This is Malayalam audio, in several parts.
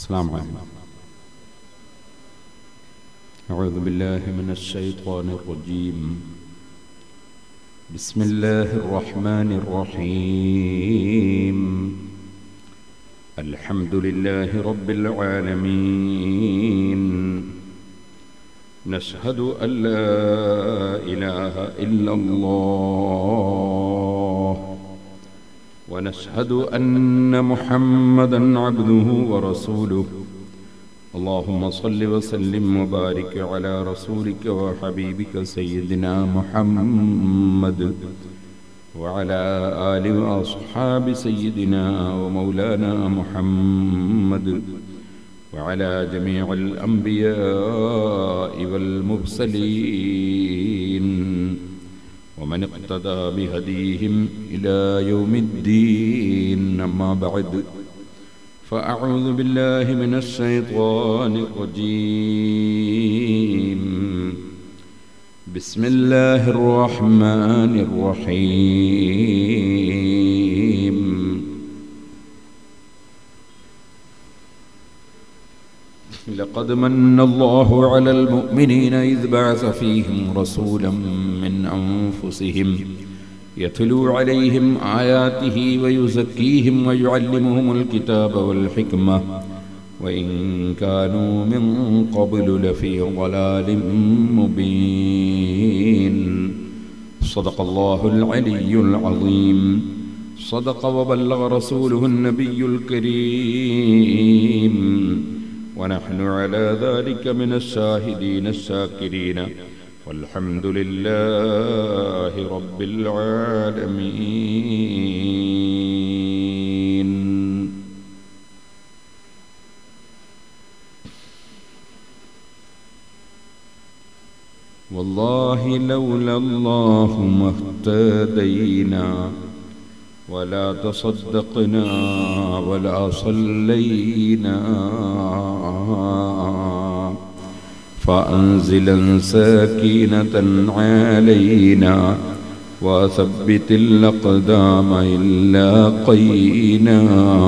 السلام عليكم أعوذ بالله من الشيطان الرجيم بسم الله الرحمن الرحيم الحمد لله رب العالمين نشهد أن لا إله إلا الله ونشهد أن محمدا عبده ورسوله اللهم صل وسلم وبارك على رسولك وحبيبك سيدنا محمد وعلى آل وأصحاب سيدنا ومولانا محمد وعلى جميع الأنبياء والمرسلين ومن اقتدى بهديهم إلى يوم الدين أما بعد فأعوذ بالله من الشيطان الرجيم بسم الله الرحمن الرحيم لقد من الله على المؤمنين إذ بعث فيهم رسولا من أنفسهم يتلو عليهم آياته ويزكيهم ويعلمهم الكتاب والحكمة وإن كانوا من قبل لفي ضلال مبين صدق الله العلي العظيم صدق وبلغ رسوله النبي الكريم ونحن على ذلك من الشاهدين الشاكرين والحمد لله رب العالمين والله لولا الله ما اهتدينا ولا تصدقنا ولا صلينا فأنزلا سكينة علينا وثبت الأقدام إلا قينا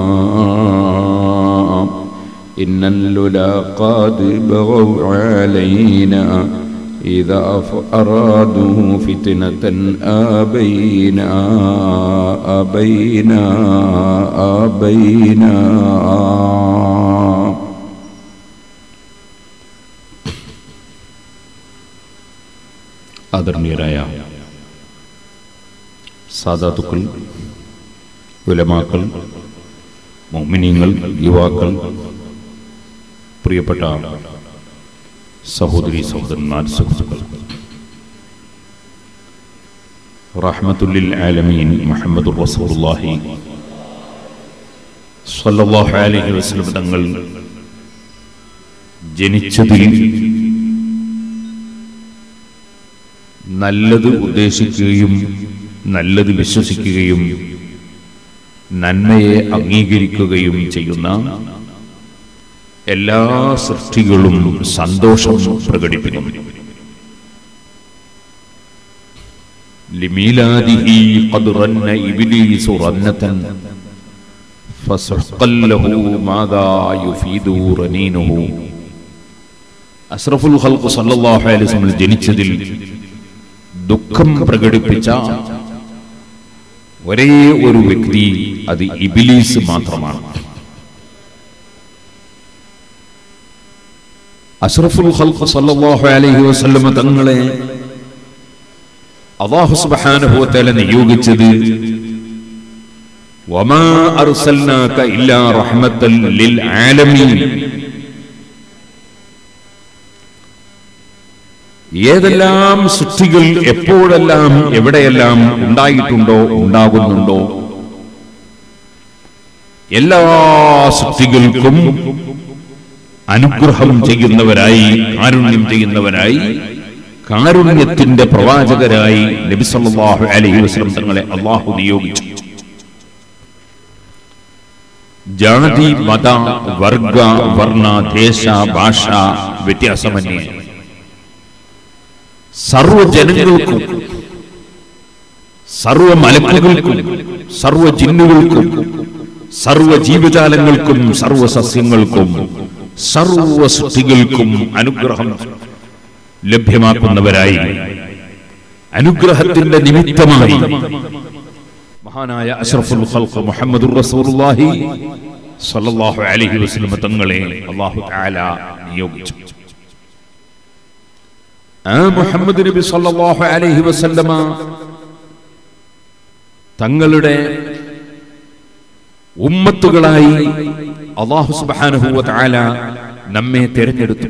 إن الللا قد بغوا علينا إذا أرادوا فتنة أبينا أبينا أبينا ആദരണീയരായ സാധാതുക്കൾ ഉലമാക്കൾ മോമിനിയങ്ങൾ യുവാക്കൾ പ്രിയപ്പെട്ട സഹോദരി സഹോദരന്മാർ സുഹൃത്തുക്കൾ റഹ്മത്തുല്ലിൽ ആലമീൻ മുഹമ്മദ് റസൂലുള്ളാഹി സ്വല്ലല്ലാഹു അലൈഹി വസല്ലം തങ്ങൾ ജനിച്ചതിൽ നല്ലത് ഉദ്ദേശിക്കുകയും നല്ലത് വിശ്വസിക്കുകയും നന്മയെ അംഗീകരിക്കുകയും ചെയ്യുന്ന എല്ലാ സൃഷ്ടികളും സന്തോഷം പ്രകടിപ്പിക്കുന്നു لميلاده قد رن إبليس رنة فسحقا له ماذا يفيد رنينه അസ്രഫുൽ ഖൽഖ് സല്ലല്ലാഹു അലൈഹി വസല്ലം ജനിച്ചതിൽ ദുഃഖം പ്രകടിപ്പിച്ച ഒരേ ഒരു വ്യക്തി അത് ഇബിലീസ് മാത്രമാണ് അഷ്റഫുൽ ഖൽഖ് സല്ലല്ലാഹു അലൈഹി വസല്ലം തങ്ങളെ അല്ലാഹു സുബ്ഹാനഹു വ തആല നിയോഗിച്ചത് വമാ അർസൽനാക ഇല്ലാ റഹ്മത്തൻ ലിൽ ആലമീൻ ഏതെല്ലാം സൃഷ്ടികൾ എപ്പോഴെല്ലാം എവിടെയെല്ലാം ഉണ്ടായിട്ടുണ്ടോ ഉണ്ടാകുന്നുണ്ടോ എല്ലാ സൃഷ്ടികൾക്കും അനുഗ്രഹം ചെയ്യുന്നവരായി കാരുണ്യം ചെയ്യുന്നവരായി കാരുണ്യത്തിന്റെ പ്രവാചകരായി നബി സല്ലല്ലാഹു അലൈഹി വസല്ലം തങ്ങളെ അള്ളാഹു നിയോഗിച്ചു ജാതി മത വർഗ വർണ്ണ ദേശ ഭാഷ വ്യത്യാസമന്യേ സർവ ജനങ്ങൾക്കും സർവ മലക്കുകൾക്കും സർവ ജിന്നുകൾക്കും സർവ ജീവജാലങ്ങൾക്കും സർവ സസ്യങ്ങൾക്കും സർവ സൃഷ്ടികൾക്കും അനുഗ്രഹം ലഭ്യമാക്കുന്നവരായി അനുഗ്രഹത്തിന്റെ നിമിത്തമായി മഹാനായ അഷ്റഫുൽ ഖൽഖ് മുഹമ്മദുർ റസൂലുള്ളാഹി സ്വല്ലല്ലാഹു അലൈഹി വസല്ലം തങ്ങളെ അല്ലാഹു തആല നിയോഗിച്ചു ആ മുഹമ്മദ് നബി സല്ലല്ലാഹു അലൈഹി വസല്ലമ തങ്ങളുടെ ഉമ്മത്തുകളായി അള്ളാഹു സുബ്ഹാനഹു വ തആല നമ്മെ തിരഞ്ഞെടുത്തു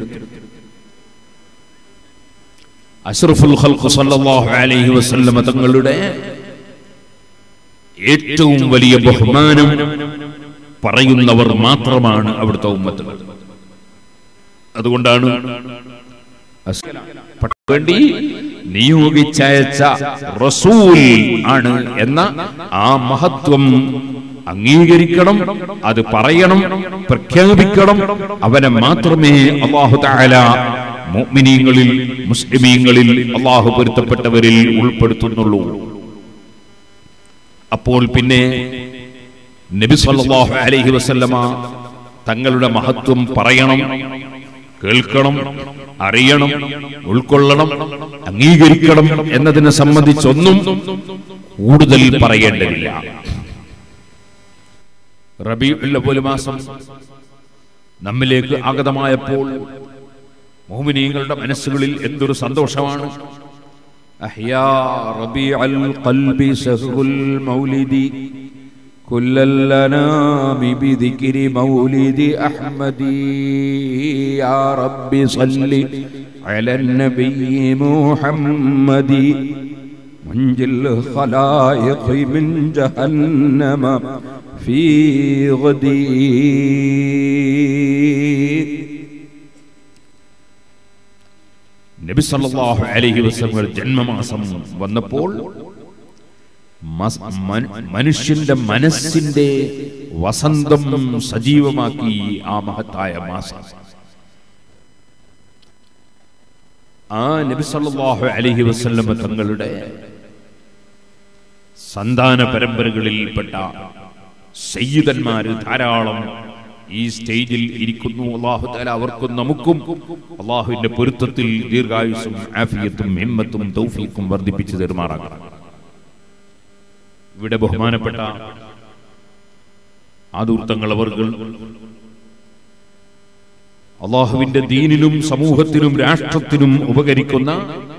അഷ്റഫുൽ ഖൽഖ് സല്ലല്ലാഹു അലൈഹി വസല്ലമ തങ്ങളുടെ ഏറ്റവും വലിയ ബഹുമാനം പറയുന്നവർ മാത്രമാണ് അവിടുത്തെ ഉമ്മത്തുകൾ അതുകൊണ്ടാണ് അസ്- വേണ്ടി നിയോഗിച്ചയച്ച റസൂൽ ആണ് എന്ന ആ മഹത്വം അംഗീകരിക്കണം അത് പറയണം പ്രഖ്യാപിക്കണം അവനെ മാത്രമേ അള്ളാഹു താല മുഅ്മിനീങ്ങളിൽ മുസ്ലിമീങ്ങളിൽ അള്ളാഹു പൊരുത്തപ്പെട്ടവരിൽ ഉൾപ്പെടുത്തുന്നുള്ളൂ അപ്പോൾ പിന്നെ നബി സല്ലല്ലാഹു അലൈഹി വസല്ലമ തങ്ങളുടെ മഹത്വം പറയണം കേൾക്കണം അറിയണം ഉൾക്കൊള്ളണം അംഗീകരിക്കണം എന്നതിനെ സംബന്ധിച്ചൊന്നും കൂടുതൽ പറയേണ്ടതില്ല റബീഉൽ അവ്വൽ മാസം നമ്മിലേക്ക് ആഗതമായപ്പോൾ മോമിനീങ്ങളുടെ മനസ്സുകളിൽ എന്തൊരു സന്തോഷമാണ് أحيا ربيع القلب سهر المولد كل الأنام بذكر مولد أحمد يا رب صل على النبي محمد منجي الخلائق من جهنم في غدي നബി സല്ലല്ലാഹു അലൈഹി വസല്ലം ജന്മമാസം വന്നപ്പോൾ മസ്- മൻ- മനുഷ്യന്റെ മനസ്സിന്റെ വസന്തം സജീവമാക്കി ആ മഹത്തായ മാസം ആ നബി സല്ലല്ലാഹു അലൈഹി വസല്ലം തങ്ങളുടെ സന്താന പരമ്പരകളിൽപ്പെട്ട സയ്യിദന്മാര് ധാരാളം ഈ സ്റ്റേജിൽ ഇരിക്കുന്നു അള്ളാഹു താല അവർക്കും നമുക്കും അള്ളാഹുവിന്റെ പൊരുത്തത്തിൽ ദീർഘായുസും ആഫിയത്തും ഹിമ്മത്തും തൗഫീഖും വർദ്ധിപ്പിച്ചു തരുമാറാകണം ഇവിടെ ബഹുമാനപ്പെട്ട ആദൂർത്തങ്ങൾ അവർകൾ അള്ളാഹുവിന്റെ ദീനിനും സമൂഹത്തിനും രാഷ്ട്രത്തിനും ഉപകരിക്കുന്ന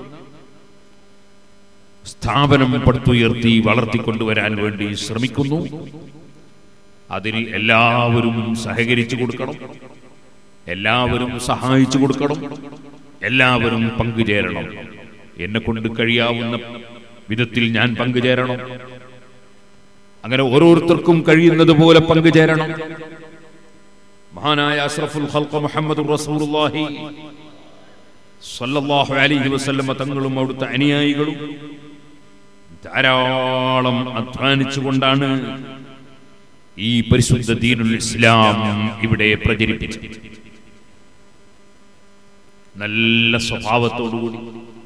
സ്ഥാപനം പടുത്തുയർത്തി വളർത്തിക്കൊണ്ടുവരാൻ വേണ്ടി ശ്രമിക്കുന്നു അതിന് എല്ലാവരും സഹകരിച്ചു കൊടുക്കണം എല്ലാവരും സഹായിച്ചു കൊടുക്കണം എല്ലാവരും പങ്കുചേരണം എന്നെ കൊണ്ട് കഴിയാവുന്ന വിധത്തിൽ ഞാൻ പങ്കുചേരണം അങ്ങനെ ഓരോരുത്തർക്കും കഴിയുന്നത് പോലെ പങ്കുചേരണം മഹാനായ അഷ്റഫുൽ ഖൽഖ് മുഹമ്മദ് റസൂലുള്ളാഹി സല്ലല്ലാഹു അലൈഹി വസല്ലമ തങ്ങളും അവിടുത്തെ അനുയായികളും ധാരാളം അധ്വാനിച്ചുകൊണ്ടാണ് ഈ പരിശുദ്ധ ദീനുൽ ഇസ്ലാം ഇവിടെ പ്രചരിപ്പിച്ചത് നല്ല സ്വഭാവത്തോടുകൂടി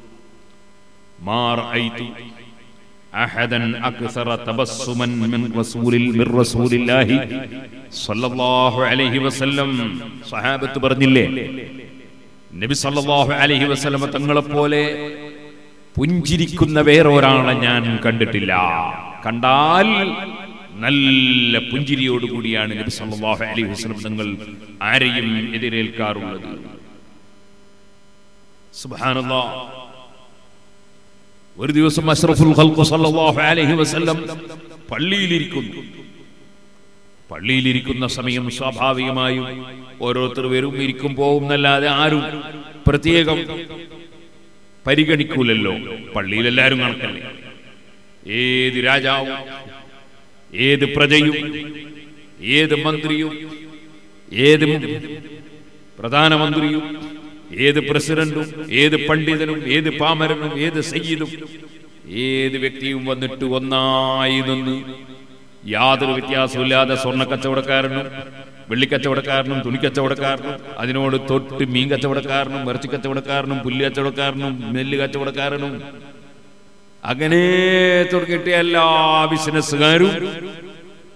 മാർ أحدا أكثر تبسما من رسول من رسول الله صلى الله عليه وسلم صحابة പറഞ്ഞില്ലേ നബി സല്ലല്ലാഹു അലൈഹി വസല്ലമ തങ്ങളെ പോലെ പുഞ്ചിരിക്കുന്ന വേറൊരാളെ ഞാൻ കണ്ടിട്ടില്ല കണ്ടാൽ നല്ല പുഞ്ചിരിയോടുകൂടിയാണ് നബി സല്ലല്ലാഹു അലൈഹി വസല്ലം തങ്ങൾ ആരെയും എതിരേൽക്കാറുള്ളത് സുബ്ഹാനല്ലാഹ് ഒരു ദിവസം അഷ്റഫുൽ ഖൽഖ് സല്ലല്ലാഹു അലൈഹി വസല്ലം പള്ളിയിലിരിക്കുന്നു പള്ളിയിലിരിക്കുന്ന സമയം സ്വാഭാവികമായും ഓരോരുത്തർ വരും ഇരിക്കും പോവും എന്നല്ലാതെ ആരും പ്രത്യേകം പരിഗണിക്കൂലല്ലോ പള്ളിയിൽ എല്ലാവരും കണക്കല്ലേ ഏത് രാജാവും ഏത് പ്രജയും ഏത് മന്ത്രിയും ഏത് പ്രധാനമന്ത്രിയും ഏത് പ്രസിഡന്റും ഏത് പണ്ഡിതനും ഏത് പാമരനും ഏത് സയ്യിദും ഏത് വ്യക്തിയും വന്നിട്ട് ഒന്നായി നിന്ന് യാതൊരു വ്യത്യാസമില്ലാതെ സ്വർണ്ണ കച്ചവടക്കാരനും വെള്ളിക്കച്ചവടക്കാരനും തുണിക്കച്ചവടക്കാരനും അതിനോട് തൊട്ട് മീൻ കച്ചവടക്കാരനും ഇറച്ചി കച്ചവടക്കാരനും പുല്ല് കച്ചവടക്കാരനും നെല്ല്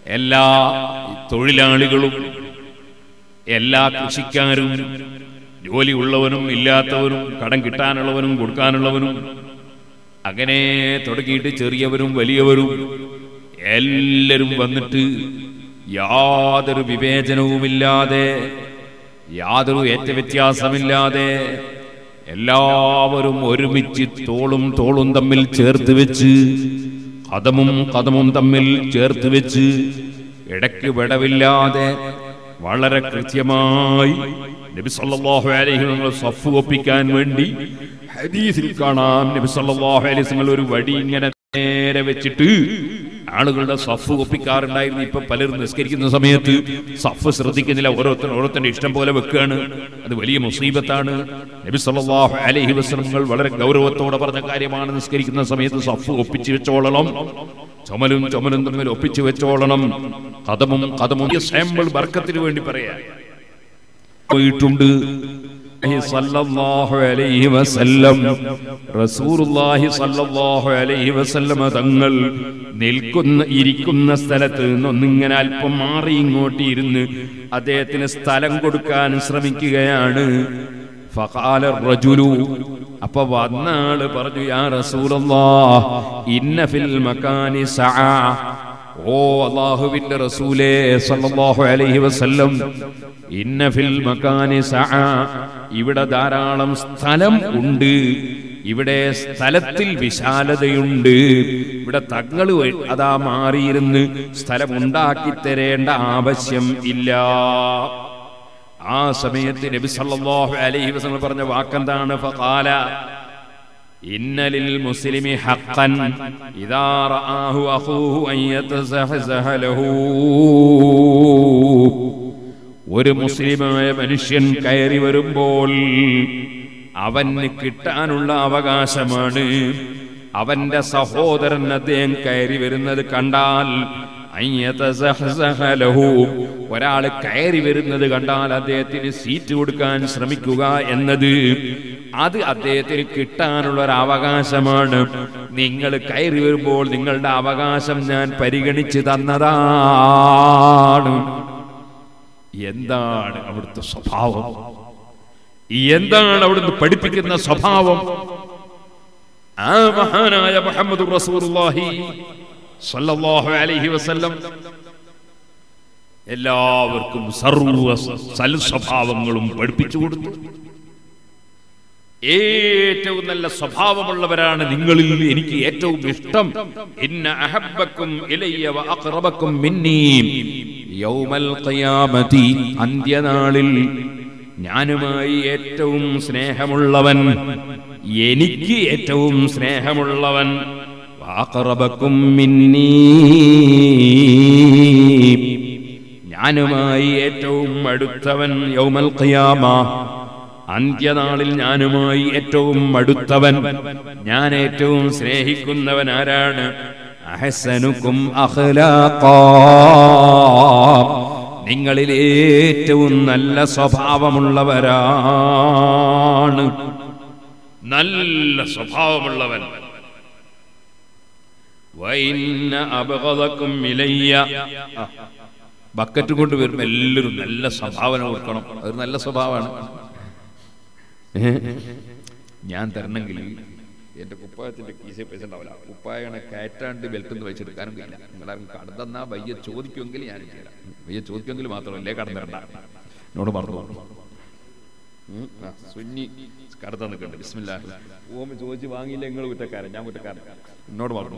എല്ലാ തൊഴിലാളികളും എല്ലാ കൃഷിക്കാരും ജോലിയുള്ളവനും ഇല്ലാത്തവനും കടം കിട്ടാനുള്ളവനും കൊടുക്കാനുള്ളവനും അങ്ങനെ തുടങ്ങിയിട്ട് ചെറിയവരും വലിയവരും എല്ലാവരും വന്നിട്ട് യാതൊരു വിവേചനവുമില്ലാതെ യാതൊരു ഏറ്റവ്യത്യാസമില്ലാതെ എല്ലാവരും ഒരുമിച്ച് തോളും തോളും തമ്മിൽ ചേർത്ത് വെച്ച് കഥമും കഥമും തമ്മിൽ ചേർത്ത് വെച്ച് ഇടയ്ക്ക് വിടവില്ലാതെ വളരെ കൃത്യമായി നബി സല്ലല്ലാഹു അലൈഹി വസല്ലം സഫ് ഒപ്പിക്കാൻ വേണ്ടി ഹദീസിൽ കാണാം നബി സല്ലല്ലാഹു അലൈഹി വസല്ലം ഒരു വടി ഇങ്ങനെ നേരെ വെച്ചിട്ട് ആളുകളുടെ സഫ് ഒപ്പിക്കാറുണ്ടായിരുന്നു ഇപ്പൊ പലരും നിസ്കരിക്കുന്ന സമയത്ത് സഫ് ശ്രദ്ധിക്കുന്നില്ല ഓരോരുത്തർ ഓരോരുത്തരുടെ ഇഷ്ടം പോലെ വെക്കുകയാണ് അത് വലിയ മുസീബത്താണ് നബി സല്ലല്ലാഹു അലൈഹി വസല്ലം വളരെ ഗൗരവത്തോടെ പറഞ്ഞ കാര്യമാണ് നിസ്കരിക്കുന്ന സമയത്ത് സഫ് ഒപ്പിച്ചു വെച്ചോളണം ചുമലും ചുമലും തമ്മിൽ ഒപ്പിച്ചു വെച്ചോളണം കഥമും കഥമും ഈ സാമ്പിൾ ബർക്കത്തിന് വേണ്ടി പറയാ പോയിട്ടുണ്ട് സല്ലല്ലാഹു അലൈഹി വസല്ലം റസൂലുള്ളാഹി സല്ലല്ലാഹു അലൈഹി വസല്ലം തങ്ങൾ നിൽക്കുന്ന ഇരിക്കുന്ന സ്ഥലത്ത് നിന്നൊന്നിങ്ങനെ അല്പം മാറി ഇങ്ങോട്ട് ഇരുന്ന് അദ്ദേഹത്തിന് സ്ഥലം കൊടുക്കാൻ ശ്രമിക്കുകയാണ് ഫഖാല റജുലു അപ്പൊ വന്ന ആള് പറഞ്ഞു യാ റസൂലല്ലാഹ് ഇന്ന ഫിൽ മകാനി സഅ ഓ അള്ളാഹുവിന്റെ റസൂലേ സല്ലല്ലാഹു അലൈഹി വസല്ലം ഇന്ന ഫിൽ മകാനി സഅ ഇവിടെ ധാരാളം സ്ഥലം ഉണ്ട് ഇവിടെ സ്ഥലത്തിൽ വിശാലതയുണ്ട് ഇവിടെ തങ്ങൾ അതാ മാറിയിരുന്ന് സ്ഥലം ഉണ്ടാക്കി തരേണ്ട ആവശ്യം ഇല്ല ആ സമയത്ത് നബി സല്ലല്ലാഹു അലൈഹി വസല്ലം പറഞ്ഞ വാക്കെന്താണ് ഫഖാല ഇന്നലിൽ മുസ്ലിമി ഹഖൻ ഇദാ റആഹു അഖൂഹു അൻ യതസഹസഹ ലഹു ഒരു മുസ്ലിമായ മനുഷ്യൻ കയറി വരുമ്പോൾ അവന് കിട്ടാനുള്ള അവകാശമാണ് അവന്റെ സഹോദരൻ അദ്ദേഹം കയറി വരുന്നത് കണ്ടാൽ ഒരാൾ കയറി വരുന്നത് കണ്ടാൽ അദ്ദേഹത്തിന് സീറ്റ് കൊടുക്കാൻ ശ്രമിക്കുക എന്നത് അത് അദ്ദേഹത്തിന് കിട്ടാനുള്ള ഒരു അവകാശമാണ് നിങ്ങൾ കയറി വരുമ്പോൾ നിങ്ങളുടെ അവകാശം ഞാൻ പരിഗണിച്ച് തന്നതാണ് എന്താണ് അവിടുത്തെ സ്വഭാവം എന്താണ് അവിടുന്ന് പഠിപ്പിക്കുന്ന സ്വഭാവം ആ മഹാനായ മുഹമ്മദ് റസൂലുള്ളാഹി സല്ലല്ലാഹു അലൈഹി വസല്ലം എല്ലാവർക്കും സർവ സൽ സ്വഭാവങ്ങളും പഠിപ്പിച്ചു കൊടുത്തു ഏറ്റവും നല്ല സ്വഭാവമുള്ളവരാണ് നിങ്ങളിൽ എനിക്ക് ഏറ്റവും ഇഷ്ടം ഇന്ന അഹബ്ബക്കും ഇലയ്യ വ അഖ്റബക്കും മിന്നീ യൗമൽ ഖിയാമതി അന്ത്യനാളിൽ ഞാനുമായി ഏറ്റവും സ്നേഹമുള്ളവൻ എനിക്ക് ഏറ്റവും സ്നേഹമുള്ളവൻ വാഖറബക്കും മിന്നീ ഞാനുമായി ഏറ്റവും അടുത്തവൻ യൗമൽ ഖിയാമ അന്ത്യനാളിൽ ഞാനുമായി ഏറ്റവും അടുത്തവൻ ഞാൻ ഏറ്റവും സ്നേഹിക്കുന്നവൻ ആരാണ് അഹസനുക്കും അഖ്ലാഖാ നിങ്ങളിൽ ഏറ്റവും നല്ല സ്വഭാവമുള്ളവരാണ് നല്ല സ്വഭാവമുള്ളവൻ വൈന്ന അപകടക്കും ഇലയ്യ ആ, ബക്കറ്റ് കൊണ്ട് വരുമ്പോ എല്ലാവരും നല്ല സ്വഭാവന കൊടുക്കണം അതൊരു നല്ല സ്വഭാവമാണ് ഏ? ഞാൻ തരണമെങ്കിൽ എന്റെ കുപ്പായത്തിന്റെ കീശ പൈസ ഉണ്ടാവില്ല കുപ്പായാണ് കയറ്റാണ്ട് ബെൽറ്റ് ഒന്ന് വെച്ചെടുക്കാനും കഴിയില്ല നിങ്ങളാരും കടം തന്നാ വയ്യ ചോദിക്കുമെങ്കിൽ ഞാൻ ചെയ്യാം വയ്യ ചോദിക്കുമെങ്കിൽ മാത്രമല്ലേ കടം തരണ്ട എന്നോട് മറന്നു ഉം, ആ, സുന്നി കടത്താൻ നിൽക്കണ്ട ബിസ്മില്ലാ ഓമ ചോദിച്ച് വാങ്ങിയില്ല നിങ്ങൾ കുറ്റക്കാരൻ ഞാൻ കുറ്റക്കാരൻ എന്നോട് മറന്നു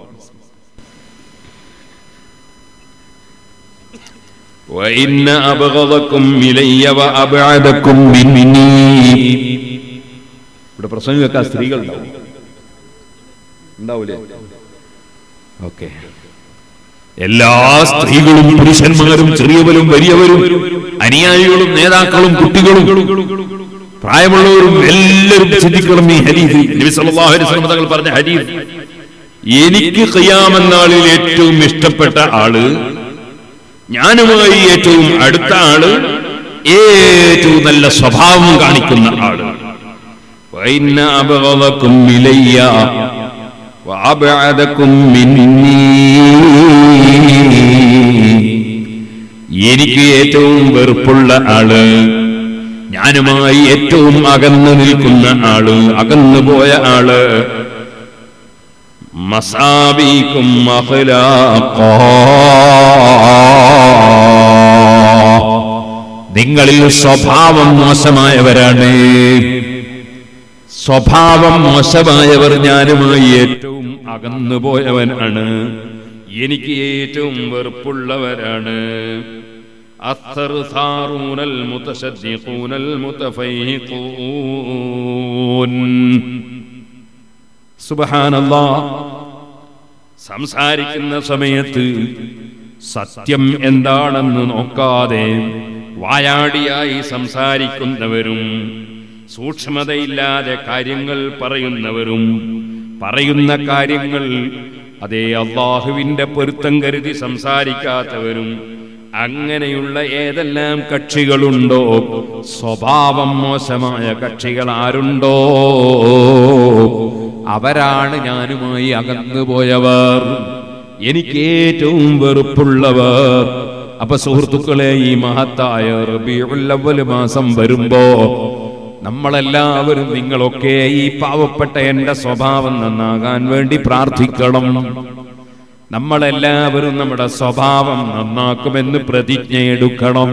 وإن أبغضكم إلي وأبعدكم مني ഇവിടെ പ്രസംഗം കേൾക്കാൻ സ്ത്രീകൾ ഉണ്ടാവും ഉണ്ടാവൂലേ ഓക്കെ എല്ലാ സ്ത്രീകളും പുരുഷന്മാരും ചെറിയവരും വലിയവരും അനുയായികളും നേതാക്കളും കുട്ടികളും പ്രായമുള്ളവരും എല്ലാവരും ചിന്തിക്കണം ഈ ഹരീത് നബി സല്ലല്ലാഹു അലൈഹി വസല്ലം തങ്ങൾ പറഞ്ഞ ഹരീത് എനിക്ക് ഖിയാമത്ത് നാളിൽ ഏറ്റവും ഇഷ്ടപ്പെട്ട ആള് ഞാനുമായി ഏറ്റവും അടുത്ത ആള് ഏറ്റവും നല്ല സ്വഭാവം കാണിക്കുന്ന ആള് وإن أبغضكم إلي وأبعدكم مني എനിക്ക് ഏറ്റവും വെറുപ്പുള്ള ആള് ഞാനുമായി ഏറ്റവും അകന്നു നിൽക്കുന്ന ആള് അകന്നു പോയ ആള് മസാബിക്കും നിങ്ങളിൽ സ്വഭാവം മോശമായവരാണ് സ്വഭാവം മോശമായവർ ഞാനുമായി ഏറ്റവും അകന്നുപോയവനാണ് എനിക്ക് ഏറ്റവും വെറുപ്പുള്ളവരാണ് الثرثارون المتشدقون المتفيقون സുബഹാനല്ലാ സംസാരിക്കുന്ന സമയത്ത് സത്യം എന്താണെന്ന് നോക്കാതെ വായാടിയായി സംസാരിക്കുന്നവരും സൂക്ഷ്മതയില്ലാതെ കാര്യങ്ങൾ പറയുന്നവരും പറയുന്ന കാര്യങ്ങൾ അതേ അള്ളാഹുവിന്റെ പൊരുത്തം കരുതി സംസാരിക്കാത്തവരും അങ്ങനെയുള്ള ഏതെല്ലാം കക്ഷികളുണ്ടോ സ്വഭാവം മോശമായ കക്ഷികൾ ആരുണ്ടോ അവരാണ് ഞാനുമായി അകന്നുപോയവർ എനിക്ക് ഏറ്റവും വെറുപ്പുള്ളവർ അപ്പൊ സുഹൃത്തുക്കളെ ഈ മഹത്തായ റബീഉൽ അവ്വൽ മാസം വരുമ്പോ നമ്മളെല്ലാവരും നിങ്ങളൊക്കെ ഈ പാവപ്പെട്ട എന്റെ സ്വഭാവം നന്നാകാൻ വേണ്ടി പ്രാർത്ഥിക്കണം നമ്മളെല്ലാവരും നമ്മുടെ സ്വഭാവം നന്നാക്കുമെന്ന് പ്രതിജ്ഞയെടുക്കണം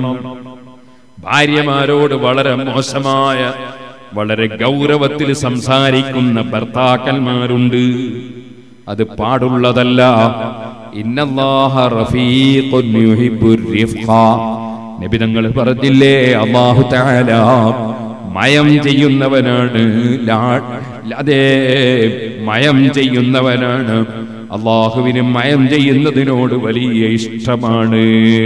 ഭാര്യമാരോട് വളരെ മോശമായ വളരെ ഗൗരവത്തിൽ സംസാരിക്കുന്ന ഭർത്താക്കന്മാരുണ്ട് അത് പാടുള്ളതല്ല ഇന്നല്ലാഹ റഫീഖുൻ യുഹിബ്ബുർ റിഫ്ഖ നബി തങ്ങൾ പറഞ്ഞില്ലേ അല്ലാഹു തആല മയം ചെയ്യുന്നവനാണ് ലാ- അതെ മയം ചെയ്യുന്നവനാണ് അള്ളാഹുവിന് മയം ചെയ്യുന്നതിനോട് വലിയ ഇഷ്ടമാണ്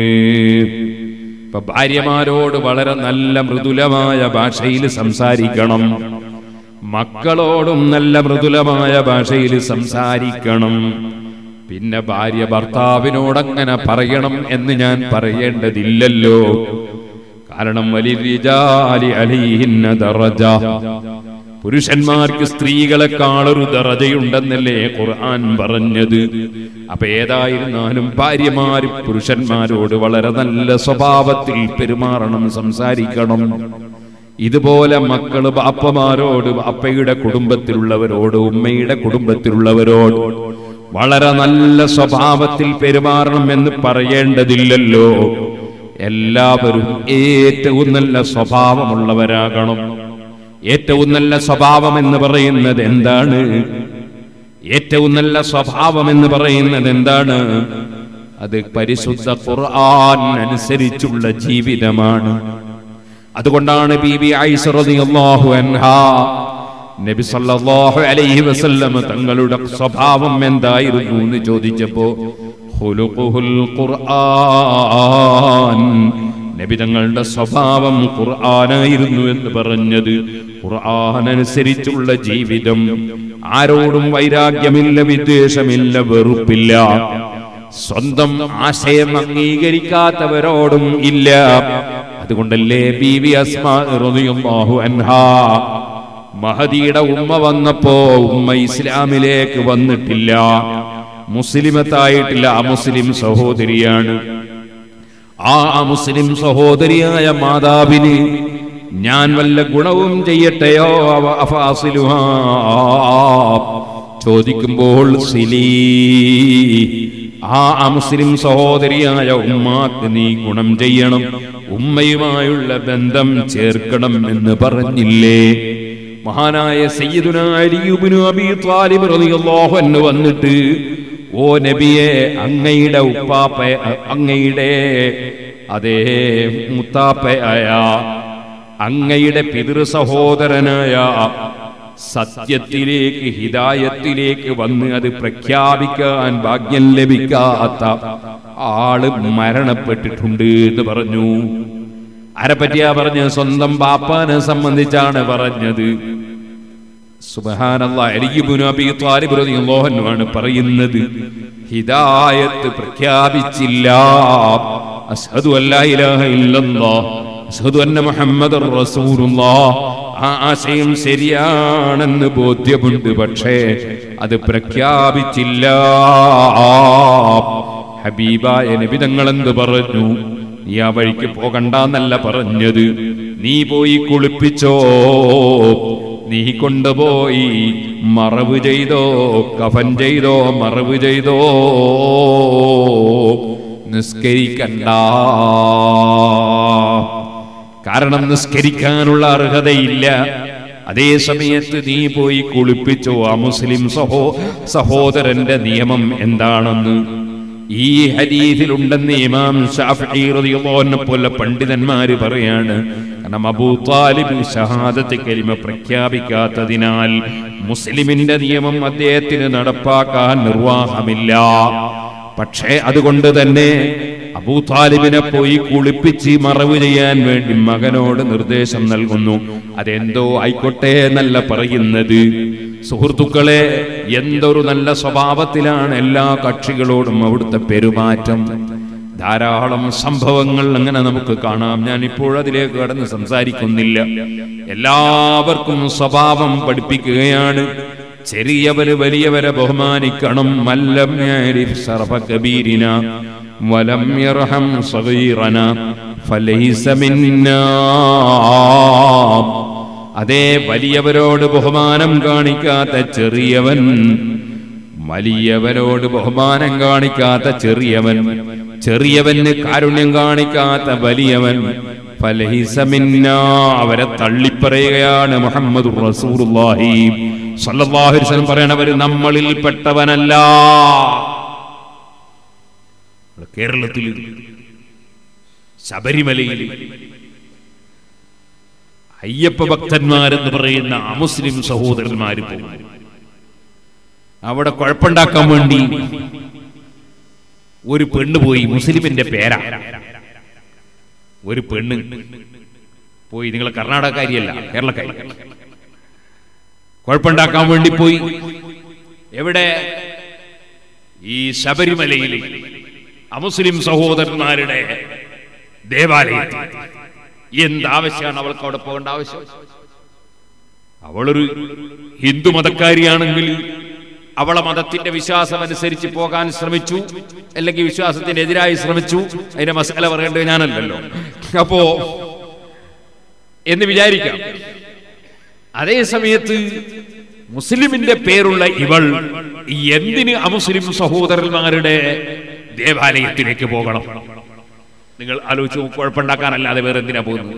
ഇപ്പൊ ഭാര്യമാരോട് വളരെ നല്ല മൃദുലമായ ഭാഷയിൽ സംസാരിക്കണം മക്കളോടും നല്ല മൃദുലമായ ഭാഷയിൽ സംസാരിക്കണം പിന്നെ ഭാര്യ ഭർത്താവിനോടങ്ങനെ പറയണം എന്ന് ഞാൻ പറയേണ്ടതില്ലല്ലോ കാരണം വലിരിജാലി അലിഹിന്ന ദറജ പുരുഷന്മാർക്ക് സ്ത്രീകളെക്കാളൊരു ദറജയുണ്ടെന്നല്ലേ ഖുർആൻ പറഞ്ഞത് അപ്പൊ ഏതായിരുന്നാലും ഭാര്യമാര് പുരുഷന്മാരോട് വളരെ നല്ല സ്വഭാവത്തിൽ പെരുമാറണം സംസാരിക്കണം ഇതുപോലെ മക്കള് ബാപ്പമാരോട് അപ്പയുടെ കുടുംബത്തിലുള്ളവരോട് ഉമ്മയുടെ കുടുംബത്തിലുള്ളവരോട് വളരെ നല്ല സ്വഭാവത്തിൽ പെരുമാറണം എന്ന് പറയേണ്ടതില്ലല്ലോ എല്ലാവരും ഏറ്റവും നല്ല സ്വഭാവമുള്ളവരാകണം ഏറ്റവും നല്ല സ്വഭാവം എന്ന് പറയുന്നത് എന്താണ് ഏറ്റവും നല്ല സ്വഭാവം എന്ന് പറയുന്നത് എന്താണ് അത് പരിശുദ്ധ ഖുർആൻ അനുസരിച്ചുള്ള ജീവിതമാണ് അതുകൊണ്ടാണ് ബീബി ഐഷ റളിയല്ലാഹു അൻഹാ നബി സല്ലല്ലാഹു അലൈഹി വസല്ലം തങ്ങളുടെ സ്വഭാവം എന്തായിരുന്നു എന്ന് ചോദിച്ചപ്പോ ഖുലുഖുൽ ഖുർആൻ നബി തങ്ങളുടെ സ്വഭാവം ഖുർആനായിരുന്നു എന്ന് പറഞ്ഞത് ഖുർആൻ അനുസരിച്ചുള്ള ജീവിതം ആരോടും വൈരാഗ്യമില്ല വിദ്വേഷമില്ല വെറുപ്പില്ല സ്വന്തം ആശയം അംഗീകരിക്കാത്തവരോടും ഇല്ല അതുകൊണ്ടല്ലേ ബീവി അസ്മാ റളിയല്ലാഹു അൻഹാ മഹദിയുടെ ഉമ്മ വന്നപ്പോ ഉമ്മ ഇസ്ലാമിലേക്ക് വന്നിട്ടില്ല മുസ്ലിമത്തായിട്ടില്ല അമുസ്ലിം സഹോദരിയാണ് ആ മുസ്ലിം സഹോദരിയായ മാതാവിന് ഞാൻ വല്ല ഗുണവും ചെയ്യട്ടെയോ അവ അഫാസിലുഹാ ചോദിക്കുമ്പോൾ സിലീ ആ അമുസ്ലിം സഹോദരിയായ ഉമ്മാക്ക് നീ ഗുണം ചെയ്യണം ഉമ്മയുമായുള്ള ബന്ധം ചേർക്കണം എന്ന് പറഞ്ഞില്ലേ മഹാനായ സയ്യിദുന അലിയുബ്നു അബീ ത്വാലിബ് റളിയല്ലാഹു അൻഹു വന്നിട്ട് ഓ നബിയെ അങ്ങയുടെ ഉപ്പാപ്പ അങ്ങയുടെ അതേ മുത്താപ്പയായ അങ്ങയുടെ പിതൃ സഹോദരനായ സത്യത്തിലേക്ക് ഹിതായത്തിലേക്ക് വന്ന് അത് പ്രഖ്യാപിക്കാൻ ഭാഗ്യം ലഭിക്കാത്ത ആള് മരണപ്പെട്ടിട്ടുണ്ട് എന്ന് പറഞ്ഞു ആരെപ്പറ്റിയാ പറഞ്ഞ് സ്വന്തം ബാപ്പാനെ സംബന്ധിച്ചാണ് പറഞ്ഞത് സുബ്ഹാനല്ലാഹ് അലി ഇബ്നു അബീ ത്വാലിബ് റളിയല്ലാഹു അൻഹു ആണ് പറയുന്നത് ഹിദായത്ത് പ്രഖ്യാപിച്ചില്ല അസ്ഹദു അല്ലാ ഇലാഹ ഇല്ലല്ലാഹ് അസ്ഹദു അന്ന മുഹമ്മദർ റസൂലുള്ളാഹ് ആ ആശയം ശരിയാണെന്ന് ബോധ്യമുണ്ട് പക്ഷേ അത് പ്രഖ്യാപിച്ചില്ല ഹബീബായ നബി തങ്ങൾ എന്ത് പറഞ്ഞു നീ ആ വഴിക്ക് പോകണ്ടെന്നല്ല പറഞ്ഞത് നീ പോയി കുളിപ്പിച്ചോ നീ കൊണ്ടുപോയി മറവ് ചെയ്തോ കഫൻ ചെയ്തോ മറവ് ചെയ്തോ നിസ്കരിക്കണ്ട കാരണം നിസ്കരിക്കാനുള്ള അർഹതയില്ല അതേ സമയത്ത് നീ പോയി കുളിപ്പിച്ചോ ആ മുസ്ലിം സഹോ സഹോദരന്റെ നിയമം എന്താണെന്ന് ഈ ഹദീസിലുണ്ടെന്ന് ഇമാം ഷാഫി റളിയല്ലാഹു പോലെ പണ്ഡിതന്മാര് പറയാണ് കാരണം അബൂ താലിബ് ഷഹാദത്ത് കലിമ പ്രഖ്യാപിക്കാത്തതിനാൽ മുസ്ലിമിന്റെ നിയമം അദ്ദേഹത്തിന് നടപ്പാക്കാൻ നിർവാഹമില്ല പക്ഷേ അതുകൊണ്ട് തന്നെ അബൂ താലിബിനെ പോയി കുളിപ്പിച്ച് മറവ് ചെയ്യാൻ വേണ്ടി മകനോട് നിർദ്ദേശം നൽകുന്നു അതെന്തോ ആയിക്കോട്ടെ എന്നല്ല പറയുന്നത് സുഹൃത്തുക്കളെ എന്തൊരു നല്ല സ്വഭാവത്തിലാണ് എല്ലാ കക്ഷികളോടും അവിടുത്തെ പെരുമാറ്റം ധാരാളം സംഭവങ്ങൾ അങ്ങനെ നമുക്ക് കാണാം ഞാൻ ഇപ്പോൾ അതിലേക്ക് കടന്ന് സംസാരിക്കുന്നില്ല എല്ലാവർക്കും സ്വഭാവം പഠിപ്പിക്കുകയാണ് ചെറിയവര് വലിയവരെ ബഹുമാനിക്കണം മല്ലം യഅരിഫ് ശറഫ കബീരിന വലം യർഹം സഗീറന ഫലൈസ മിന്നാ അതേ വലിയവരോട് ബഹുമാനം കാണിക്കാത്ത ചെറിയവൻ വലിയവരോട് ബഹുമാനം കാണിക്കാത്ത ചെറിയവൻ ചെറിയവന് കാരുണ്യം കാണിക്കാത്ത വലിയവൻ ഫലഹിസ മിന്നാ അവരെ തള്ളിപ്പറയുകയാണ് മുഹമ്മദ് റസൂലുള്ളാഹി സ്വല്ലല്ലാഹു അലൈഹി വസല്ലം പറയണവർ നമ്മളിൽ പെട്ടവനല്ല കേരളത്തിൽ ശബരിമലയിൽ അയ്യപ്പ ഭക്തന്മാരെന്ന് പറയുന്ന അമുസ്ലിം സഹോദരന്മാര് പോകും അവിടെ കുഴപ്പമുണ്ടാക്കാൻ വേണ്ടി ഒരു പെണ്ണ് പോയി മുസ്ലിമിന്റെ പേരാ ഒരു പെണ്ണ് പോയി നിങ്ങൾ കർണാടകക്കാരിയല്ല കേരളക്കാരി കുഴപ്പമുണ്ടാക്കാൻ വേണ്ടി പോയി എവിടെ ഈ ശബരിമലയിൽ അമുസ്ലിം സഹോദരന്മാരുടെ ദേവാലയത്തിൽ എന്താവശ്യമാണ് അവൾക്ക് അവിടെ പോകേണ്ട ആവശ്യം അവളൊരു ഹിന്ദു മതക്കാരിയാണെങ്കിൽ അവളെ മതത്തിന്റെ വിശ്വാസം അനുസരിച്ച് പോകാൻ ശ്രമിച്ചു അല്ലെങ്കിൽ വിശ്വാസത്തിനെതിരായി ശ്രമിച്ചു അതിന്റെ മസാല പറയേണ്ടത് ഞാനല്ലല്ലോ അപ്പോ എന്ന് വിചാരിക്കാം അതേ സമയത്ത് മുസ്ലിമിന്റെ പേരുള്ള ഇവൾ എന്തിന് അമുസ്ലിം സഹോദരന്മാരുടെ ദേവാലയത്തിലേക്ക് പോകണം നിങ്ങൾ ആലോചിച്ചു കുഴപ്പമുണ്ടാക്കാനല്ലാതെ വേറെ എന്തിനാ പോകുന്നത്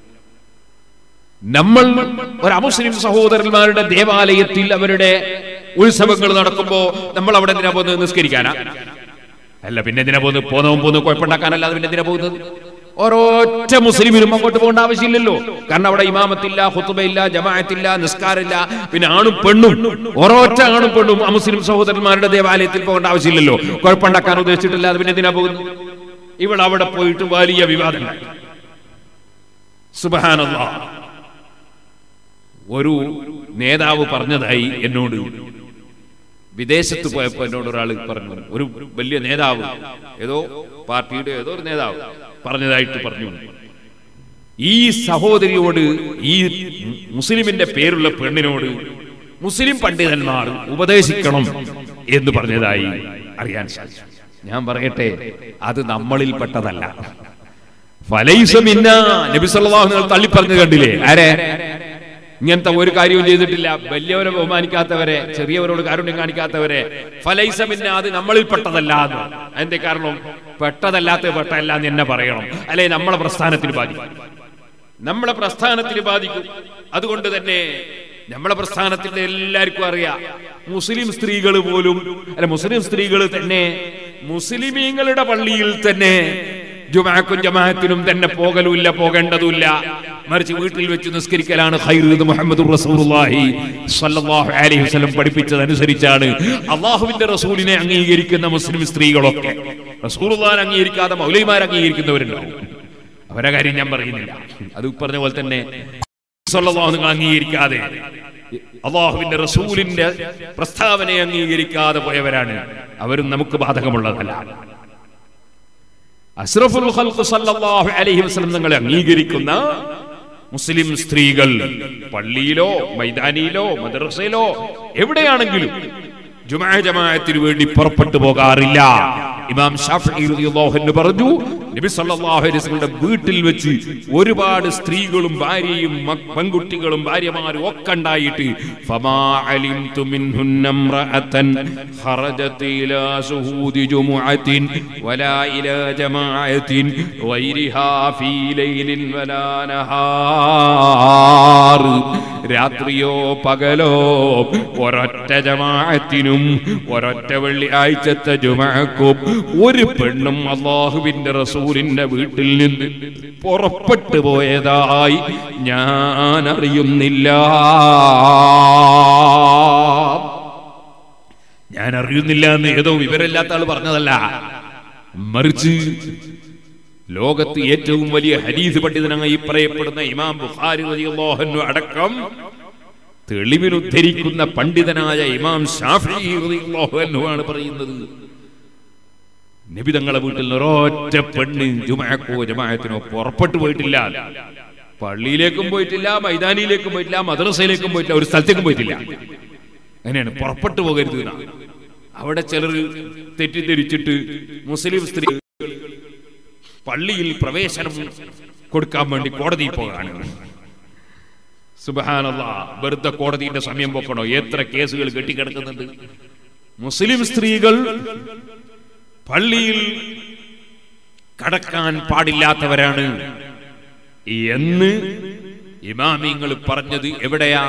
നമ്മൾ ഒരു അമുസ്ലിം സഹോദരന്മാരുടെ ദേവാലയത്തിൽ അവരുടെ ഉത്സവങ്ങൾ നടക്കുമ്പോ നമ്മൾ അവിടെ എന്തിനാ പോകുന്നത് നിസ്കരിക്കാനാ അല്ല പിന്നെ എന്തിനാ പോകുന്നത് പോന്നവും പോകുന്നത് കുഴപ്പമുണ്ടാക്കാനല്ലാതെ പിന്നെ എന്തിനാ പോകുന്നത് ഒരൊറ്റ മുസ്ലിമിനും അങ്ങോട്ട് പോകേണ്ട ആവശ്യമില്ലല്ലോ കാരണം അവിടെ ഇമാമത്തില്ല ഹുത്തുബയില്ല ജമാഅത്തില്ല നിസ്കാരമില്ല പിന്നെ ആണും പെണ്ണും ഒരൊറ്റ ആണും പെണ്ണും ആ മുസ്ലിം സഹോദരന്മാരുടെ ദേവാലയത്തിൽ പോകേണ്ട ആവശ്യമില്ലല്ലോ കുഴപ്പമുണ്ടാക്കാൻ ഉദ്ദേശിച്ചിട്ടില്ല അത് പിന്നെ എന്തിനാ പോകുന്നത് ഇവൾ അവിടെ പോയിട്ട് വലിയ വിവാദം സുബഹാനല്ല ഒരു നേതാവ് പറഞ്ഞതായി എന്നോട് വിദേശത്ത് പോയപ്പോ എന്നോട് ഒരാൾ പറഞ്ഞു ഒരു വലിയ നേതാവ് ഏതോ പാർട്ടിയുടെ ഏതോ ഒരു നേതാവ് പറഞ്ഞതായിട്ട് പറഞ്ഞു ഈ സഹോദരിയോട് ഈ മുസ്ലിമിന്റെ പേരുള്ള പെണ്ണിനോട് മുസ്ലിം പണ്ഡിതന്മാർ ഉപദേശിക്കണം എന്ന് പറഞ്ഞതായി അറിയാൻ സാധിച്ചു ഞാൻ പറയട്ടെ അത് നമ്മളിൽപ്പെട്ടതല്ല ഫലൈസ മിന്ന നബി സല്ലല്ലാഹു അലൈഹി വസല്ലം തള്ളിപ്പറഞ്ഞു കണ്ടില്ലേ ആരെ ഇങ്ങനത്തെ ഒരു കാര്യവും ചെയ്തിട്ടില്ല വലിയവരെ ബഹുമാനിക്കാത്തവരെ ചെറിയവരോട് കാരുണ്യം കാണിക്കാത്തവരെ ഫലൈസ മിന്ന അത് നമ്മളിൽപ്പെട്ടതല്ല എന്ന് അതിന്റെ കാരണം പെട്ടതല്ലാത്ത പെട്ടല്ല എന്ന് എന്നെ പറയണം അല്ലെ നമ്മളെ പ്രസ്ഥാനത്തിന് ബാധിക്കും നമ്മളെ പ്രസ്ഥാനത്തിന് ബാധിക്കും അതുകൊണ്ട് തന്നെ നമ്മളെ പ്രസ്ഥാനത്തിന്റെ എല്ലാവർക്കും അറിയാം മുസ്ലിം സ്ത്രീകൾ പോലും അല്ല മുസ്ലിം സ്ത്രീകൾ തന്നെ മുസ്ലിമീങ്ങളുടെ പള്ളിയിൽ തന്നെ ജുമാക്കും ജമാഅത്തിനും തന്നെ പോകലുമില്ല പോകേണ്ടതുമില്ല മറിച്ച് വീട്ടിൽ വെച്ച് നിസ്കരിക്കലാണ് ഖൈറൂദ് മുഹമ്മദ് റസൂലുള്ളാഹി സ്വല്ലല്ലാഹു അലൈഹി വസല്ലം പഠിപ്പിച്ചതനുസരിച്ചാണ് അള്ളാഹുവിന്റെ റസൂലിനെ അംഗീകരിക്കുന്ന മുസ്ലിം സ്ത്രീകളൊക്കെ റസൂലുള്ളാഹിനെ അംഗീകരിക്കാതെ മൗലൈമാർ അംഗീകരിക്കുന്നവരുണ്ടാവും അവരെ കാര്യം ഞാൻ പറയുന്നില്ല അത് പറഞ്ഞ പോലെ തന്നെ സ്വല്ലല്ലാഹു നിങ്ങൾ അംഗീകരിക്കാതെ അള്ളാഹുവിന്റെ റസൂലിന്റെ പ്രസ്താവനയെ അംഗീകരിക്കാതെ പോയവരാണ് അവരും നമുക്ക് ബാധകമുള്ളതല്ല അഷ്റഫുൽ ഖൽഖ് സല്ലല്ലാഹു അലൈഹി വസല്ലം തങ്ങളെ അംഗീകരിക്കുന്ന മുസ്ലിം സ്ത്രീകൾ പള്ളിയിലോ മൈതാനിയിലോ മദ്രസയിലോ എവിടെയാണെങ്കിലും ജുമാ ജമാഅത്തിന് വേണ്ടി പുറപ്പെട്ടു പോകാറില്ല ഇമാം ഷാഫി റളിയല്ലാഹു അൻഹു പറഞ്ഞു നബി സല്ലല്ലാഹു അലൈഹി വസല്ലമയുടെ വീട്ടിൽ വെച്ച് ഒരുപാട് സ്ത്രീകളും ഭാര്യയും മ- പെൺകുട്ടികളും ഭാര്യമാരും ഒക്കെ ഉണ്ടായിട്ട് ഫമാ അലിംതു മിൻഹുന്ന ഇംറഅതൻ ഖറജത് ഇലാ ശുഹൂദി ജുമുഅത്തിൻ വലാ ഇലാ ജമാഅത്തിൻ ഗൈരിഹാ ഫീ ലൈലിൻ വലാ നഹാർ രാത്രിയോ പകലോ ഒരൊറ്റ ജമാഅത്തിനും ഒരൊറ്റ വെള്ളിയാഴ്ചത്തെ ജുമഅക്കും ഒരു പെണ്ണും അള്ളാഹുവിന്റെ റസൂലിന്റെ വീട്ടിൽ നിന്ന് പുറപ്പെട്ടു പോയതായി ഞാൻ അറിയുന്നില്ല ഞാൻ അറിയുന്നില്ല എന്ന് ഏതോ വിവരമില്ലാത്ത ആൾ പറഞ്ഞതല്ല മറിച്ച് ലോകത്ത് ഏറ്റവും വലിയ ഹദീസ് പണ്ഡിതനായി പറയപ്പെടുന്ന ഇമാം ബുഖാരി റളിയല്ലാഹു അൻഹു അടക്കം തെളിവിൽ ഉദ്ധരിക്കുന്ന പണ്ഡിതനായ ഇമാം ഷാഫി റളിയല്ലാഹു അൻഹു ആണ് പറയുന്നത് നബി തങ്ങളെ വീട്ടിൽ നിന്ന് ഒരൊറ്റ പെണ്ണ് ജുമാക്കോ ജമാഅത്തിനോ പുറപ്പെട്ടു പോയിട്ടില്ല പള്ളിയിലേക്കും പോയിട്ടില്ല മൈതാനിയിലേക്കും പോയിട്ടില്ല മദ്രസയിലേക്കും പോയിട്ടില്ല ഒരു സ്ഥലത്തേക്കും പോയിട്ടില്ല അങ്ങനെയാണ് പുറപ്പെട്ടു പോകരുത് എന്നാണ്. അവിടെ ചിലർ തെറ്റിദ്ധരിച്ചിട്ട് മുസ്ലിം സ്ത്രീ പള്ളിയിൽ പ്രവേശനം കൊടുക്കാൻ വേണ്ടി കോടതിയിൽ പോകാണ് സുബഹാനല്ല വെറുതെ കോടതിയുടെ സമയം പോക്കണോ എത്ര കേസുകൾ കെട്ടിക്കിടക്കുന്നുണ്ട് മുസ്ലിം സ്ത്രീകൾ പള്ളിയിൽ കടക്കാൻ പാടില്ലാത്തവരാണ് എന്ന് ഇമാമിങ്ങൾ പറഞ്ഞത് എവിടെയാ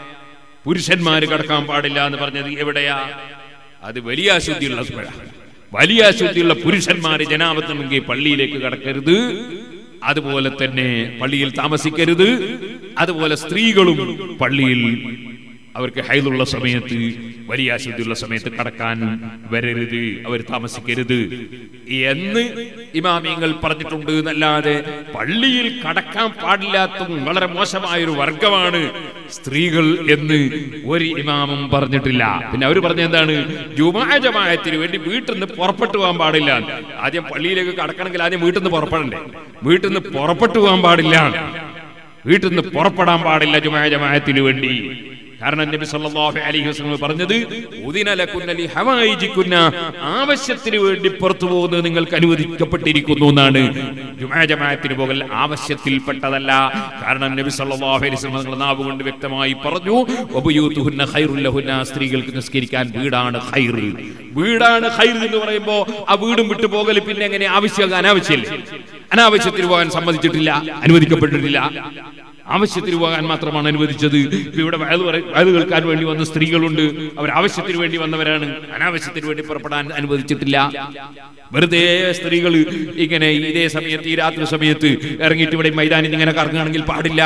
പുരുഷന്മാര് കടക്കാൻ പാടില്ല എന്ന് പറഞ്ഞത് എവിടെയാ അത് വലിയ അശുദ്ധിയുള്ള സ്ഥലമാണ്. വലിയ അശുദ്ധിയുള്ള പുരുഷന്മാര് ജനാപത്തുണ്ടെങ്കിൽ പള്ളിയിലേക്ക് കടക്കരുത് അതുപോലെ തന്നെ പള്ളിയിൽ താമസിക്കരുത് അതുപോലെ സ്ത്രീകളും പള്ളിയിൽ അവർക്ക് ഹൈലുള്ള സമയത്ത് വലിയ അശുദ്ധിയുള്ള സമയത്ത് കടക്കാൻ വരരുത് അവർ താമസിക്കരുത് എന്ന് ഇമാമിയങ്ങൾ പറഞ്ഞിട്ടുണ്ട് എന്നല്ലാതെ പള്ളിയിൽ കടക്കാൻ പാടില്ലാത്തതും വളരെ മോശമായ ഒരു വർഗമാണ് സ്ത്രീകൾ എന്ന് ഒരു ഇമാമും പറഞ്ഞിട്ടില്ല പിന്നെ അവർ പറഞ്ഞ എന്താണ് ജുമാ ജമാഅത്തിന് വേണ്ടി വീട്ടിൽ നിന്ന് പുറപ്പെട്ടു പോകാൻ പാടില്ല ആദ്യം പള്ളിയിലേക്ക് കടക്കണമെങ്കിൽ ആദ്യം വീട്ടിൽ നിന്ന് പുറപ്പെടണ്ടേ വീട്ടിൽ നിന്ന് പുറപ്പെട്ടു പോകാൻ പാടില്ല വീട്ടിൽ നിന്ന് പുറപ്പെടാൻ പാടില്ല ജുമാ ജമാഅത്തിന് വേണ്ടി കാരണം നബി സല്ലല്ലാഹു അലൈഹി വസല്ലം പറഞ്ഞത് ഉദിന ലകുന്ന ലി ഹവായിജിക്കുന്ന ആവശ്യത്തിന് വേണ്ടി പുറത്തു പോകുന്നത് നിങ്ങൾക്ക് അനുവദിക്കപ്പെട്ടിരിക്കുന്നു എന്നാണ് ജുമാ ജമാഅത്തിന് പോകൽ ആവശ്യത്തിൽപ്പെട്ടതല്ല കാരണം നബി സല്ലല്ലാഹു അലൈഹി വസല്ലം തങ്ങളുടെ നാവ് കൊണ്ട് വ്യക്തമായി പറഞ്ഞു വബുയൂതുഹുന്ന ഖൈറുൽ ലഹുന്ന സ്ത്രീകൾക്ക് നിസ്കരിക്കാൻ വീടാണ് ഖൈർ വീടാണ് ഖൈർ എന്ന് പറയുമ്പോൾ ആ വീടും വിട്ടു പോകൽ പിന്നെ എങ്ങനെ ആവശ്യം അനാവശ്യമില്ല അനാവശ്യത്തിന് പോകാൻ സമ്മതിച്ചിട്ടില്ല അനുവദിക്കപ്പെട്ടിട്ടില്ല ആവശ്യത്തിന് പോകാൻ മാത്രമാണ് അനുവദിച്ചത് ഇപ്പൊ ഇവിടെ വയത് പറ- വയത് കേൾക്കാൻ വേണ്ടി വന്ന സ്ത്രീകളുണ്ട് അവർ ആവശ്യത്തിന് വേണ്ടി വന്നവരാണ് അനാവശ്യത്തിന് വേണ്ടി പുറപ്പെടാൻ അനുവദിച്ചിട്ടില്ല വെറുതെ സ്ത്രീകൾ ഇങ്ങനെ ഇതേ സമയത്ത് ഈ രാത്രി സമയത്ത് ഇറങ്ങിയിട്ട് ഇവിടെ മൈതാനിൽ ഇങ്ങനെ കറങ്ങുകയാണെങ്കിൽ പാടില്ല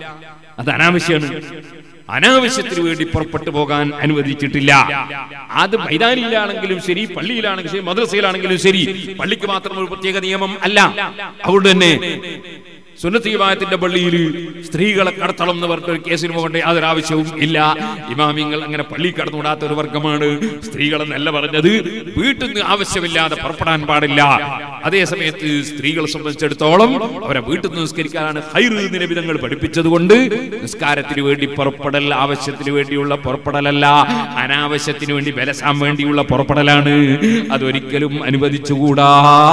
അത് അനാവശ്യമാണ് അനാവശ്യത്തിന് വേണ്ടി പുറപ്പെട്ടു പോകാൻ അനുവദിച്ചിട്ടില്ല അത് മൈതാനിയിലാണെങ്കിലും ശരി പള്ളിയിലാണെങ്കിലും ശരി മദ്രസയിലാണെങ്കിലും ശരി പള്ളിക്ക് മാത്രം ഒരു പ്രത്യേക നിയമം അല്ല അതുകൊണ്ട് തന്നെ സുന്നത്ത് ജമാഅത്തിന്റെ പള്ളിയിൽ സ്ത്രീകളെ കടത്തണം എന്ന് പറഞ്ഞ ഒരു കേസിന് പോകേണ്ട യാതൊരു ആവശ്യവും ഇല്ല ഇമാമിങ്ങൾ അങ്ങനെ പള്ളി കടന്നുകൂടാത്ത ഒരു വർഗമാണ് സ്ത്രീകളെന്നല്ല പറഞ്ഞത് വീട്ടിൽ നിന്ന് ആവശ്യമില്ലാതെ പുറപ്പെടാൻ പാടില്ല അതേ സമയത്ത് സ്ത്രീകളെ സംബന്ധിച്ചിടത്തോളം അവരെ വീട്ടിൽ നിന്ന് നിസ്കരിക്കാനാണ് ഹൈറ് നിലവിധങ്ങൾ പഠിപ്പിച്ചത് കൊണ്ട് നിസ്കാരത്തിന് വേണ്ടി പുറപ്പെടൽ ആവശ്യത്തിന് വേണ്ടിയുള്ള പുറപ്പെടലല്ല അനാവശ്യത്തിന് വേണ്ടി വിലസാൻ വേണ്ടിയുള്ള പുറപ്പെടലാണ് അതൊരിക്കലും അനുവദിച്ചുകൂടാ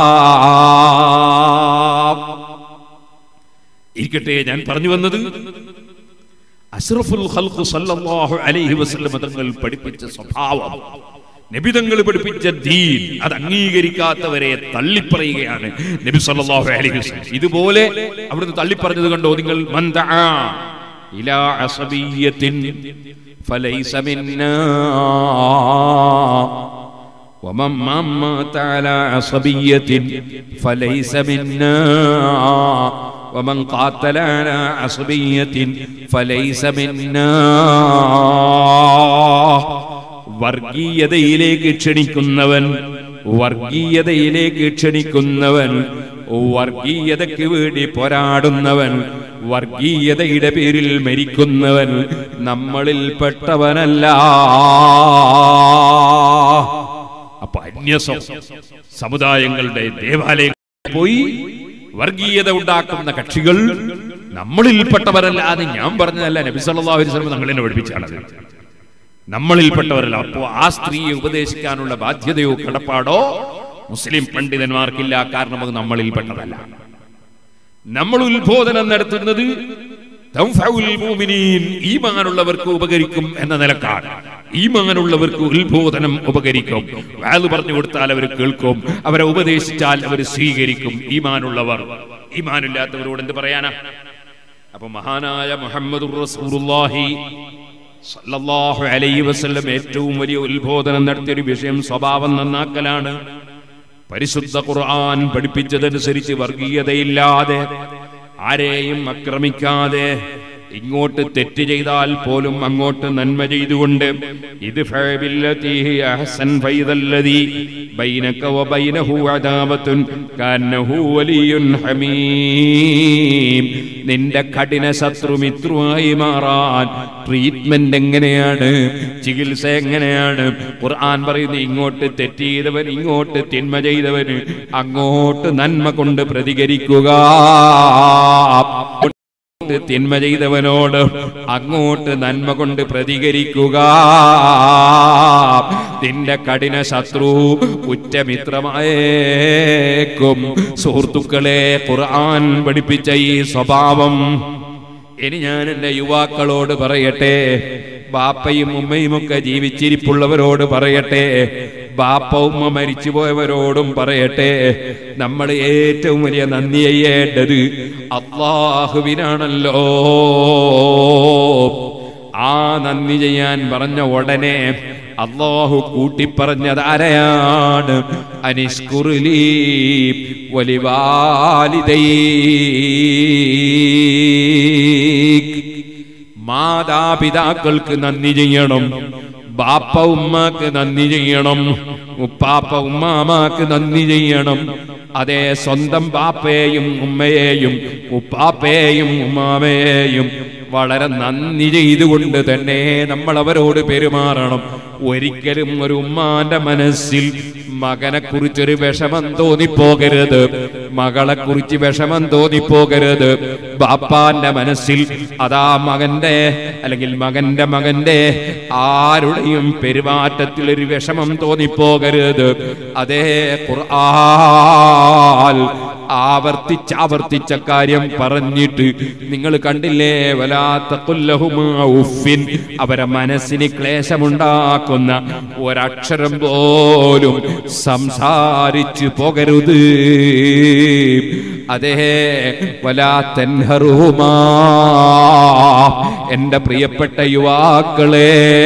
ഇരിക്കട്ടെ ഞാൻ പറഞ്ഞു വന്നത് അഷ്റഫുൽ ഖൽഖ് സല്ലല്ലാഹു അലൈഹി വസല്ലം തങ്ങൾ പഠിപ്പിച്ച സ്വഭാവം നബിതങ്ങൾ പഠിപ്പിച്ച ദീൻ അത് അംഗീകരിക്കാത്തവരെ തള്ളിപ്പറയുകയാണ് നബി സല്ലല്ലാഹു അലൈഹി വസല്ലം ഇതുപോലെ അവിടുന്ന് തള്ളിപ്പറഞ്ഞത് കണ്ടോ നിങ്ങൾ മൻ ദആ ഇലാ അസബിയ്യത്തിൻ ഫലൈസ മിന്നാ ومن مات على عصبية فليس منا ومن قاتل على عصبية فليس منا വർഗീയതയിലേക്ക് ക്ഷണിക്കുന്നവൻ വർഗീയതയിലേക്ക് ക്ഷണിക്കുന്നവൻ വർഗീയതയ്ക്ക് വേണ്ടി പോരാടുന്നവൻ വർഗീയതയുടെ പേരിൽ മരിക്കുന്നവൻ നമ്മളിൽ പെട്ടവനല്ല അപ്പൊ അന്യ സ- സമുദായങ്ങളുടെ ദേവാലയങ്ങളിൽ പോയി വർഗീയത ഉണ്ടാക്കുന്ന കക്ഷികൾ നമ്മളിൽപ്പെട്ടവരല്ല അത് ഞാൻ പറഞ്ഞതല്ല നബി സല്ലല്ലാഹു അലൈഹി വസല്ലം തങ്ങളെന്നെ പഠിപ്പിച്ചാണത് നമ്മളിൽപ്പെട്ടവരല്ല അപ്പോ ആ സ്ത്രീയെ ഉപദേശിക്കാനുള്ള ബാധ്യതയോ കടപ്പാടോ മുസ്ലിം പണ്ഡിതന്മാർക്കില്ല കാരണം അത് നമ്മളിൽപ്പെട്ടതല്ല നമ്മൾ ഉത്ബോധനം നടത്തുന്നത് തൻഫഉൽ മുഅ്മിനീൻ, ഈമാനുള്ളവർക്ക് ഉപകരിക്കും എന്ന നിലക്കാണ് ഈമാനുള്ളവർക്ക് ഉത്ബോധനം ഉപകരിക്കും വാല് പറഞ്ഞു കൊടുത്താൽ അവർ കേൾക്കും അവരെ ഉപദേശിച്ചാൽ അവർ സ്വീകരിക്കും ഈമാനുള്ളവർ ഈമാനില്ലാത്തവരോട് എന്ത് പറയാനാ അപ്പൊ മഹാനായ മുഹമ്മദ് റസൂലുള്ളാഹി സല്ലല്ലാഹു അലൈഹി വസല്ലം ഏറ്റവും വലിയ ഉത്ബോധനം നടത്തിയ ഒരു വിഷയം സ്വഭാവം നന്നാക്കലാണ് പരിശുദ്ധ ഖുർആൻ പഠിപ്പിച്ചതനുസരിച്ച് വർഗീയതയില്ലാതെ ആരെയും ആക്രമിക്കാതെ ഇങ്ങോട്ട് തെറ്റ് ചെയ്താൽ പോലും അങ്ങോട്ട് നന്മ ചെയ്തുകൊണ്ട് ഇത് ഫഅബില്ലതി ഹിയ അഹ്സൻ ഫൈദല്ലദി ബൈനക വബൈനഹു അദാവത്തുൻ കാന്നഹു വലിയുൻ ഹമീം നിന്റെ കഠിന ശത്രു മിത്രുവായി മാറാൻ ട്രീറ്റ്മെന്റ് എങ്ങനെയാണ് ചികിത്സ എങ്ങനെയാണ് ഖുർആൻ പറയുന്നു ഇങ്ങോട്ട് തെറ്റ് ചെയ്തവൻ ഇങ്ങോട്ട് തിന്മ ചെയ്തവന് അങ്ങോട്ട് നന്മ കൊണ്ട് പ്രതികരിക്കുക അങ്ങോട്ട് തിന്മ ചെയ്തവനോട് അങ്ങോട്ട് നന്മ കൊണ്ട് പ്രതികരിക്കുക നിന്റെ കഠിന ശത്രു ഉറ്റമിത്രമായേക്കും സുഹൃത്തുക്കളെ ഖുർആൻ പഠിപ്പിച്ച ഈ സ്വഭാവം ഇനി ഞാൻ എന്റെ യുവാക്കളോട് പറയട്ടെ ബാപ്പയും ഉമ്മയും ഒക്കെ ജീവിച്ചിരിപ്പുള്ളവരോട് പറയട്ടെ ബാപ്പ ഉമ്മ മരിച്ചുപോയവരോടും പറയട്ടെ നമ്മൾ ഏറ്റവും വലിയ നന്ദി ചെയ്യേണ്ടത് അള്ളാഹുവിനാണല്ലോ ആ നന്ദി ചെയ്യാൻ പറഞ്ഞ ഉടനെ അള്ളാഹു കൂട്ടിപ്പറഞ്ഞത് ആരെയാണ് അനിഷ്കുറുലി വലിവാലിതൈ മാതാപിതാക്കൾക്ക് നന്ദി ചെയ്യണം ബാപ്പ ഉമ്മാക്ക് നന്ദി ചെയ്യണം ഉപ്പാപ്പ ഉമ്മാമാക്ക് നന്ദി ചെയ്യണം അതേ സ്വന്തം ബാപ്പയെയും ഉമ്മയെയും ഉപ്പാപ്പയെയും ഉമ്മാമയെയും വളരെ നന്ദി ചെയ്തുകൊണ്ട് തന്നെ നമ്മൾ അവരോട് പെരുമാറണം ഒരിക്കലും ഒരു ഉമ്മാന്റെ മനസ്സിൽ മകനെ കുറിച്ചൊരു വിഷമം തോന്നിപ്പോകരുത് മകളെ കുറിച്ച് വിഷമം തോന്നിപ്പോകരുത് ബാപ്പാന്റെ മനസ്സിൽ അതാ മകന്റെ അല്ലെങ്കിൽ മകന്റെ മകന്റെ ആരുടെയും പെരുമാറ്റത്തിൽ ഒരു വിഷമം തോന്നിപ്പോകരുത് അതേ ഖുർആൻ ആവർത്തിച്ചാവർത്തിച്ച കാര്യം പറഞ്ഞിട്ട് നിങ്ങൾ കണ്ടില്ലേ വലാത്ത ഉഫിൻ അവരെ മനസ്സിന് ക്ലേശമുണ്ടാക്കുന്ന ഒരക്ഷരം പോലും സംസാരിച്ചു പോകരുത് അതേ വലാത്തൻഹറുമാ എന്റെ പ്രിയപ്പെട്ട യുവാക്കളെ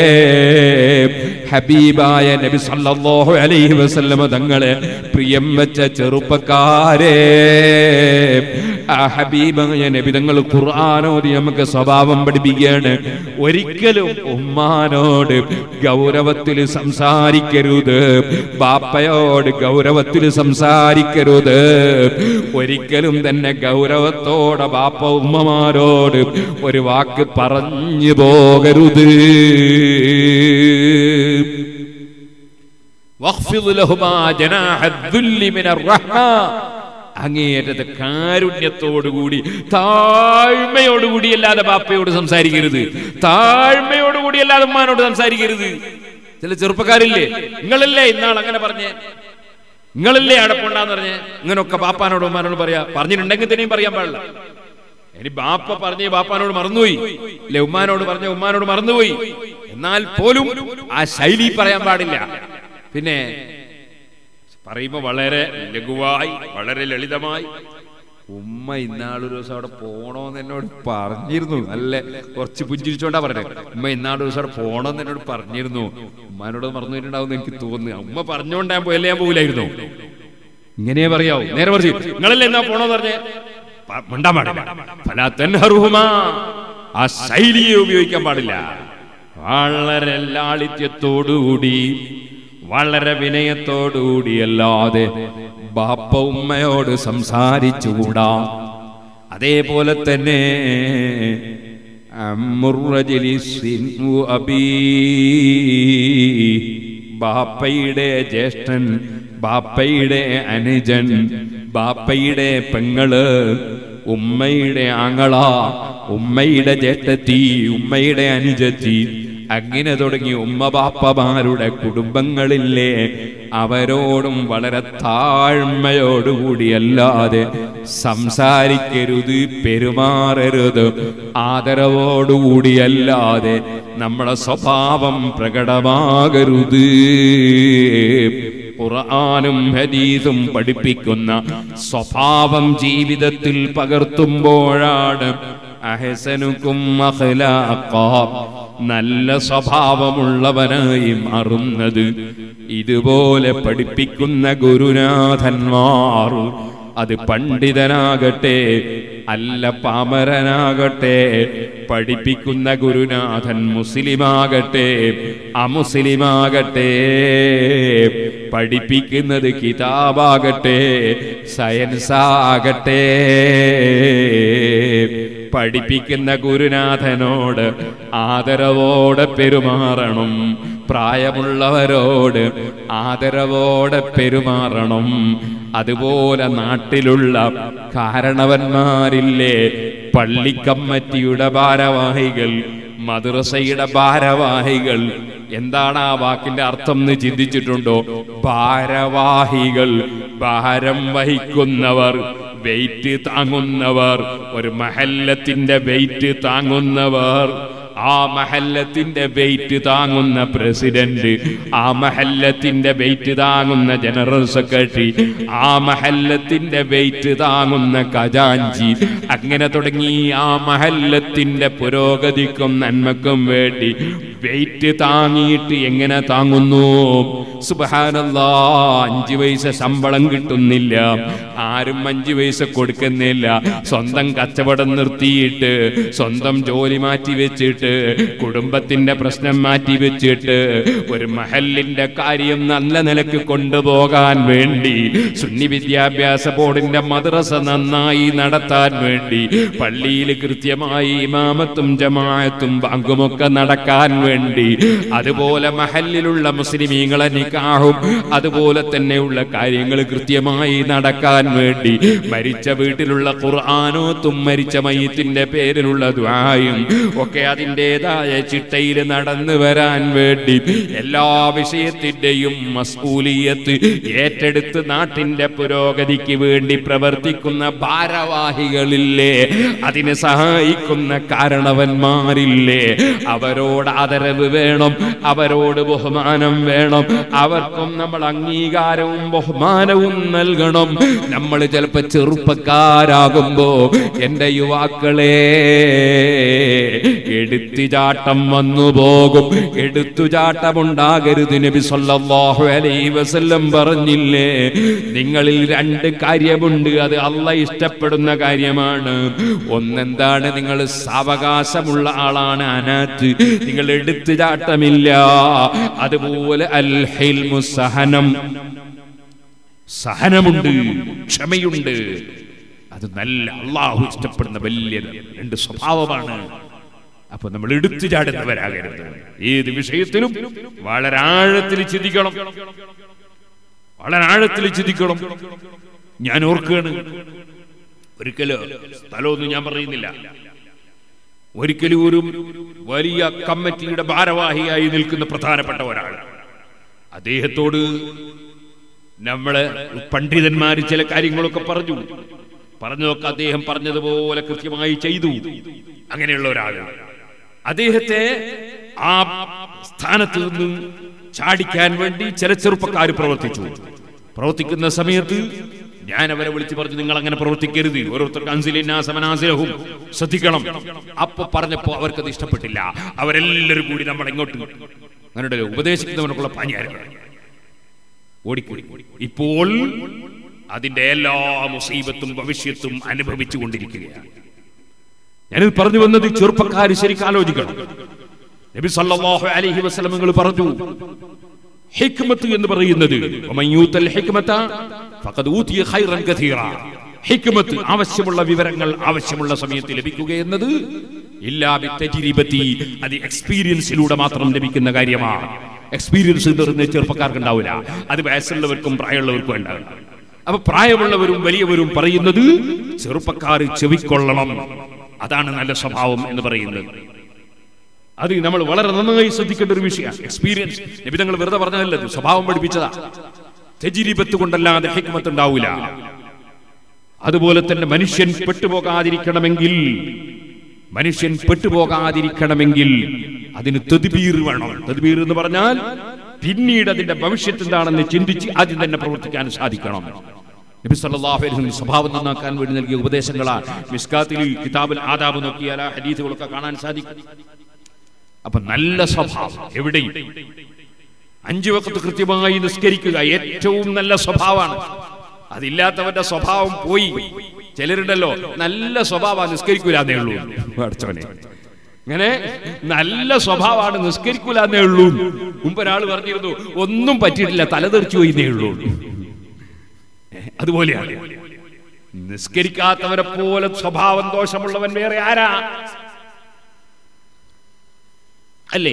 ഹബീബായ നബി സല്ലല്ലാഹു അലൈഹി വസല്ലമ തങ്ങളെ പ്രിയം വെച്ച ചെറുപ്പക്കാരെ ആ ഹബീബായ നബി തങ്ങൾ ഖുർആാനോതി നമുക്ക് സ്വഭാവം പഠിപ്പിക്കുകയാണ് ഒരിക്കലും ഉമ്മാനോട് ഗൗരവത്തിൽ സംസാരിക്കരുത് ബാപ്പയോട് ഗൗരവത്തിൽ സംസാരിക്കരുത് ഒരിക്കലും തന്നെ ഗൗരവത്തോടെ ബാപ്പ ഉമ്മമാരോട് ഒരു വാക്ക് പറഞ്ഞു പോകരുത് واخفض لهما جناح الذل من الرحمة അങ്ങേയറ്റത്തെ കാരുണ്യത്തോടുകൂടി താഴ്മയോടുകൂടി അല്ലാതെ ബാപ്പയോട് സംസാരിക്കരുത് താഴ്മയോടുകൂടി അല്ലാതെ ഉമ്മാനോട് സംസാരിക്കരുത് ചില ചെറുപ്പക്കാരില്ലേ നിങ്ങളല്ലേ ഇന്നാൾ അങ്ങനെ പറഞ്ഞേ നിങ്ങളല്ലേ അടപ്പുണ്ടാന്ന് പറഞ്ഞേ ഇങ്ങനൊക്കെ ബാപ്പാനോട് ഉമ്മാനോട് പറയാ പറഞ്ഞിട്ടുണ്ടെങ്കിൽ തന്നെയും പറയാൻ പാടില്ല ഇനി ബാപ്പ പറഞ്ഞ് ബാപ്പാനോട് മറന്നുപോയി അല്ലെ ഉമ്മാനോട് പറഞ്ഞ ഉമ്മാനോട് മറന്നുപോയി എന്നാൽ പോലും ആ ശൈലി പറയാൻ പാടില്ല പിന്നെ പറയുമ്പോ വളരെ ലഘുവായി വളരെ ലളിതമായി ഉമ്മ ഇന്നാളൊരു ദിവസം അവിടെ പോണോന്ന് എന്നോട് പറഞ്ഞിരുന്നു നല്ല കുറച്ച് പുഞ്ചിരിച്ചോണ്ടാ പറഞ്ഞത് ഉമ്മ ഇന്നാളൊരു ദിവസം അവിടെ പോണോന്ന് എന്നോട് പറഞ്ഞിരുന്നു ഉമ്മാനോട് മറന്നുപോയിട്ടുണ്ടാവും എനിക്ക് തോന്നുന്നു ഉമ്മ പറഞ്ഞോണ്ട് ഞാൻ പോയല്ലേ ഞാൻ പോകില്ലായിരുന്നു ഇങ്ങനെ പറയാവൂ നേരെ പറഞ്ഞു നിങ്ങളല്ലേ എന്നാ പോണോന്ന് പറഞ്ഞേ പ- മിണ്ടാൻ പാടില്ല ഫലാ തൻഹറുഹുമാ. ആ ശൈലിയെ ഉപയോഗിക്കാൻ പാടില്ല വളരെ ലാളിത്യത്തോടുകൂടി വളരെ വിനയത്തോടുകൂടി അല്ലാതെ ബാപ്പ ഉമ്മയോട് സംസാരിച്ചുകൂടാ അതേപോലെ തന്നെ അമ്മുറജിലി സിൻഉ അബീ. ബാപ്പയുടെ ജ്യേഷ്ഠൻ ബാപ്പയുടെ അനുജൻ ബാപ്പയുടെ പെങ്ങള് ഉമ്മയുടെ ആങ്ങള ഉമ്മയുടെ ജേട്ടത്തി ഉമ്മയുടെ അനുജത്തി അങ്ങനെ തുടങ്ങി ഉമ്മബാപ്പമാരുടെ കുടുംബങ്ങളില്ലേ അവരോടും വളരെ താഴ്മയോടുകൂടിയല്ലാതെ സംസാരിക്കരുത് പെരുമാറരുത് ആദരവോടുകൂടിയല്ലാതെ നമ്മളെ സ്വഭാവം പ്രകടമാകരുത് ഖുർആാനും ഹദീസും പഠിപ്പിക്കുന്ന സ്വഭാവം ജീവിതത്തിൽ പകർത്തുമ്പോഴാണ് അഹസനുക്കും അഖ്ലാഖാ നല്ല സ്വഭാവമുള്ളവനായി മാറുന്നത് ഇതുപോലെ പഠിപ്പിക്കുന്ന ഗുരുനാഥന്മാർ അത് പണ്ഡിതനാകട്ടെ അല്ല പാമരനാകട്ടെ പഠിപ്പിക്കുന്ന ഗുരുനാഥൻ മുസ്ലിമാകട്ടെ അമുസ്ലിമാകട്ടെ പഠിപ്പിക്കുന്നത് കിതാബാകട്ടെ സയൻസാകട്ടെ പഠിപ്പിക്കുന്ന ഗുരുനാഥനോട് ആദരവോടെ പെരുമാറണം പ്രായമുള്ളവരോട് ആദരവോടെ പെരുമാറണം അതുപോലെ നാട്ടിലുള്ള കാരണവന്മാരില്ലേ പള്ളിക്കമ്മറ്റിയുടെ ഭാരവാഹികൾ മദ്രസയുടെ ഭാരവാഹികൾ എന്താണ് ആ വാക്കിന്റെ അർത്ഥം എന്ന് ചിന്തിച്ചിട്ടുണ്ടോ ഭാരവാഹികൾ ഭാരം വഹിക്കുന്നവർ വെയിറ്റ് താങ്ങുന്നവർ ഒരു മഹല്ലത്തിന്റെ വെയിറ്റ് താങ്ങുന്നവർ ആ മഹല്ലത്തിന്റെ വെയിറ്റ് താങ്ങുന്ന പ്രസിഡന്റ് ആ മഹല്ലത്തിന്റെ വെയിറ്റ് താങ്ങുന്ന ജനറൽ സെക്രട്ടറി ആ മഹല്ലത്തിന്റെ വെയിറ്റ് താങ്ങുന്ന ഖജാഞ്ചി അങ്ങനെ തുടങ്ങി ആ മഹല്ലത്തിന്റെ പുരോഗതിക്കും നന്മക്കും വേണ്ടി വെയിറ്റ് താങ്ങിയിട്ട് എങ്ങനെ താങ്ങുന്നു സുബഹാനല്ലാ അഞ്ചു പൈസ ശമ്പളം കിട്ടുന്നില്ല ആരും അഞ്ചു പൈസ കൊടുക്കുന്നില്ല സ്വന്തം കച്ചവടം നിർത്തിയിട്ട് സ്വന്തം ജോലി മാറ്റി വെച്ചിട്ട് കുടുംബത്തിന്റെ പ്രശ്നം മാറ്റി വെച്ചിട്ട് ഒരു മഹലിന്റെ കാര്യം നല്ല നിലക്ക് കൊണ്ടുപോകാൻ വേണ്ടി സുന്നി വിദ്യാഭ്യാസ ബോർഡിന്റെ മദ്രസ നന്നായി നടത്താൻ വേണ്ടി പള്ളിയിൽ കൃത്യമായി ഇമാമത്തും ജമാഅത്തും ബാങ്കുമൊക്കെ നടക്കാൻ വേണ്ടി അതുപോലെ മഹലിലുള്ള മുസ്ലിമീങ്ങളെ നിക്കാഹും അതുപോലെ തന്നെയുള്ള കാര്യങ്ങൾ കൃത്യമായി നടക്കാൻ വേണ്ടി മരിച്ച വീട്ടിലുള്ള ഖുർആാനോത്തും മരിച്ച മയ്യത്തിന്റെ പേരിലുള്ള ദ്വായും ഒക്കെ അതിൻ്റെതായ ചിട്ടയിൽ നടന്നു വരാൻ വേണ്ടി എല്ലാ വിഷയത്തിന്റെയും മസ്കൂലിയത്ത് ഏറ്റെടുത്ത് നാട്ടിന്റെ പുരോഗതിക്ക് വേണ്ടി പ്രവർത്തിക്കുന്ന ഭാരവാഹികളില്ലേ അതിനെ സഹായിക്കുന്ന കാരണവന്മാരില്ലേ അവരോട് ആദരവ് വേണം അവരോട് ബഹുമാനം വേണം അവർക്കും നമ്മൾ അംഗീകാരവും ബഹുമാനവും നൽകണം നമ്മൾ ചിലപ്പോ ചെറുപ്പക്കാരാകുമ്പോ എന്റെ യുവാക്കളെ എടുത്തുചാട്ടം വന്നു പോകും എടുത്തുചാട്ടമുണ്ടാകരുത് നബി സല്ലല്ലാഹു അലൈഹി വസല്ലം പറഞ്ഞില്ലേ നിങ്ങളിൽ രണ്ട് കാര്യമുണ്ട് അത് അല്ല ഇഷ്ടപ്പെടുന്ന കാര്യമാണ് ഒന്നെന്താണ് നിങ്ങൾ സാവകാശമുള്ള ആളാണ് അനാത്ത് നിങ്ങൾ എടുത്തുചാട്ടമില്ല അതുപോലെ അൽ ഹിൽമു സഹനം സഹനമുണ്ട് ക്ഷമയുണ്ട് അത് നല്ല അള്ളാഹു ഇഷ്ടപ്പെടുന്ന വലിയ രണ്ട് സ്വഭാവമാണ് അപ്പൊ നമ്മൾ എടുത്തു ചാടുന്നവരാകരുത് ഏത് വിഷയത്തിലും വളരെ ആഴത്തിൽ ചിന്തിക്കണം വളരെ ആഴത്തിൽ ചിന്തിക്കണം ഞാൻ ഓർക്കുകയാണ് ഒരിക്കലും സ്ഥലമൊന്നും ഞാൻ പറയുന്നില്ല ഒരിക്കലും ഒരു വലിയ കമ്മിറ്റിയുടെ ഭാരവാഹിയായി നിൽക്കുന്ന പ്രധാനപ്പെട്ട ഒരാൾ അദ്ദേഹത്തോട് നമ്മള് പണ്ഡിതന്മാർ ചില കാര്യങ്ങളൊക്കെ പറഞ്ഞു പറഞ്ഞതൊക്കെ അദ്ദേഹം പറഞ്ഞതുപോലെ കൃത്യമായി ചെയ്തു അങ്ങനെയുള്ള ഒരാൾ അദ്ദേഹത്തെ ആ സ്ഥാനത്ത് നിന്ന് ചാടിക്കാൻ വേണ്ടി ചില ചെറുപ്പക്കാർ പ്രവർത്തിച്ചു പ്രവർത്തിക്കുന്ന സമയത്ത് ഞാൻ അവരെ വിളിച്ചു പറഞ്ഞു നിങ്ങൾ അങ്ങനെ പ്രവർത്തിക്കരുത് ഓരോരുത്തർക്ക് അൻസിലിനാസമനാസിലഹും ശ്രദ്ധിക്കണം അപ്പൊ പറഞ്ഞപ്പോ അവർക്കത് ഇഷ്ടപ്പെട്ടില്ല അവരെല്ലാവരും കൂടി നമ്മൾ ഇങ്ങോട്ട് അങ്ങനെ ഉപദേശിക്കുന്നവനൊക്കെയുള്ള പാഞ്ഞായിരുന്നു ഓടിപ്പോയി ഇപ്പോൾ അതിന്റെ എല്ലാ മുസീബത്തും ഭവിഷ്യത്തും അനുഭവിച്ചു കൊണ്ടിരിക്കുകയാണ് ഞാനിത് പറഞ്ഞു വന്നത് ചെറുപ്പക്കാർ ശരിക്കും ആലോചിക്കണം നബി സല്ലല്ലാഹു അലൈഹി വസല്ലമകൾ പറഞ്ഞു ഹിക്മത്ത് എന്ന് പറയുന്നത് വമൻ യൂതൽ ഹിക്മത ഫഖദ് ഊതിയ ഖൈറൻ കഥീറ ഹിക്മത്ത് ആവശ്യമുള്ള വിവരങ്ങൾ ആവശ്യമുള്ള സമയത്ത് ലഭിക്കുക എന്നത് ഇല്ലാ ബിത്തജ്രിബതി അത് എക്സ്പീരിയൻസിലൂടെ മാത്രം ലഭിക്കുന്ന കാര്യമാണ് എക്സ്പീരിയൻസ് എന്ന് പറയുന്നത് ചെറുപ്പക്കാർക്ക് ഉണ്ടാവില്ല അത് വയസ്സുള്ളവർക്കും പ്രായമുള്ളവർക്കും ഉണ്ടാവില്ല അപ്പൊ പ്രായമുള്ളവരും വലിയവരും പറയുന്നത് ചെറുപ്പക്കാർ ചെവിക്കൊള്ളണം അതാണ് നല്ല സ്വഭാവം എന്ന് പറയുന്നത് അത് നമ്മൾ വളരെ നന്നായി ശ്രദ്ധിക്കേണ്ട ഒരു വിഷയമാണ് എക്സ്പീരിയൻസ് നബി തങ്ങൾ വെറുതെ പറഞ്ഞതല്ല ഇത് സ്വഭാവം പഠിപ്പിച്ചതാ തെജിരിബത്ത് കൊണ്ടല്ലാതെ ഹിക്മത്ത് ഉണ്ടാവൂല അതുപോലെ തന്നെ മനുഷ്യൻ പെട്ടുപോകാതിരിക്കണമെങ്കിൽ മനുഷ്യൻ പെട്ടുപോകാതിരിക്കണമെങ്കിൽ അതിന് തെതുബീർ വേണം തെതുബീർ എന്ന് പറഞ്ഞാൽ പിന്നീട് അതിന്റെ ഭവിഷ്യത്ത് എന്താണെന്ന് ചിന്തിച്ച് ആദ്യം തന്നെ പ്രവർത്തിക്കാൻ സാധിക്കണം നബി സല്ലല്ലാഹു അലൈഹി വസല്ലം സ്വഭാവം നന്നാക്കാൻ വേണ്ടി നൽകിയ ഉപദേശങ്ങളാണ് മിസ്കാത്തിൽ കിതാബിൽ ആദാബ് നോക്കിയാൽ ആ ഹദീസുകളൊക്കെ കാണാൻ സാധിക്കും അപ്പൊ നല്ല സ്വഭാവം എവിടെയും അഞ്ചു വക്കത്ത് കൃത്യമായി നിസ്കരിക്കുക ഏറ്റവും നല്ല സ്വഭാവമാണ് അതില്ലാത്തവന്റെ സ്വഭാവം പോയി ചിലരുണ്ടല്ലോ നല്ല സ്വഭാവം നിസ്കരിക്കൂലെന്നേ ഉള്ളൂ അടച്ചവനെ ഇങ്ങനെ നല്ല സ്വഭാവമാണ് നിസ്കരിക്കൂലെന്നേ ഉള്ളൂ മുമ്പ് ഒരാൾ പറഞ്ഞിരുന്നു ഒന്നും പറ്റിയിട്ടില്ല തലതെറിച്ചു പോയിന്നേ ഉള്ളൂ അതുപോലെയാണ് നിസ്കരിക്കാത്തവരെ പോലെ സ്വഭാവം ദോഷമുള്ളവൻ വേറെ ആരാ അല്ലേ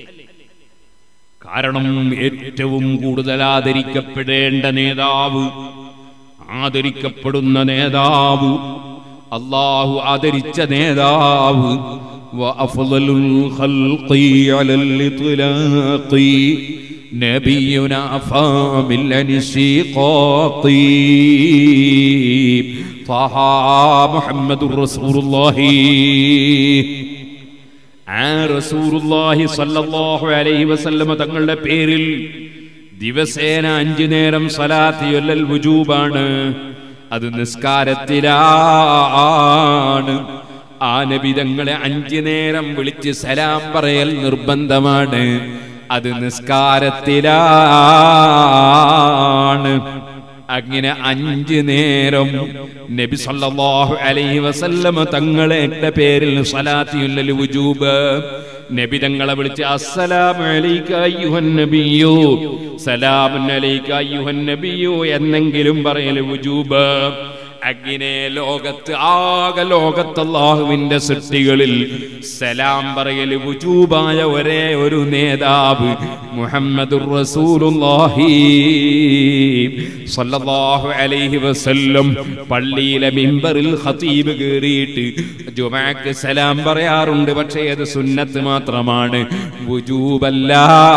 കാരണം ഏറ്റവും കൂടുതൽ ആദരിക്കപ്പെടേണ്ട നേതാവ് ആദരിക്കപ്പെടുന്ന നേതാവ് അള്ളാഹു ആദരിച്ച നേതാവ് وأفضل الخلق على الإطلاق نبينا فامل عن الشقاق طه محمد رسول الله ആ റസൂറുല്ലാഹി സല്ലല്ലാഹു അലൈഹി വസല്ലമ തങ്ങളുടെ പേരിൽ ദിവസേന അഞ്ചു നേരം സലാത്ത് ചൊല്ലൽ വുജൂബാണ് അത് നിസ്കാരത്തിലാണ് ആ നബി തങ്ങളെ അഞ്ചു നേരം വിളിച്ച് സലാം പറയൽ നിർബന്ധമാണ് അത് നിസ്കാരത്തിലാണ് അങ്ങനെ അഞ്ച് നേരം നബി സല്ലല്ലാഹു അലൈഹി വസല്ലമ തങ്ങളുടെ പേരിൽ സ്വലാത്തിയുല്ലൽ വുജൂബ് നബി തങ്ങളെ വിളിച്ച് അസ്സലാമു അലൈക അയ്യുഹൻ നബിയോ സലാമുൻ അലൈക അയ്യുഹൻ നബിയോ എന്നെങ്കിലും പറയൽ വുജൂബ് അങ്ങനെ ലോകത്ത് ആകെ ലോകത്ത് അള്ളാഹുവിന്റെ സൃഷ്ടികളിൽ സലാം പറയൽ വുജൂബായ ഒരേ ഒരു നേതാവ് മുഹമ്മദുർ റസൂലുള്ളാഹി സല്ലല്ലാഹു അലൈഹി വസല്ലം പള്ളിയിലെ മിമ്പറിൽ ഖതീബ് കയറിയിട്ട് ജുമാക്ക് സലാം പറയാറുണ്ട് പക്ഷേ അത് സുന്നത്ത് മാത്രമാണ് വുജൂബല്ല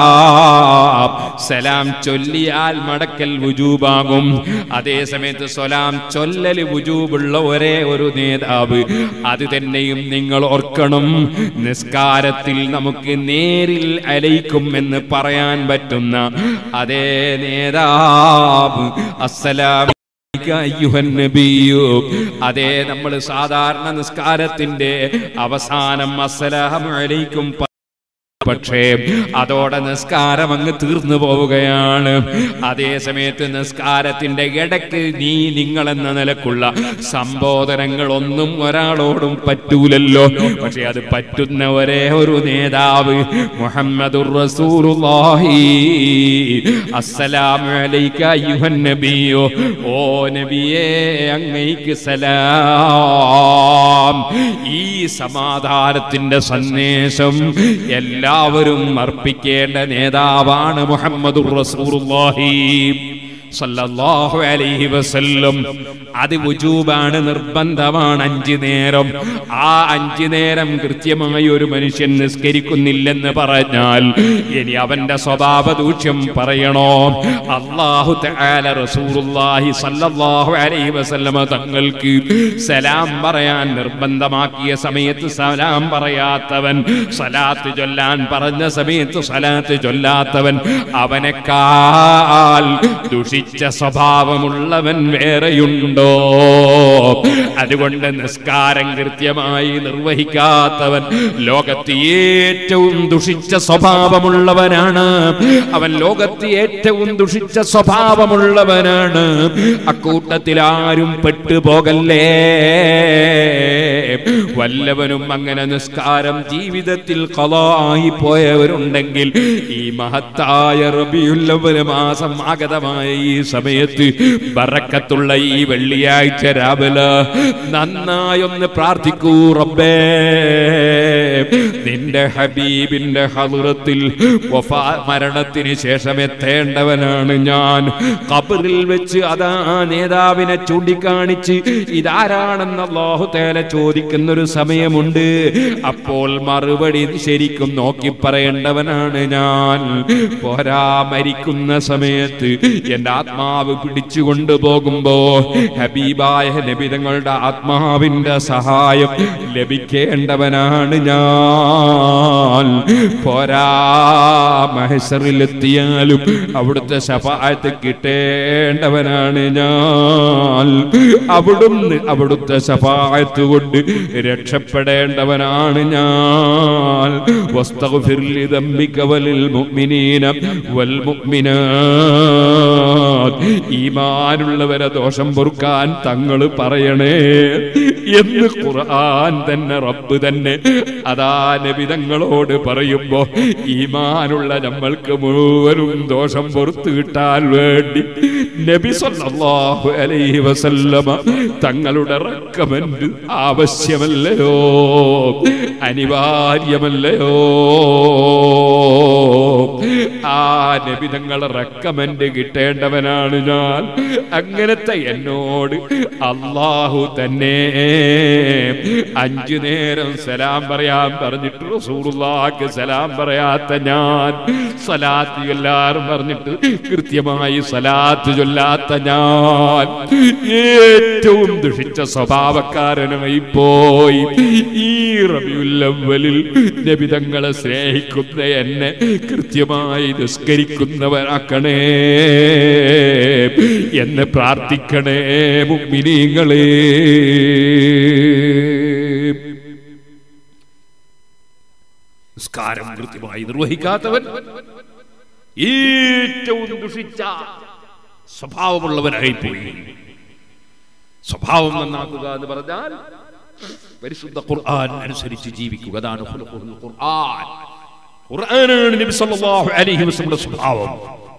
സലാം ചൊല്ലിയാൽ മടക്കൽ വുജൂബാകും അതേ സമയത്ത് സലാം ചൊല്ലൽ വുജൂബുള്ള ഒരേ ഒരു നേതാവ് അത് തന്നെയും നിങ്ങൾ ഓർക്കണം നിസ്കാരത്തിൽ നമുക്ക് നേരിൽ അലയിക്കും എന്ന് പറയാൻ പറ്റുന്ന അതേ നേതാവ് അസ്സലാം അയ്യുഹൻ നബിയോ അതേ നമ്മൾ സാധാരണ നിസ്കാരത്തിന്റെ അവസാനം അസ്സലാമു അലൈക്കും പ- പക്ഷേ അതോടെ നിസ്കാരം അങ്ങ് തീർന്നു പോവുകയാണ് അതേ സമയത്ത് നിസ്കാരത്തിന്റെ ഇടയ്ക്ക് നീ നിങ്ങൾ എന്ന നിലക്കുള്ള സംബോധനങ്ങൾ ഒന്നും ഒരാളോടും പറ്റൂലല്ലോ പക്ഷെ അത് പറ്റുന്ന ഒരേ ഒരു നേതാവ് മുഹമ്മദുർ റസൂലുള്ളാഹി അസ്സലാമു അലൈക അയ്യുഹൻ നബിയോ ഓ നബിയേ അങ്ങയ്ക്ക് സലാം ഈ സമാധാനത്തിന്റെ സന്ദേശം എല്ലാവരും അർപ്പിക്കേണ്ട നേതാവാണ് മുഹമ്മദുർ റസൂലുള്ളാഹി സല്ലല്ലാഹു അലൈഹി വസല്ലം അത് വുജൂബാണ് നിർബന്ധമാണ് അഞ്ചു നേരം ആ അഞ്ചു നേരം കൃത്യമായി ഒരു മനുഷ്യൻ നിസ്കരിക്കുന്നില്ലെന്ന് പറഞ്ഞാൽ ഇനി അവന്റെ സ്വഭാവ ദൂഷ്യം പറയണോ അള്ളാഹു തആല റസൂലുള്ളാഹി സല്ലല്ലാഹു അലൈഹി വസല്ലമ തങ്ങൾക്ക് സലാം പറയാൻ നിർബന്ധമാക്കിയ സമയത്ത് സലാം പറയാത്തവൻ സലാത്ത് ചൊല്ലാൻ പറഞ്ഞ സമയത്ത് സലാത്ത് ചൊല്ലാത്തവൻ അവനെക്കാൾ ദുഷിച്ച സ്വഭാവമുള്ളവൻ വേറെയുണ്ടോ അതുകൊണ്ട് നിസ്കാരം കൃത്യമായി നിർവഹിക്കാത്തവൻ ലോകത്ത് ഏറ്റവും ദുഷിച്ച സ്വഭാവമുള്ളവനാണ് അവൻ ലോകത്ത് ഏറ്റവും ദുഷിച്ച സ്വഭാവമുള്ളവനാണ് അക്കൂട്ടത്തിൽ ആരും പെട്ടുപോകല്ലേ വല്ലവനും അങ്ങനെ നിസ്കാരം ജീവിതത്തിൽ കലായി പോയവരുണ്ടെങ്കിൽ ഈ മഹത്തായ റബിയുള്ളവര് മാസം ആഗതമായ ഈ ഈ സമയത്ത് ബറക്കത്തുള്ള ഈ വെള്ളിയാഴ്ച രാവിലെ നന്നായൊന്ന് പ്രാർത്ഥിക്കൂ റബ്ബേ നിന്റെ ഹബീബിന്റെ ഹദുറത്തിൽ വഫാ മരണത്തിന് ശേഷം എത്തേണ്ടവനാണ് ഞാൻ ഖബറിൽ വെച്ച് അതാ നേതാവിനെ ചൂണ്ടിക്കാണിച്ച് ഇതാരാണെന്ന് അല്ലാഹു തേല ചോദിക്കുന്ന ഒരു സമയമുണ്ട് അപ്പോൾ മറുപടി ശരിക്കും നോക്കി പറയേണ്ടവനാണ് ഞാൻ പോരാ മരിക്കുന്ന സമയത്ത് എന്റെ ആത്മാവ് പിടിച്ചു കൊണ്ടുപോകുമ്പോ ഹബീബായ നബിതങ്ങളുടെ ആത്മാവിന്റെ സഹായം ലഭിക്കേണ്ടവനാണ് ഞാൻ പോരാ മഹസറിലെത്തിയാലും അവിടുത്തെ ശഫായത്ത് കിട്ടേണ്ടവനാണ് ഞാൻ അവിടുന്ന് അവിടുത്തെ ശഫായത്ത് കൊണ്ട് രക്ഷപ്പെടേണ്ടവനാണ് ഞാൻ വസ്തഗ്ഫിർ ലിദംബിക വലിൽ മുഅ്മിനീന വൽ മുഅ്മിനാത്ത് ഈമാനുള്ളവരെ ദോഷം പൊറുക്കാൻ തങ്ങൾ പറയണേ എന്ന് ഖുർആൻ തന്നെ റബ്ബ് തന്നെ അതാ നബി തങ്ങളോട് പറയുമ്പോ ഈമാനുള്ള നമ്മൾക്ക് മുഴുവനും ദോഷം പൊറത്തു കിട്ടാൻ വേണ്ടി നബി സല്ലല്ലാഹു അലൈഹി വസല്ലമ തങ്ങളുടെ റെക്കമെന്റ് ആവശ്യമല്ലയോ അനിവാര്യമല്ലയോ ആ നബി തങ്ങളെ റെക്കമെന്റ് കിട്ടേണ്ടവനാണ് ഞാൻ അങ്ങനത്തെ എന്നോട് അള്ളാഹു തന്നെ അഞ്ചു നേരം സലാം പറയാൻ പറഞ്ഞിട്ട് റസൂലുള്ളാഹിക്ക് സലാം പറയാത്ത ഞാൻ സലാത്ത് എല്ലാരും പറഞ്ഞിട്ട് കൃത്യമായി സലാത്ത് ചൊല്ലാത്ത ഞാൻ ഏറ്റവും ദുഷിച്ച സ്വഭാവക്കാരനായി പോയി ഈ റബിയുല്ലവലിൽ നബിതങ്ങളെ സ്നേഹിക്കുന്ന എന്നെ കൃത്യമായി നിസ്കരിക്കുന്നവരാക്കണേ എന്ന് പ്രാർത്ഥിക്കണേ മുമ്മിനീങ്ങളെ നിസ്കാരം കൃത്യമായി നിർവഹിക്കാത്തവൻ ഏറ്റവും ദുഷിച്ച സ്വഭാവമുള്ളവനായി പോയി സ്വഭാവം നന്നാക്കുക എന്ന് പറഞ്ഞാൽ പരിശുദ്ധ ഖുർആൻ അനുസരിച്ച് ജീവിക്കുക അതാണ് ഖുലുഖുൽ ഖുർആൻ ഖുർആനാണ് നബി സല്ലല്ലാഹു അലൈഹി വസല്ലമയുടെ സ്വഭാവം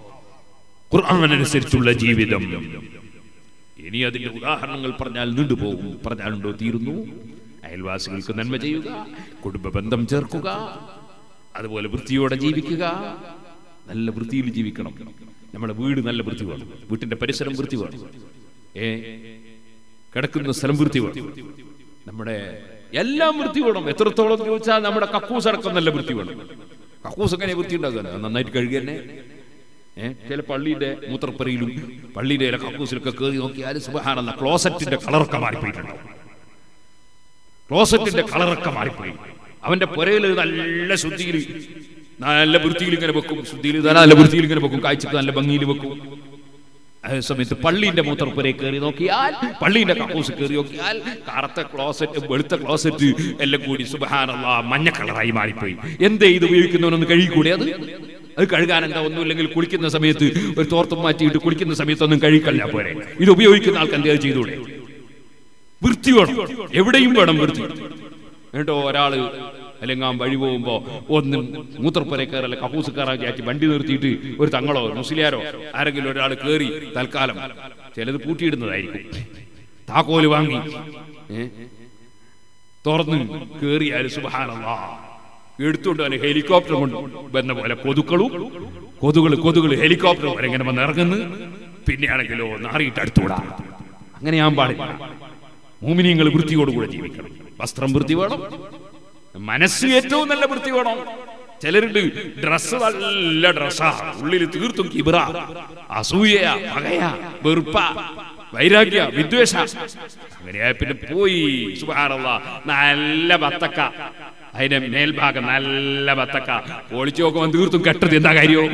ഖുർആൻ അനുസരിച്ചുള്ള ജീവിതം ഇനി അതിന്റെ ഉദാഹരണങ്ങൾ പറഞ്ഞാൽ നീണ്ടുപോകും പറഞ്ഞാലുണ്ടോ തീരുന്നു അയൽവാസികൾക്ക് നന്മ ചെയ്യുക കുടുംബ ബന്ധം ചേർക്കുക അതുപോലെ വൃത്തിയോടെ ജീവിക്കുക നല്ല വൃത്തിയിൽ ജീവിക്കണം നമ്മുടെ വീട് നല്ല വൃത്തി വേണം വീട്ടിന്റെ പരിസരം വൃത്തി വേണം ഏ കിടക്കുന്ന സ്ഥലം വൃത്തി വേണം നമ്മുടെ എല്ലാം വൃത്തി വേണം എത്രത്തോളം ചോദിച്ചാൽ നമ്മുടെ കക്കൂസ് അടക്കം നല്ല വൃത്തി വേണം കക്കൂസ് എങ്ങനെ വൃത്തി ഉണ്ടാക്കുക നന്നായിട്ട് കഴുകി തന്നെ ഏഹ് ചില പള്ളിയുടെ മൂത്രപ്പരയിലും പള്ളിയുടെ ചില കക്കൂസിലൊക്കെ കയറി നോക്കിയാൽ സുബഹാനെന്ന ക്ലോസറ്റിന്റെ കളറൊക്കെ മാറിപ്പോയിട്ടുണ്ടാവും ക്ലോസറ്റിന്റെ കളറൊക്കെ മാറിപ്പോയി അവന്റെ പുരയിൽ നല്ല ശുദ്ധിയിൽ നല്ല വൃത്തിയിൽ ഇങ്ങനെ വെക്കും ശുദ്ധിയിൽ നല്ല വൃത്തിയിൽ ഇങ്ങനെ വെക്കും കാഴ്ചക്ക് നല്ല ഭംഗിയിൽ വെക്കും അതേ സമയത്ത് പള്ളിന്റെ മൂത്രപ്പുരയെ കയറി നോക്കിയാൽ പള്ളിന്റെ കക്കൂസ് കയറി നോക്കിയാൽ കറുത്ത ക്ലോസറ്റ് വെളുത്ത ക്ലോസറ്റ് എല്ലാം കൂടി സുബഹാനുള്ള മഞ്ഞ കളറായി മാറിപ്പോയി എന്തേ ഇത് ഉപയോഗിക്കുന്നവനൊന്ന് കഴുകിക്കൂടെ അത് അത് കഴുകാൻ എന്താ ഒന്നുമില്ലെങ്കിൽ കുളിക്കുന്ന സമയത്ത് ഒരു തോർത്തും മാറ്റിയിട്ട് കുളിക്കുന്ന സമയത്തൊന്നും കഴുകിക്കല്ല പോരെ ഇത് ഉപയോഗിക്കുന്ന ആൾക്ക് എന്താ ചെയ്തൂടെ വൃത്തി വേണം എവിടെയും വേണം വൃത്തി എന്നിട്ടോ ഒരാള് അല്ലെങ്കിൽ ആ വഴി പോകുമ്പോ ഒന്ന് മൂത്രപ്പുര കയറല്ല കക്കൂസ് കയറാൻ കയറ്റി വണ്ടി നിർത്തിയിട്ട് ഒരു തങ്ങളോ മുസ്ലിയാരോ ആരെങ്കിലും ഒരാൾ കയറി തൽക്കാലം ചിലത് പൂട്ടിയിടുന്നതായിരിക്കും താക്കോല് വാങ്ങി ഏ? തുറന്ന് കയറിയാൽ സുബഹാനല്ലാ എടുത്തുകൊണ്ട് തന്നെ ഹെലികോപ്റ്റർ കൊണ്ട് വന്ന പോലെ കൊതുക്കളും കൊതുകൾ കൊതുകൾ ഹെലികോപ്റ്റർ പോലെ ഇങ്ങനെ വന്ന് ഇറങ്ങുന്നു പിന്നെയാണെങ്കിലോ നാറിയിട്ട് അടുത്തുകൂടാ അങ്ങനെ ഞാൻ പാടില്ല മൂമിനിയങ്ങൾ വൃത്തിയോടുകൂടെ ജീവിക്കണം വസ്ത്രം വൃത്തി വേണം മനസ്സ് ഏറ്റവും നല്ല വൃത്തി വേണം ചിലരുണ്ട് ഡ്രസ് നല്ല ഡ്രസ്സാ ഉള്ളിൽ തീർത്തും കിബിറ അസൂയ പകയ വെറുപ്പ വൈരാഗ്യ വിദ്വേഷ അങ്ങനെയാ പിന്നെ പോയി സുബാനുള്ള നല്ല ബത്തക്ക അതിന്റെ മേൽഭാഗം നല്ല ബത്തക്ക ഒളിച്ചു നോക്കുമ്പോൾ തീർത്തും കെട്ടത് എന്താ കാര്യവും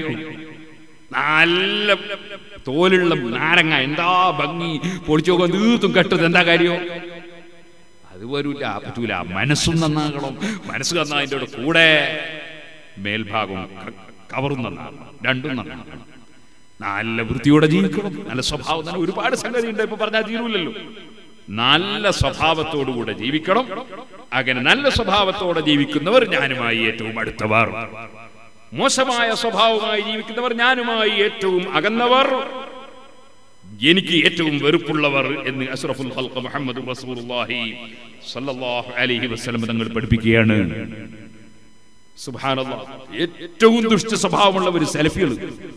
നല്ല തോലുള്ള നാരങ്ങ എന്താ ഭംഗി പൊളിച്ചു നോക്കാൻ തീർത്തും കെട്ടത് എന്താ കാര്യവും അത് വരൂല പറ്റൂല മനസ്സും നന്നാകണം മനസ്സ് നന്നായതിൻ്റെ കൂടെ മേൽഭാഗവും ക- കവറും നന്നാകണം രണ്ടും നന്നാകണം നല്ല വൃത്തിയോടെ ജീവിക്കണം നല്ല സ്വഭാവം തന്നെ ഒരുപാട് സംഗതി ഉണ്ട് ഇപ്പൊ പറഞ്ഞാൽ തീരൂലല്ലോ നല്ല സ്വഭാവത്തോടുകൂടെ ജീവിക്കണം അങ്ങനെ നല്ല സ്വഭാവത്തോടെ ജീവിക്കുന്നവർ ഞാനുമായി ഏറ്റവും അടുത്തവർ മോശമായ സ്വഭാവമായി ജീവിക്കുന്നവർ ഞാനുമായി ഏറ്റവും അകന്നവർ എനിക്ക് ഏറ്റവും വെറുപ്പുള്ളവർ എന്ന് അഷ്റഫുൽ ഖൽഖ് മുഹമ്മദ് റസൂലുള്ളാഹി സല്ലല്ലാഹു അലൈഹി വസല്ലം തങ്ങൾ പഠിപ്പിക്കുകയാണ് സുബ്ഹാനല്ലാഹ് ഏറ്റവും ദുഷ്ട സ്വഭാവമുള്ള ഒരു സെൽഫികൾ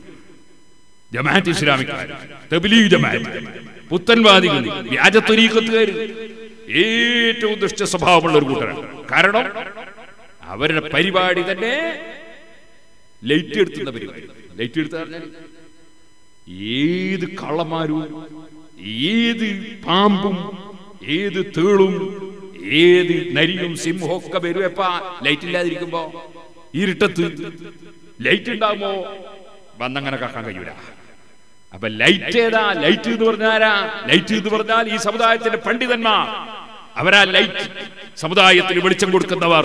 ജമാഅത്ത് ഇസ്ലാമിക്കാർ തബ്ലീഗ് ജമാഅത്ത് പുത്തൻവാദികൾ വ്യാജ ത്വരീഖത്തുകാർ ഏറ്റവും ദുഷ്ട സ്വഭാവമുള്ള ഒരു കൂട്ടരാണ് കാരണം അവരുടെ പരിപാടി തന്നെ ലൈറ്റ് എടുത്തുന്ന പരിപാടി ലൈറ്റ് എടുത്ത പറഞ്ഞാൽ ഏത് കള്ളന്മാരും ഏത് പാമ്പും ഏത് തേളും ഏത് നരിയും സിംഹവും ഒക്കെ വരും എപ്പ ലൈറ്റ് ഇല്ലാതിരിക്കുമ്പോ ഇരുട്ടത്ത് ലൈറ്റ് ഉണ്ടാകുമ്പോ വന്നങ്ങനെ കാക്കാൻ കഴിയൂല അപ്പൊ ലൈറ്റ് ഏതാ ലൈറ്റ് എന്ന് പറഞ്ഞാരാ ലൈറ്റ് എന്ന് പറഞ്ഞാൽ ഈ സമുദായത്തിന്റെ പണ്ഡിതന്മാർ അവരാ ലൈറ്റ് സമുദായത്തിന് വെളിച്ചം കൊടുക്കുന്നവർ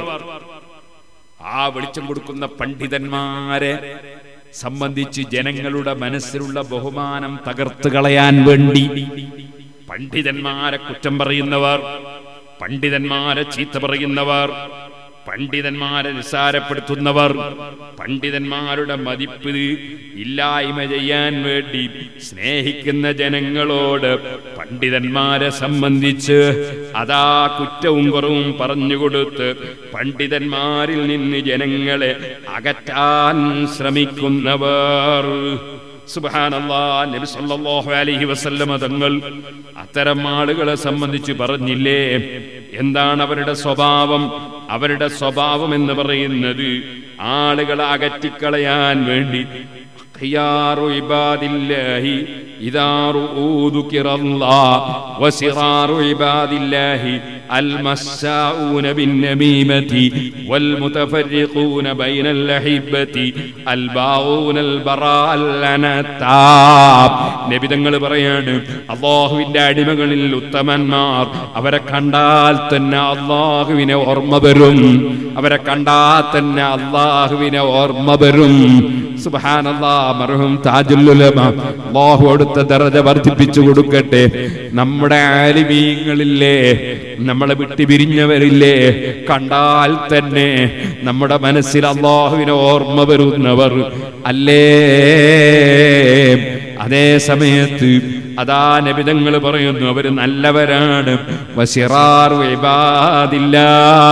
ആ വെളിച്ചം കൊടുക്കുന്ന പണ്ഡിതന്മാരെ സംബന്ധിച്ച് ജനങ്ങളുടെ മനസ്സിലുള്ള ബഹുമാനം തകർത്ത് കളയാൻ വേണ്ടി പണ്ഡിതന്മാരെ കുറ്റം പറയുന്നവർ പണ്ഡിതന്മാരെ ചീത്ത പറയുന്നവർ പണ്ഡിതന്മാരെ നിസ്സാരപ്പെടുത്തുന്നവർ പണ്ഡിതന്മാരുടെ മതിപ്പ് ഇല്ലായ്മ ചെയ്യാൻ വേണ്ടി സ്നേഹിക്കുന്ന ജനങ്ങളോട് പണ്ഡിതന്മാരെ സംബന്ധിച്ച് അതാ കുറ്റവും കുറവും പറഞ്ഞുകൊടുത്ത് പണ്ഡിതന്മാരിൽ നിന്ന് ജനങ്ങളെ അകറ്റാൻ ശ്രമിക്കുന്നവർ സുബ്ഹാനല്ലാ നബി സല്ലല്ലാഹു അലൈഹി വസല്ലമ തങ്ങൾ അത്തരം ആളുകളെ സംബന്ധിച്ച് പറഞ്ഞില്ലേ എന്താണ് അവരുടെ സ്വഭാവം അവരുടെ സ്വഭാവം എന്ന് പറയുന്നത് ആളുകളെ അകറ്റിക്കളയാൻ വേണ്ടി خيار عباد الله إذا رؤوا ذكر الله وسرار عباد الله المساؤون بالنميمة والمتفرقون بين الأحبة الباغون البراء الأنتاب നബി തങ്ങൾ പറയാണ് അള്ളാഹുവിന്റെ അടിമകളിൽ ഉത്തമന്മാർ അവരെ കണ്ടാൽ തന്നെ അള്ളാഹുവിനെ ഓർമ്മ വരും അവരെ കണ്ടാൽ തന്നെ അള്ളാഹുവിനെ ഓർമ്മ വരും സുബ്ഹാനല്ലാ മർഹൂം താജുൽ ഉലമ അല്ലാഹു അടുത്ത ദറജ വർദ്ധിപ്പിച്ചു കൊടുക്കട്ടെ നമ്മുടെ ആലിമീങ്ങളില്ലേ നമ്മളെ വിട്ടു പിരിഞ്ഞവരില്ലേ കണ്ടാൽ തന്നെ നമ്മുടെ മനസ്സിൽ അള്ളാഹുവിനെ ഓർമ്മ വരുന്നവർ അല്ലേ അതേ സമയത്ത് അതാ നബിതങ്ങൾ പറയുന്നു അവര് നല്ലവരാണ് വസിറാർ ഇബാദില്ലാ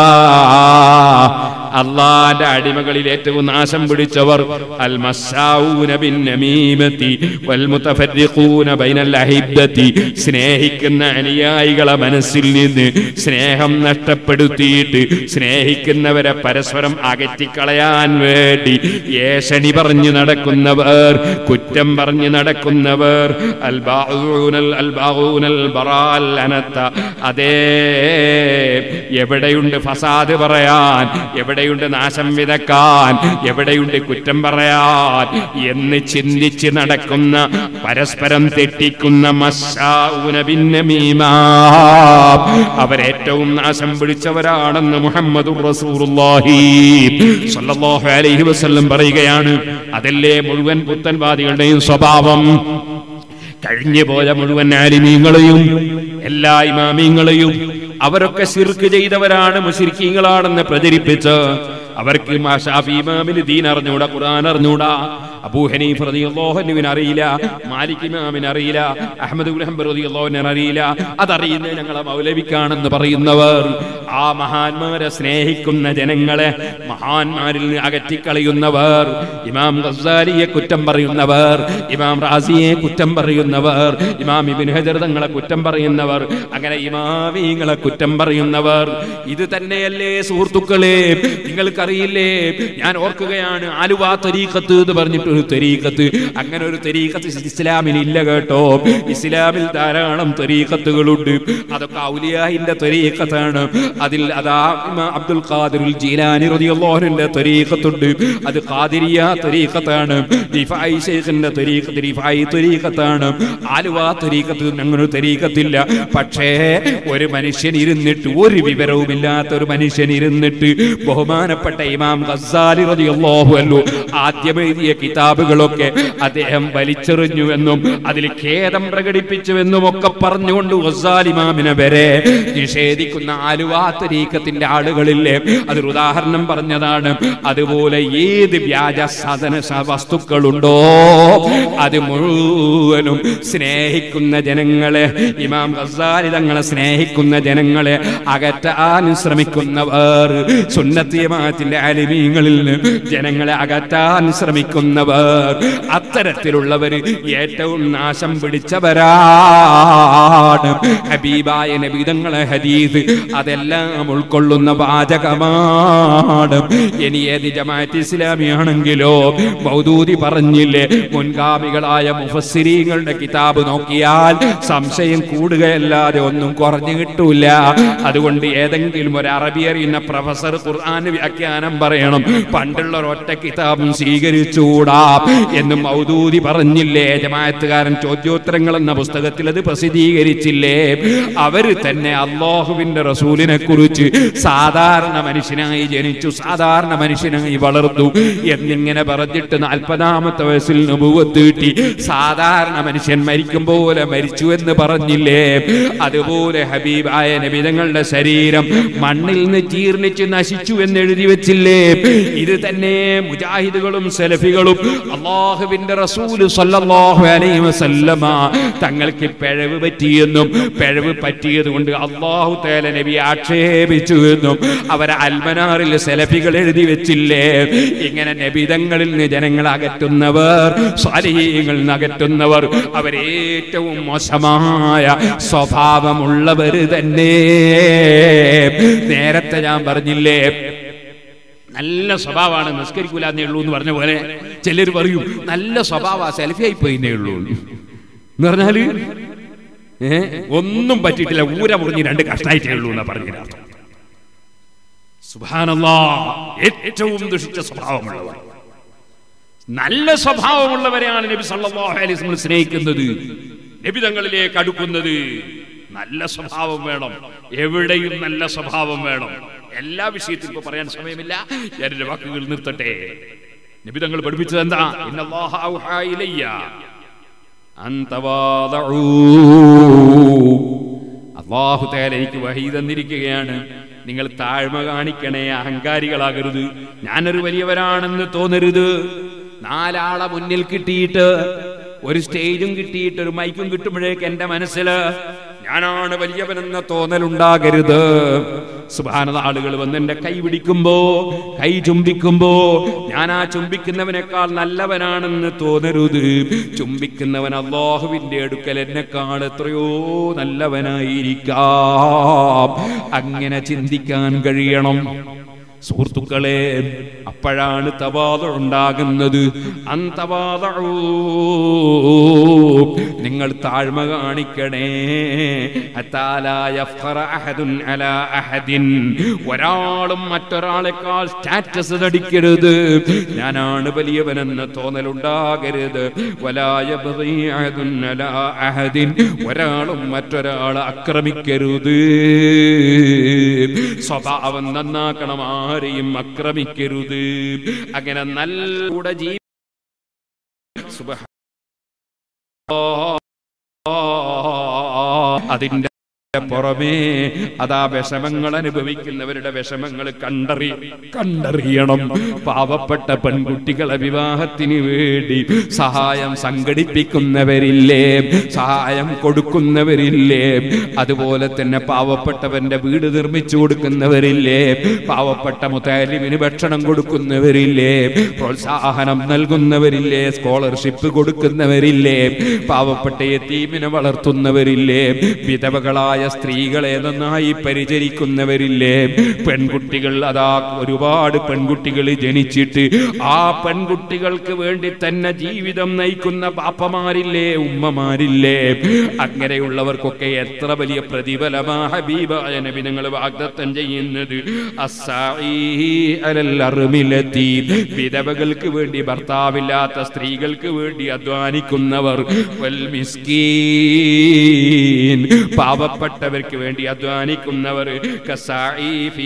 അള്ളാന്റെ അടിമകളിൽ ഏറ്റവും നാശം പിടിച്ചവർ അൽ മസ്സാഊന ബിൻ നമീമത്തി വൽ മുതഫർരിഖൂന ബൈനൽ അഹിബ്ബത്തി സ്നേഹിക്കുന്ന അനുയായികളെ മനസ്സിൽ നിന്ന് സ്നേഹം നഷ്ടപ്പെടുത്തിയിട്ട് സ്നേഹിക്കുന്നവരെ പരസ്പരം അകറ്റിക്കളയാൻ വേണ്ടി ഏഷണി പറഞ്ഞു നടക്കുന്നവർ കുറ്റം പറഞ്ഞു നടക്കുന്നവർ അൽ ബാഊനൽ അൽ ബാഊനൽ ബറാൽ അനത്ത അതേ എവിടെയുണ്ട് ഫസാദ് പറയാൻ എവിടെയുണ്ട് നാശം വിതക്കാൻ എവിടെയുണ്ട് കുറ്റം പറയാൻ എന്ന് ചിന്തിച്ച് നടക്കുന്ന പരസ്പരം തെറ്റിക്കുന്ന മസ്സാഊന ബിന്നമീമാ അവരേറ്റവും നാശം പിടിച്ചവരാണെന്ന് മുഹമ്മദ് റസൂലുള്ളാഹി സ്വല്ലല്ലാഹു അലൈഹി വസല്ലം പറയുകയാണ് അതല്ലേ മുഴുവൻ പുത്തൻവാദികളുടെയും സ്വഭാവം കഴിഞ്ഞു പോയ മുഴുവൻ ആലിമീങ്ങളെയും എല്ലാ ഇമാമീങ്ങളെയും അവരൊക്കെ ശിർക്ക് ചെയ്തവരാണ് മുശിരിക്കീങ്ങളാണെന്ന് പ്രചരിപ്പിച്ച് അവർക്ക് മാ ഷാഫി ഇമാമിന് ദീൻ അറിഞ്ഞൂടാ ഖുർആൻ അറിഞ്ഞൂടാ അബൂ ഹനീഫ് റളിയല്ലാഹുവിന് അറിയില്ല മാലിക് ഇമാമിന് അറിയില്ല അഹ്മദ് ഇബ്നു ഹംബൽ റളിയല്ലാഹുവിന് അറിയില്ല അതറിയുന്നത് ഞങ്ങളെ മൗലവിക്കാണെന്ന് പറയുന്നവർ ആ മഹാന്മാരെ സ്നേഹിക്കുന്ന ജനങ്ങളെ മഹാന്മാരിൽ നിന്ന് അകറ്റിക്കളയുന്നവർ ഇമാം ഗസാലിയെ കുറ്റം പറയുന്നവർ ഇമാം റാസിയെ കുറ്റം പറയുന്നവർ ഇമാം ഇബിൻ ഹജർ തങ്ങളെ കുറ്റം പറയുന്നവർ അങ്ങനെ ഇമാമിങ്ങളെ കുറ്റം പറയുന്നവർ ഇത് തന്നെയല്ലേ സുഹൃത്തുക്കളെ നിങ്ങൾക്കറിയില്ലേ ഞാൻ ഓർക്കുകയാണ് ആലുവ തരീഖത്ത് എന്ന് പറഞ്ഞിട്ട് ഒരു തരീഖത്ത് അങ്ങനെ ഒരു തരീഖത്ത് ഇസ്ലാമിൽ ഇല്ല കേട്ടോ ഇസ്ലാമിൽ ധാരാളം തരീഖത്തുകളുണ്ട് അതൊക്കെ ഔലിയാഹിന്റെ തരീഖത്താണ് അതിൽ അതാ ഇമാം അബ്ദുൽ ഖാദിറുൽ ജീലാനി റളിയല്ലാഹുവിന്റെ തരീഖത്തുണ്ട് അത് ഖാദിരിയ തരീഖത്താണ് റിഫായി ശൈഖിന്റെ തരീഖത്ത് റിഫായി തരീഖത്താണ് ആലുവ തരീഖത്ത് അങ്ങനെ ഒരു തരീഖത്തില്ല പക്ഷേ ഒരു മനുഷ്യൻ ഇരുന്നിട്ട് ഒരു വിവരവുമില്ലാത്ത ഒരു മനുഷ്യൻ ഇരുന്നിട്ട് ബഹുമാനപ്പെട്ട ഇമാം ഗസാലി റളിയല്ലാഹു അൻഹു ആദ്യം എഴുതിയ കിതാബുകളൊക്കെ അദ്ദേഹം വലിച്ചെറിഞ്ഞുവെന്നും അതിൽ ഖേദം പ്രകടിപ്പിച്ചുവെന്നും ഒക്കെ പറഞ്ഞുകൊണ്ട് ഗസാൽ ഇമാമിനെ വരെ നിഷേധിക്കുന്ന ആലുവ തരീക്കത്തിന്റെ ആളുകളില്ലേ അതൊരു ഉദാഹരണം പറഞ്ഞതാണ് അതുപോലെ ഏത് വ്യാജ സാധന സ- വസ്തുക്കളുണ്ടോ അത് മുഴുവനും സ്നേഹിക്കുന്ന ജനങ്ങളെ ഇമാം ഗസാലി തങ്ങളെ സ്നേഹിക്കുന്ന ജനങ്ങളെ അകറ്റാൻ ശ്രമിക്കുന്നവർ സുന്നത്തിയമാത്തിന്റെ അലിമീങ്ങളിൽ നിന്ന് ജനങ്ങളെ അകറ്റാൻ ശ്രമിക്കുന്നവർ അത്തരത്തിലുള്ളവർ ഏറ്റവും നാശം പിടിച്ചവരാണ് ഹബീബായ നബിതങ്ങളെ ഹദീസ് അതെല്ലാം ഉൾക്കൊള്ളുന്ന വാചകമാണ് ഇനി ഏത് ജമാഅത്ത് ഇസ്ലാമിയാണെങ്കിലോ മൗദൂദി പറഞ്ഞില്ലേ മുൻഗാമികളായ മുഫസ്സിരീങ്ങളുടെ കിതാബ് നോക്കിയാൽ സംശയം കൂടുകയല്ലാതെ ഒന്നും കുറഞ്ഞു കിട്ടൂല അതുകൊണ്ട് ഏതെങ്കിലും ഒരു അറബി അറിയുന്ന പ്രൊഫസർ ഖുർആൻ വ്യാഖ്യാനം പറയണം പണ്ടുള്ള ഒരൊറ്റ കിതാബും സ്വീകരിച്ചുകൂടാ എന്ന് മൗദൂദി പറഞ്ഞില്ലേ ജമാഅത്തുകാരൻ ചോദ്യോത്തരങ്ങൾ എന്ന പുസ്തകത്തിൽ അത് പ്രസിദ്ധീകരിച്ചില്ലേ അവര് തന്നെ അള്ളാഹുവിന്റെ റസൂലിനെ കുറിച്ച് സാധാരണ മനുഷ്യനായി ജനിച്ചു സാധാരണ മനുഷ്യനായി വളർന്നു എന്നിങ്ങനെ പറഞ്ഞിട്ട് നാൽപ്പതാമത്തെ വയസ്സിൽ നുപൂവത്ത് കിട്ടി സാധാരണ മനുഷ്യൻ മരിക്കും പോലെ മരിച്ചു എന്ന് പറഞ്ഞില്ലേ അതുപോലെ ഹബീബായ നബിതങ്ങളുടെ ശരീരം മണ്ണിൽ നിന്ന് ജീർണിച്ച് നശിച്ചു എന്ന് എഴുതി വെച്ചില്ലേ ഇത് തന്നെ മുജാഹിദുകളും സെലഫികളും അള്ളാഹുവിന്റെ റസൂല് സല്ലല്ലാഹു അലൈഹി വസല്ലമ തങ്ങൾക്ക് പിഴവ് പറ്റിയെന്നും പിഴവ് പറ്റിയത് കൊണ്ട് അള്ളാഹു തേല നബി ആക്ഷേപിച്ചു എന്നും അവരെ അൽമനാറിൽ സെലഫികൾ എഴുതി വെച്ചില്ലേ ഇങ്ങനെ നബിതങ്ങളിൽ നിന്ന് ജനങ്ങൾ അകറ്റുന്നവർ സ്വാലീങ്ങളിൽ നിന്ന് അകറ്റുന്നവർ അവരേറ്റവും മോശമായ സ്വഭാവമുള്ളവർ തന്നെ നേരത്തെ ഞാൻ പറഞ്ഞില്ലേ നല്ല സ്വഭാവമാണ് നിസ്കരിക്കൂല എന്നേ ഉള്ളൂ എന്ന് പറഞ്ഞ പോലെ ചിലർ പറയും നല്ല സ്വഭാവ സെൽഫി ആയി പോയിന്നേ ഉള്ളൂ എന്ന് പറഞ്ഞാല് ഏ ഒന്നും പറ്റിയിട്ടില്ല ഊര മുറിഞ്ഞ് രണ്ട് കഷ്ടായിട്ടേ ഉള്ളൂ എന്നാ പറഞ്ഞ അർത്ഥം സുബാനല്ലാ ഏറ്റവും ദുഷിച്ച സ്വഭാവമുള്ളവർ നല്ല സ്വഭാവമുള്ളവരെയാണ് നബി സല്ലല്ലാഹു അലൈഹി വസല്ലം സ്നേഹിക്കുന്നത് നബി തങ്ങളിലേക്ക് അടുക്കുന്നത് നല്ല സ്വഭാവം വേണം എവിടെയും നല്ല സ്വഭാവം വേണം എല്ലാ വിഷയത്തിലും ഇപ്പൊ പറയാൻ സമയമില്ല ഞാൻ എന്റെ വാക്കുകൾ നിർത്തട്ടെ നബി തങ്ങൾ പഠിപ്പിച്ചത് എന്താ ഇന്നല്ലാഹ ഔഹാ ഇലയ്യ അൻ തവാദഉ. അള്ളാഹു തേല എനിക്ക് വഹി തന്നിരിക്കുകയാണ് നിങ്ങൾ താഴ്മ കാണിക്കണേ അഹങ്കാരികളാകരുത് ഞാനൊരു വലിയവരാണെന്ന് തോന്നരുത് നാലാളെ മുന്നിൽ കിട്ടിയിട്ട് ഒരു സ്റ്റേജും കിട്ടിയിട്ട് ഒരു മൈക്കും കിട്ടുമ്പോഴേക്ക് എന്റെ മനസ്സില് ഞാനാണ് വലിയവനെന്ന തോന്നലുണ്ടാകരുത് സുബാനത ആളുകൾ വന്ന് എന്റെ കൈ പിടിക്കുമ്പോ കൈ ചുംബിക്കുമ്പോ ഞാൻ ആ ചുംബിക്കുന്നവനേക്കാൾ നല്ലവനാണെന്ന് തോന്നരുത് ചുംബിക്കുന്നവൻ അള്ളാഹുവിന്റെ അടുക്കൽ എന്നെക്കാൾ എത്രയോ നല്ലവനായിരിക്കാം അങ്ങനെ ചിന്തിക്കാൻ കഴിയണം സുഹൃത്തുക്കളെ അപ്പോഴാണ് തവാത ഉണ്ടാകുന്നത് അന്തവാദൂ നിങ്ങൾ താഴ്മ കാണിക്കണേ ഹത്താലാ യഫ്ഖറ അഹദുൻ അലാ അഹദിൻ ഒരാളും മറ്റൊരാളെക്കാൾ സ്റ്റാറ്റസ് നടിക്കരുത് ഞാനാണ് വലിയവനെന്ന് തോന്നലുണ്ടാകരുത് വലായ ബഗി അഹദുൻ അലാ അഹദിൻ ഒരാളും മറ്റൊരാളെ ആക്രമിക്കരുത് സ്വഭാവം നന്നാക്കണം ആരെയും ആക്രമിക്കരുത് അങ്ങനെ നല്ല ജീവി സുബ്ഹാ- അതിന്റെ പുറമേ അതാ വിഷമങ്ങൾ അനുഭവിക്കുന്നവരുടെ വിഷമങ്ങൾ കണ്ടറി കണ്ടറിയണം പാവപ്പെട്ട പെൺകുട്ടികളെ വിവാഹത്തിന് വേണ്ടി സഹായം സംഘടിപ്പിക്കുന്നവരില്ലേ സഹായം കൊടുക്കുന്നവരില്ലേ അതുപോലെ തന്നെ പാവപ്പെട്ടവന്റെ വീട് നിർമ്മിച്ചു കൊടുക്കുന്നവരില്ലേ പാവപ്പെട്ട മുത്താലിമിന് ഭക്ഷണം കൊടുക്കുന്നവരില്ലേ പ്രോത്സാഹനം നൽകുന്നവരില്ലേ സ്കോളർഷിപ്പ് കൊടുക്കുന്നവരില്ലേ പാവപ്പെട്ട യത്തീമിനെ വളർത്തുന്നവരില്ലേ വിധവകളായ സ്ത്രീകളെ നന്നായി പരിചരിക്കുന്നവരില്ലേ പെൺകുട്ടികൾ അതാ ഒരുപാട് പെൺകുട്ടികൾ ജനിച്ചിട്ട് ആ പെൺകുട്ടികൾക്ക് വേണ്ടി തന്നെ ജീവിതം നയിക്കുന്ന പാപ്പമാരില്ലേ ഉമ്മമാരില്ലേ അങ്ങനെയുള്ളവർക്കൊക്കെ എത്ര വലിയ പ്രതിഫലമാ ഹബീബായ നബി നിങ്ങൾ വാഗ്ദത്തം ചെയ്യുന്നത് അസ്സാഈ അലൽ അർമിലത്തി. വിധവകൾക്ക് വേണ്ടി ഭർത്താവില്ലാത്ത സ്ത്രീകൾക്ക് വേണ്ടി അധ്വാനിക്കുന്നവർ വൽ മിസ്കീൻ പാവപ്പെട്ട പാവപ്പെട്ടവർക്ക് വേണ്ടി അധ്വാനിക്കുന്നവർ കസാഇ ഫീ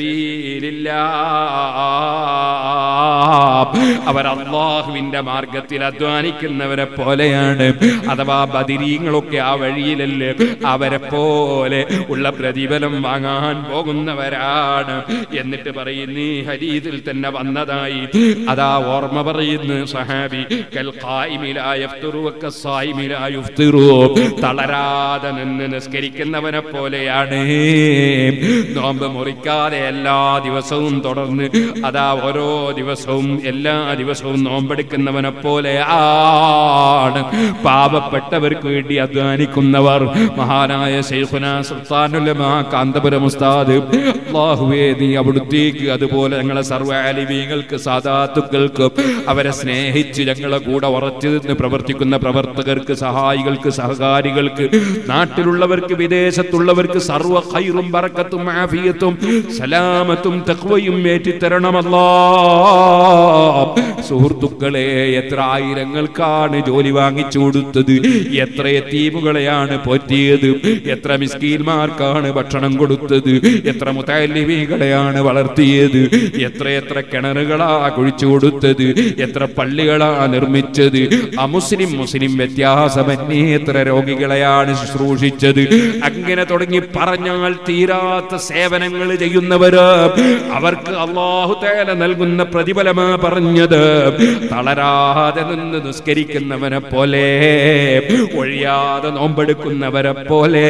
സബീലില്ലാഹ്. അവർ അള്ളാഹുവിന്റെ മാർഗത്തിൽ അധ്വാനിക്കുന്നവരെ പോലെയാണ് അഥവാ ബദിരീങ്ങളൊക്കെ ആ വഴിയിലല്ലേ അവരെ പോലെ ഉള്ള പ്രതിഫലം വാങ്ങാൻ പോകുന്നവരാണ് എന്നിട്ട് പറയുന്നു ഈ ഹരീതിൽ തന്നെ വന്നതായി അതാ ഓർമ്മ പറയുന്നു സഹാബി കൽ ഖായിമി ലാ യഫ്തിറു വക്കസ്സായിമി ലാ യുഫ്തിറു. തളരാതെ നിന്ന് നിസ്കരിക്കുന്നവനെ പോലെയാണ് നോമ്പ് മുറിക്കാതെ എല്ലാ ദിവസവും തുടർന്ന് അതാ ഓരോ ദിവസവും എല്ലാ ദിവസവും നോമ്പെടുക്കുന്നവനെ പോലെയാണ് പാപപ്പെട്ടവർക്ക് വേണ്ടി അധ്വാനിക്കുന്നവർ മഹാനായ ശൈഖുന സുൽത്താനുലമാ കാന്തപുരം ഉസ്താദ് അല്ലാഹുവേ നീ അവിടുത്തേക്ക് അതുപോലെ ഞങ്ങളെ സർവ്വ ആലിമീങ്ങൾക്ക് സാദാത്തുക്കൾക്ക് അവരെ സ്നേഹിച്ച് ഞങ്ങളെ കൂടെ ഉറച്ചു നിന്ന് പ്രവർത്തിക്കുന്ന പ്രവർത്തകർക്ക് സഹായികൾക്ക് സഹകാരികൾക്ക് നാട്ടിലുള്ളവർക്ക് വിദേശത്തുള്ളവർക്ക് സർവ്വ ഖൈറും ബറക്കത്തും ആഫിയത്തും സലാമത്തും തഖ്വയും ഏറ്റിത്തരണമല്ലാ സുഹൃത്തുക്കളെ എത്ര ആയിരങ്ങൾക്കാണ് ജോലി വാങ്ങിച്ചു കൊടുത്തത് എത്ര എത്തീമുകളെയാണ് പോറ്റിയത് എത്ര മിസ്കീന്മാർക്കാണ് ഭക്ഷണം കൊടുത്തത് എത്ര മുത്താലിമീകളെയാണ് വളർത്തിയത് എത്ര എത്ര കിണറുകളാ കുഴിച്ചു കൊടുത്തത് എത്ര പള്ളികളാ നിർമ്മിച്ചത് അമുസ്ലിം മുസ്ലിം വ്യത്യാസമന്യേ എത്ര രോഗികളെയാണ് ശുശ്രൂഷിച്ചത് അങ്ങനെ തുടങ്ങി പറഞ്ഞാൽ തീരാത്ത സേവനങ്ങൾ ചെയ്യുന്നവര് അവർക്ക് അള്ളാഹു തേല നൽകുന്ന പ്രതിഫലമാ പറഞ്ഞത് തളരാതെ നിന്ന് നിസ്കരിക്കുന്നവനെ പോലെ ഒഴിയാതെ നോമ്പെടുക്കുന്നവരെ പോലെ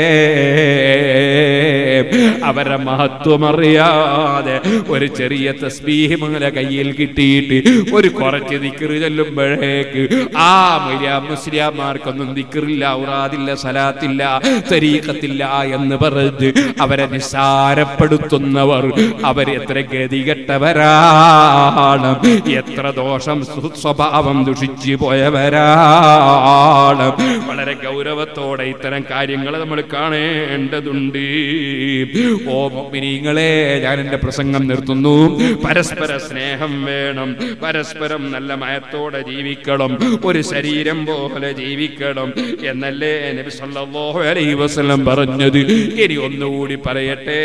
അവരെ മഹത്വം അറിയാതെ ഒരു ചെറിയ തസ്ബീഹിമല കയ്യിൽ കിട്ടിയിട്ട് ഒരു കുറച്ച് ദിക്കറ് ചെല്ലുമ്പോഴേക്ക് ആ മര്യ മുസ്ലിയാമാർക്കൊന്നും ദിക്കറില്ല ഉറാദില്ല സലാത്തില്ല തരീഖത്തില്ല എന്ന് പറഞ്ഞ് അവരെ നിസ്സാരപ്പെടുത്തുന്നവർ അവർ എത്ര ഗതികെട്ടവരാണ് എത്ര ദോഷം സു- സ്വഭാവം ദുഷിച്ചു പോയവരാണ് വളരെ ഗൗരവത്തോടെ ഇത്തരം കാര്യങ്ങൾ നമ്മൾ കാണേണ്ടതുണ്ട് ഓ മുഅ്മിനീങ്ങളെ ഞാൻ എന്റെ പ്രസംഗം നിർത്തുന്നു പരസ്പര സ്നേഹം വേണം പരസ്പരം നല്ല മയത്തോടെ ജീവിക്കണം ഒരു ശരീരം പോലെ ജീവിക്കണം എന്നല്ലേ നബി സല്ലല്ലാഹു അലൈഹി വസല്ലം പറഞ്ഞത് ഇനി ഒന്നുകൂടി പറയട്ടെ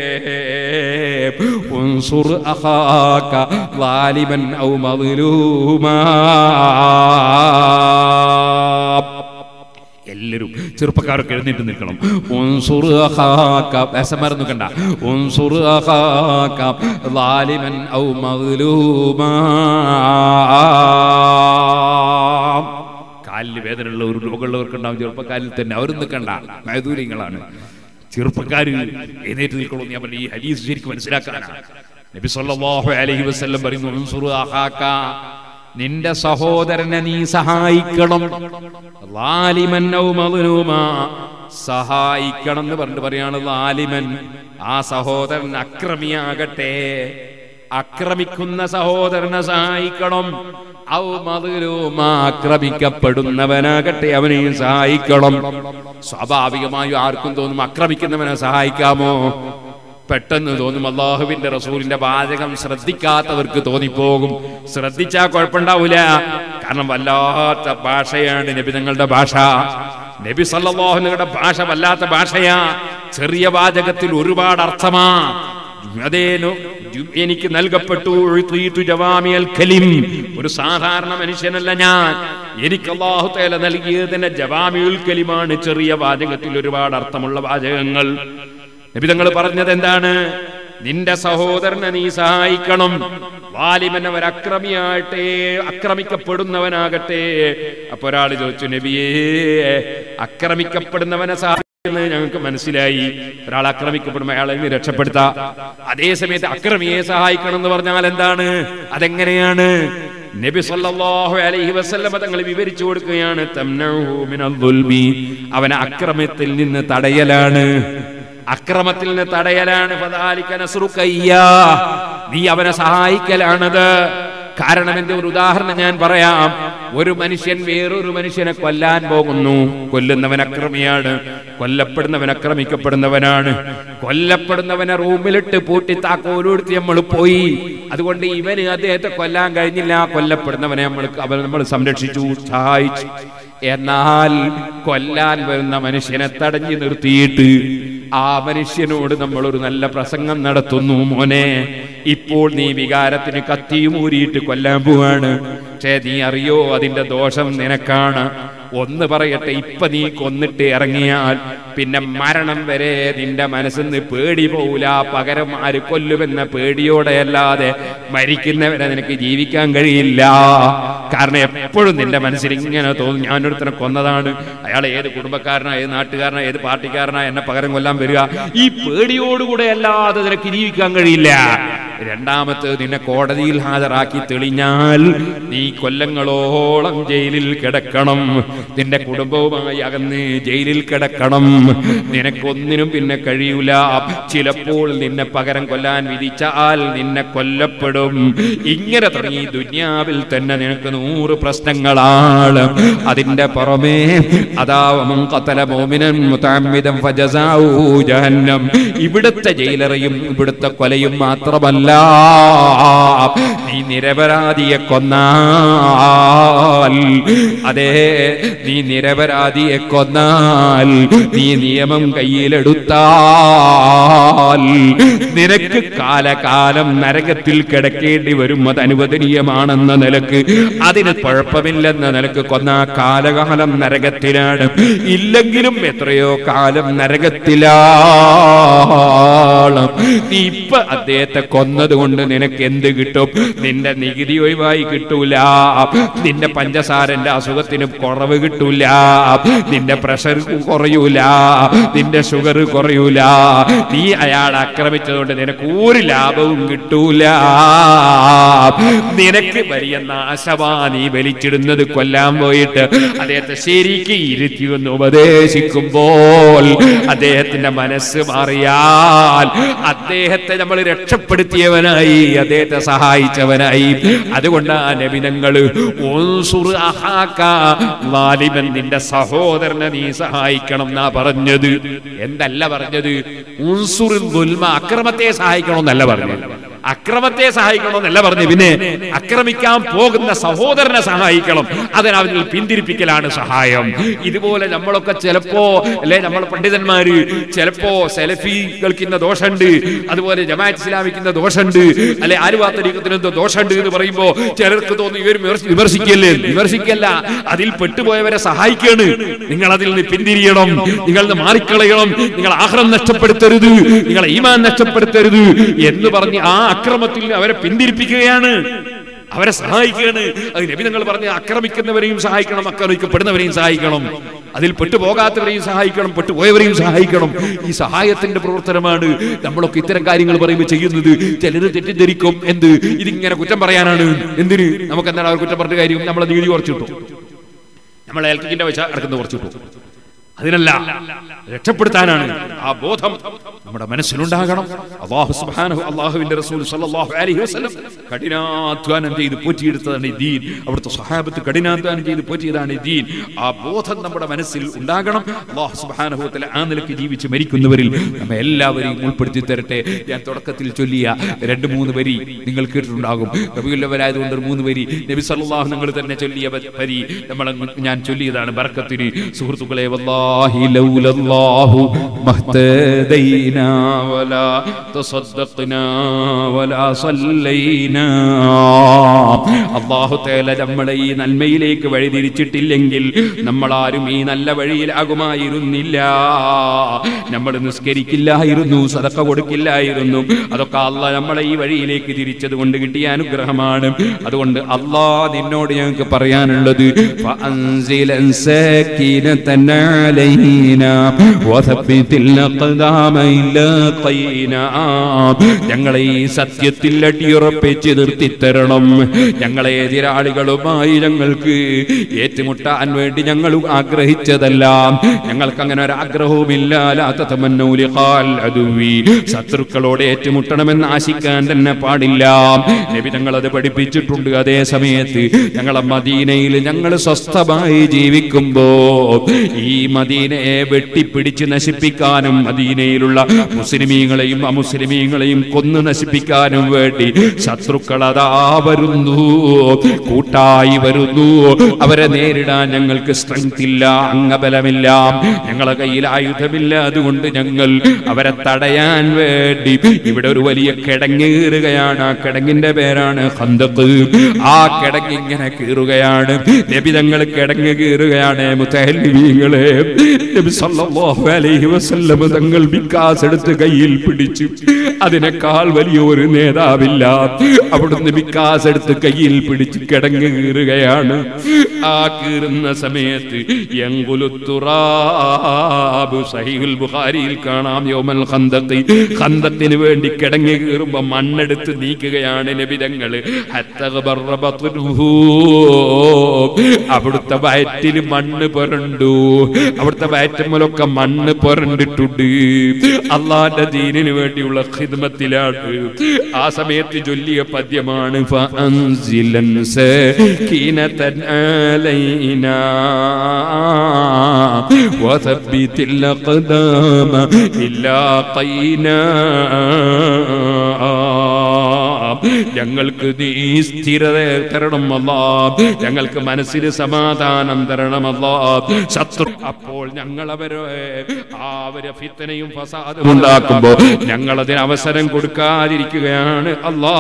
ഉൻസുർ അഖാക ളാലിമൻ ഔ മദ്ലൂമാ എല്ലാവരും ചെറുപ്പക്കാരൊക്കെ എഴുന്നേറ്റ് നിൽക്കണം ഉൻസുർ അഖാക വിശമറന്നു കണ്ട ഉൻസുർ അഖാക ളാലിമൻ ഔ മദ്ലൂമാ കാലിൽ വേദനയുള്ള ഒരു രോഗമുള്ളവർക്ക് ഉണ്ടാവും ചെറുപ്പക്കാരിൽ തന്നെ അവരും നിൽക്കണ്ട മൈദൂര്യങ്ങളാണ് ചെറുപ്പക്കാർ എഴുന്നേറ്റ് നിൽക്കണം ഞാൻ പറഞ്ഞു ഈ ഹദീസ് ശരിക്കും മനസ്സിലാക്കാനാണ് നബി സല്ലല്ലാഹു അലൈഹി വസല്ലം പറയുന്നു ഉൻസുർ അഖാക നിന്റെ സഹോദരനെ നീ സഹായിക്കണം ലാലിമൻ ഔ മദ്ലൂമാ സഹായിക്കണം എന്ന് പറഞ്ഞിട്ട് പറയാണ് ലാലിമൻ ആ സഹോദരൻ അക്രമിയാകട്ടെ അക്രമിക്കുന്ന സഹോദരനെ സഹായിക്കണം ഔ മദ്ലൂമ ആക്രമിക്കപ്പെടുന്നവനാകട്ടെ അവനെയും സഹായിക്കണം സ്വാഭാവികമായും ആർക്കും തോന്നും ആക്രമിക്കുന്നവനെ സഹായിക്കാമോ പെട്ടെന്ന് തോന്നും അള്ളാഹുവിന്റെ റസൂലിന്റെ വാചകം ശ്രദ്ധിക്കാത്തവർക്ക് തോന്നിപ്പോകും ശ്രദ്ധിച്ചാ കുഴപ്പമുണ്ടാവൂല കാരണം വല്ലാത്ത ഭാഷയാണ് നബി തങ്ങളുടെ ഭാഷ നബി സല്ലാഹുനങ്ങളുടെ ഭാഷ വല്ലാത്ത ഭാഷയാ ചെറിയ വാചകത്തിൽ ഒരുപാട് അർത്ഥമാ അതേനു എനിക്ക് നൽകപ്പെട്ടു ഉഴ്ത്തീതു ജവാമിയൽ കലിം ഒരു സാധാരണ മനുഷ്യനല്ല ഞാൻ എനിക്ക് അള്ളാഹു തേല നൽകിയതിന്റെ ജവാമിയുൽ കലിമാണ് ചെറിയ വാചകത്തിൽ ഒരുപാട് അർത്ഥമുള്ള വാചകങ്ങൾ നബി തങ്ങൾ പറഞ്ഞത് എന്താണ് നിന്റെ സഹോദരനെ നീ സഹായിക്കണം വാലിമൻ അവർ അക്രമിയാകട്ടെ അക്രമിക്കപ്പെടുന്നവനാകട്ടെ അപ്പൊ ഒരാൾ ചോദിച്ചു നബിയേ അക്രമിക്കപ്പെടുന്നവനെ സഹായിക്കുന്നത് ഞങ്ങൾക്ക് മനസ്സിലായി ഒരാൾ ആക്രമിക്കപ്പെടുമ്പോൾ അയാളെ നീ രക്ഷപ്പെടുത്താം അതേ സമയത്ത് അക്രമിയെ സഹായിക്കണം എന്ന് പറഞ്ഞാൽ എന്താണ് അതെങ്ങനെയാണ് നബി സല്ലല്ലാഹു അലൈഹി വസല്ലമ തങ്ങൾ വിവരിച്ചു കൊടുക്കുകയാണ് തംനഉഹു മിനൽ ദുൽമി അവനെ അക്രമത്തിൽ നിന്ന് തടയലാണ് അക്രമത്തിൽ നിന്ന് തടയലാണ് ഫദാലിക നസ്റുക ഇയ്യാ. നീ അവനെ സഹായിക്കലാണത് കാരണം എന്റെ ഒരു ഉദാഹരണം ഞാൻ പറയാം ഒരു മനുഷ്യൻ വേറൊരു മനുഷ്യനെ കൊല്ലാൻ പോകുന്നു കൊല്ലുന്നവൻ അക്രമിയാണ് കൊല്ലപ്പെടുന്നവൻ ആക്രമിക്കപ്പെടുന്നവനാണ് കൊല്ലപ്പെടുന്നവനെ റൂമിലിട്ട് പൂട്ടി താക്കോലെടുത്ത് നമ്മൾ പോയി അതുകൊണ്ട് ഇവന് അദ്ദേഹത്തെ കൊല്ലാൻ കഴിഞ്ഞില്ല കൊല്ലപ്പെടുന്നവനെ നമ്മൾ അവൻ നമ്മൾ സംരക്ഷിച്ചു സഹായിച്ചു എന്നാൽ കൊല്ലാൻ വരുന്ന മനുഷ്യനെ തടഞ്ഞു നിർത്തിയിട്ട് ആ മനുഷ്യനോട് നമ്മൾ ഒരു നല്ല പ്രസംഗം നടത്തുന്നു മോനെ ഇപ്പോൾ നീ വികാരത്തിന് കത്തിയും ഊരിയിട്ട് കൊല്ലാൻ പോവാണ് പക്ഷേ നീ അറിയോ അതിന്റെ ദോഷം നിനക്കാണ് ഒന്ന് പറയട്ടെ ഇപ്പൊ നീ കൊന്നിട്ട് ഇറങ്ങിയാൽ പിന്നെ മരണം വരെ നിന്റെ മനസ്സിൽ നിന്ന് പേടി പോവില്ല പകരം ആര് കൊല്ലുമെന്ന പേടിയോടെ അല്ലാതെ മരിക്കുന്നവരെ നിനക്ക് ജീവിക്കാൻ കഴിയില്ല കാരണം എപ്പോഴും നിന്റെ മനസ്സിൽ ഇങ്ങനെ തോന്നും ഞാനൊരുത്തനെ കൊന്നതാണ് അയാൾ ഏത് കുടുംബക്കാരനാ ഏത് നാട്ടുകാരനാ ഏത് പാർട്ടിക്കാരനാ എന്നെ പകരം കൊല്ലാൻ വരിക ഈ പേടിയോടുകൂടെ അല്ലാതെ നിനക്ക് ജീവിക്കാൻ കഴിയില്ല രണ്ടാമത്തെ നിന്നെ കോടതിയിൽ ഹാജരാക്കി തെളിഞ്ഞാൽ നീ കൊല്ലങ്ങളോളം ജയിലിൽ കിടക്കണം നിന്റെ കുടുംബവുമായി അകന്ന് ജയിലിൽ കിടക്കണം നിനക്കൊന്നിനും പിന്നെ കഴിയൂല ചിലപ്പോൾ നിന്നെ പകരം കൊല്ലാൻ വിധിച്ചാൽ നിന്നെ കൊല്ലപ്പെടും ഇങ്ങനെ തുടങ്ങി ദുന്യാവിൽ തന്നെ നിനക്ക് നൂറ് പ്രശ്നങ്ങളാണ് അതിന്റെ പുറമേ അതാവമം കത്തല മോമിനൻ മുതഅമ്മിദൻ ഫജസാഉഹു ജഹന്നം ഇവിടുത്തെ ജയിലറയും ഇവിടുത്തെ കൊലയും മാത്രമല്ല നീ നിരപരാധിയെ കൊന്നാൽ അതേ നീ നിരപരാധിയെ കൊന്നാൽ നീ നിയമം കയ്യിലെടുത്താൽ നിനക്ക് കാലകാലം നരകത്തിൽ കിടക്കേണ്ടി വരും അത് അനുവദനീയമാണെന്ന നിലക്ക് അതിന് കുഴപ്പമില്ലെന്ന നിലക്ക് കൊന്ന കാലകാലം നരകത്തിലാണ് ഇല്ലെങ്കിലും എത്രയോ കാലം നരകത്തിലാണ് നീ ഇപ്പൊ അദ്ദേഹത്തെ കൊന്നത് കൊണ്ട് നിനക്ക് എന്ത് കിട്ടും നിന്റെ നികുതി ഒഴിവായി കിട്ടൂല നിന്റെ പഞ്ചസാരന്റെ അസുഖത്തിന് കുറവ് കിട്ടൂല നിന്റെ പ്രഷർ കുറയൂല നിന്റെ ഷുഗർ കുറയൂല നീ അയാളെ ആക്രമിച്ചതുകൊണ്ട് നിനക്ക് ഒരു ലാഭവും കിട്ടൂല നിനക്ക് വലിയ നാശമാ നീ വലിച്ചിടുന്നത് കൊല്ലാൻ പോയിട്ട് അദ്ദേഹത്തെ ശരിക്ക് ഇരുത്തി ഒന്ന് ഉപദേശിക്കുമ്പോൾ അദ്ദേഹത്തിന്റെ മനസ്സ് മാറിയാൽ അദ്ദേഹത്തെ നമ്മൾ രക്ഷപ്പെടുത്തിയവനായി അദ്ദേഹത്തെ സഹായിച്ചവനായി അതുകൊണ്ട് ആ നബിനങ്ങള് നിന്റെ സഹോദരനെ നീ സഹായിക്കണം എന്നാ പറഞ്ഞത് എന്തല്ല പറഞ്ഞത് ഉൻസുറിൻ ദുൽമ അക്രമത്തെ സഹായിക്കണം എന്നല്ല പറഞ്ഞത് അക്രമത്തെ സഹായിക്കണമെന്നല്ല പറഞ്ഞു പിന്നെ ആക്രമിക്കാൻ പോകുന്ന സഹോദരനെ സഹായിക്കണം അതിനവരിൽ പിന്തിരിപ്പിക്കലാണ് സഹായം ഇതുപോലെ നമ്മളൊക്കെ ചിലപ്പോ അല്ലെ നമ്മളെ പണ്ഡിതന്മാര് ചിലപ്പോ സെലഫികൾക്ക് ഇന്ന ദോഷമുണ്ട് അതുപോലെ ജമാഅത്ത് ഇസ്ലാമിക്കുന്ന ദോഷമുണ്ട് അല്ലെ ആരുവാത്തരീക്കത്തിന് എന്തോ ദോഷമുണ്ട് എന്ന് പറയുമ്പോ ചിലർക്ക് തോന്നി ഇവർ വിമർശി- വിമർശിക്കല്ലേ വിമർശിക്കല്ല അതിൽ പെട്ടുപോയവരെ സഹായിക്കാണ് നിങ്ങൾ അതിൽ നിന്ന് പിന്തിരിയണം നിങ്ങൾ നിന്ന് മാറിക്കളയണം നിങ്ങൾ ആഹ്റം നഷ്ടപ്പെടുത്തരുത് നിങ്ങൾ ഈമാൻ നഷ്ടപ്പെടുത്തരുത് എന്ന് പറഞ്ഞ് ആ അക്രമത്തിൽ നിന്ന് അവരെ പിന്തിരിപ്പിക്കുകയാണ് അവരെ സഹായിക്കുകയാണ് അത് നബി നിങ്ങൾ പറഞ്ഞ് ആക്രമിക്കുന്നവരെയും സഹായിക്കണം ആക്രമിക്കപ്പെടുന്നവരെയും സഹായിക്കണം അതിൽ പെട്ടുപോകാത്തവരെയും സഹായിക്കണം പെട്ടുപോയവരെയും സഹായിക്കണം ഈ സഹായത്തിന്റെ പ്രവർത്തനമാണ് നമ്മളൊക്കെ ഇത്തരം കാര്യങ്ങൾ പറയുമ്പോൾ ചെയ്യുന്നത് ചിലര് തെറ്റിദ്ധരിക്കും എന്ത് ഇതിങ്ങനെ കുറ്റം പറയാനാണ് എന്തിന് നമുക്ക് എന്താണ് അവർ കുറ്റം പറഞ്ഞ കാര്യം നമ്മളെ നീതി കുറച്ചിട്ടു നമ്മളെ എൽക്കിന്റെ പൈസ അടക്കുന്നത് കുറച്ചിട്ടു അതിനല്ല രക്ഷപ്പെടുത്താനാണ് ആ ബോധം നമ്മുടെ മനസ്സിലുണ്ടാകണം അള്ളാഹു സുബ്ഹാനഹു അള്ളാഹുവിന്റെ റസൂൽ സല്ലല്ലാഹു അലൈഹി വസല്ലം കഠിനാധ്വാനം ചെയ്ത് പോറ്റിയെടുത്തതാണ് ഈ ദീൻ അവിടുത്തെ സഹാബത്ത് കഠിനാധ്വാനം ചെയ്ത് പോറ്റിയതാണ് ഈ ദീൻ ആ ബോധം നമ്മുടെ മനസ്സിൽ ഉണ്ടാകണം അള്ളാഹു സുബ്ഹാനഹു വതആല ആ നിലയ്ക്ക് ജീവിച്ച് മരിക്കുന്നവരിൽ നമ്മെ എല്ലാവരെയും ഉൾപ്പെടുത്തി തരട്ടെ ഞാൻ തുടക്കത്തിൽ ചൊല്ലിയ രണ്ട് മൂന്ന് വരി നിങ്ങൾ കേട്ടിട്ടുണ്ടാകും റബിയുല്ലവരായതുകൊണ്ട് ഒരു മൂന്ന് വരി നബി സല്ലല്ലാഹു നിങ്ങൾ തന്നെ ചൊല്ലിയ വ- വരി നമ്മൾ ഞാൻ ചൊല്ലിയതാണ് ബർക്കത്തിന് സുഹൃത്തുക്കളെ വല്ലാഹി ലൗലല്ലാഹു മഹ്തദൈനാ വലാ തസദ്ദഖ്നാ വലാ സല്ലൈനാ അല്ലാഹു തആല നമ്മളെ ഈ നന്മയിലേക്ക് വഴിതിരിച്ചിട്ടില്ലെങ്കിൽ നമ്മൾ ആരും ഈ നല്ല വഴിയിലാകുമായിരുന്നില്ല നമ്മൾ നിസ്കരിക്കില്ലായിരുന്നു സദക്ക കൊടുക്കില്ലായിരുന്നു അതൊക്കെ അള്ളാഹ് നമ്മളെ ഈ വഴിയിലേക്ക് തിരിച്ചത് കൊണ്ട് കിട്ടിയ അനുഗ്രഹമാണ് അതുകൊണ്ട് അള്ളാഹ് നിന്നോട് ഞങ്ങൾക്ക് പറയാനുള്ളത് فأنزلا سكينة علينا وثبت الأقدام إلا قينا ഞങ്ങളെ ഈ സത്യത്തിൽ അടിയുറപ്പിച്ച് നിർത്തിത്തരണം ഞങ്ങളെ എതിരാളികളുമായി ഞങ്ങൾക്ക് ഏറ്റുമുട്ടാൻ വേണ്ടി ഞങ്ങൾ ആഗ്രഹിച്ചതല്ല ഞങ്ങൾക്ക് അങ്ങനെ ഒരു ആഗ്രഹവുമില്ല ശത്രുക്കളോട് ഏറ്റുമുട്ടണമെന്ന് ആശിക്കാൻ തന്നെ പാടില്ല നബി ഞങ്ങൾ അത് പഠിപ്പിച്ചിട്ടുണ്ട് അതേ സമയത്ത് ഞങ്ങളെ മദീനയിൽ ഞങ്ങൾ സ്വസ്ഥമായി ജീവിക്കുമ്പോ ഈ മദീനയെ വെട്ടിപ്പിടിച്ച് നശിപ്പിക്കാനും മദീനയിലുള്ള മുസ്ലിമീങ്ങളെയും അമുസ്ലിമീങ്ങളെയും കൊന്നു നശിപ്പിക്കാനും വേണ്ടി ശത്രുക്കൾ അതാ വരുന്നു കൂട്ടായി വരുന്നു അവരെ നേരിടാൻ ഞങ്ങൾക്ക് സ്ട്രെങ്ത് ഇല്ല അംഗബലമില്ല ഞങ്ങളെ കയ്യിൽ ആയുധമില്ല അതുകൊണ്ട് ഞങ്ങൾ അവരെ തടയാൻ വേണ്ടി ഇവിടെ ഒരു വലിയ കിടങ്ങ് കീറുകയാണ് ആ കിടങ്ങിന്റെ പേരാണ് ഹന്തക്ക് ആ കിടങ്ങ് ഇങ്ങനെ കീറുകയാണ് നബി തങ്ങൾ കിടങ്ങ് കീറുകയാണ് മുത്തഹല്ലിമീങ്ങളെ നബി സല്ലല്ലാഹു അലൈഹി വസല്ലം തങ്ങൾ വിക്കാസ് എടുത്ത് കയ്യിൽ പിടിച്ചു അതിനേക്കാൾ വലിയ ഒരു നേതാവില്ല അവിടുന്ന് വിക്കാസ് എടുത്ത് കയ്യിൽ പിടിച്ച് കിടങ്ങ് കീറുകയാണ് ആ കീറുന്ന സമയത്ത് യങ്കുലുത്തുറാബ് സഹീഹുൽ ബുഖാരിയിൽ കാണാം യോമൽ ഖന്തഖി ഖന്തത്തിന് വേണ്ടി കിടങ്ങി കീറുമ്പോ മണ്ണെടുത്ത് നീക്കുകയാണ് നബിതങ്ങള് അവിടുത്തെ വയറ്റിൽ മണ്ണ് പുരണ്ടു അവിടുത്തെ വയറ്റമ്മലൊക്കെ മണ്ണ് പുരണ്ടിട്ടുണ്ട് അള്ളാന്റെ ദീനിന് വേണ്ടിയുള്ള ഖിദ്മത്തിലാണ് ആ സമയത്ത് ചൊല്ലിയ പദ്യമാണ് ഫഅൻസിലൻ സകീനതൻ അലൈനാ وثبت الأقدام إلا قينا ഞങ്ങൾക്ക് നീ സ്ഥിരത തരണം അല്ലാ ഞങ്ങൾക്ക് മനസ്സിന് സമാധാനം തരണം അല്ലാ ശത്രു അപ്പോൾ ഞങ്ങൾ അവരെ ആ അവരെ ഫിത്തനയും ഫസാദും ഉണ്ടാക്കുമ്പോ ഞങ്ങൾ അതിന് അവസരം കൊടുക്കാതിരിക്കുകയാണ് അല്ലാ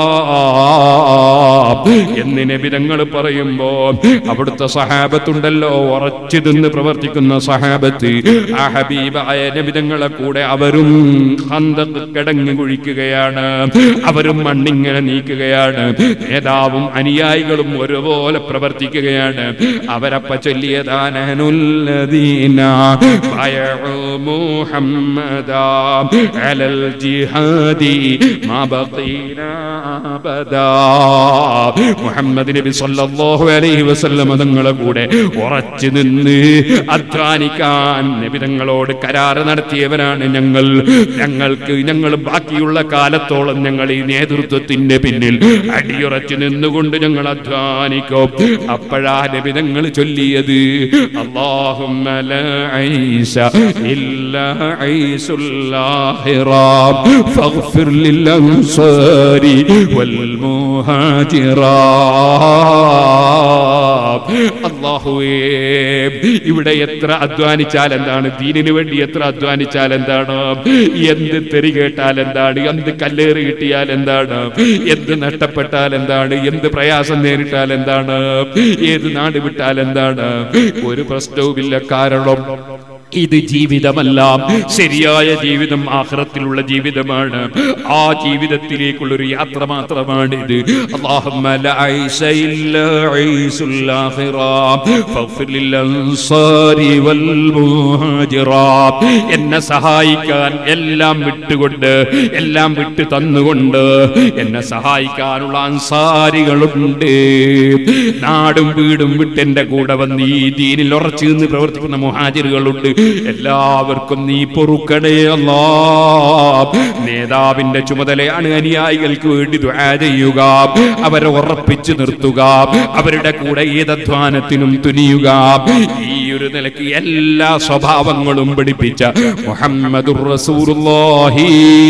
എന്ന് നബിതങ്ങൾ പറയുമ്പോ അവിടുത്തെ സഹാബത്തുണ്ടല്ലോ ഉറച്ചു നിന്ന് പ്രവർത്തിക്കുന്ന സഹാബത്ത് ആ ഹബീബായ നബിതങ്ങളെ കൂടെ അവരും ഹന്തക്ക് കിടങ്ങി കുഴിക്കുകയാണ് അവരും മണ്ണിങ്ങനെ നീക്കുകയാണ് നേതാവും അനുയായികളും ഒരുപോലെ പ്രവർത്തിക്കുകയാണ് അവരപ്പ ചൊല്ലിയതാനുല്ലദീന മുഹമ്മദാ അലൽ ജിഹാദി മാ ബഖീനാ അബദാ മുഹമ്മദ് നബി സല്ലല്ലാഹു അലൈഹി വസല്ലം തങ്ങളെ കൂടെ ഉറച്ചു നിന്ന് അധ്വാനിക്കാൻ നബി തങ്ങളോട് കരാറ് നടത്തിയവരാണ് ഞങ്ങൾ ഞങ്ങൾക്ക് ഞങ്ങൾ ബാക്കിയുള്ള കാലത്തോളം ഞങ്ങൾ ഈ നേതൃത്വത്തിന്റെ പിന്നിൽ അടിയുറച്ചു നിന്നുകൊണ്ട് ഞങ്ങൾ അധ്വാനിക്കും അപ്പോഴാ നബി തങ്ങൾ ചൊല്ലിയത് اللهم لا عيش إلا عيش الآخرة فاغفر للأنصار والمهاجرات അള്ളാഹുവേ ഇവിടെ എത്ര അധ്വാനിച്ചാൽ എന്താണ് ദീനിനു വേണ്ടി എത്ര അധ്വാനിച്ചാൽ എന്താണ് എന്ത് തെറി കേട്ടാൽ എന്താണ് എന്ത് കല്ലേറ് കിട്ടിയാൽ എന്താണ് എന്ത് നഷ്ടപ്പെട്ടാൽ എന്താണ് എന്ത് പ്രയാസം നേരിട്ടാൽ എന്താണ് ഏത് നാട് വിട്ടാൽ എന്താണ് ഒരു പ്രശ്നവുമില്ല കാരണം ഇത് ജീവിതമല്ല ശരിയായ ജീവിതം ആഹ്റത്തിലുള്ള ജീവിതമാണ് ആ ജീവിതത്തിലേക്കുള്ള ഒരു യാത്ര മാത്രമാണ് ഇത് اللهم لا عيش إلا عيش الآخرة فاغفر للأنصار والمهاجرات എന്നെ സഹായിക്കാൻ എല്ലാം വിട്ടുകൊണ്ട് എല്ലാം വിട്ടു തന്നുകൊണ്ട് എന്നെ സഹായിക്കാനുള്ള അൻസാരികളുണ്ട് നാടും വീടും വിട്ട് എന്റെ കൂടെ വന്ന് ഈ ദീനിൽ ഉറച്ചു നിന്ന് പ്രവർത്തിക്കുന്ന മുഹാജിറുകളുണ്ട് എല്ലാവർക്കും നീ പൊറുക്കണേ അല്ലാ നേതാവിന്റെ ചുമതലയാണ് അനുയായികൾക്ക് വേണ്ടി ദുആ ചെയ്യുക അവരെ ഉറപ്പിച്ചു നിർത്തുക അവരുടെ കൂടെ ഏതധ്വാനത്തിനും തുനിയുക ഈ ഒരു നിലയ്ക്ക് എല്ലാ സ്വഭാവങ്ങളും പഠിപ്പിച്ച മുഹമ്മദുർ റസൂലുള്ളാഹി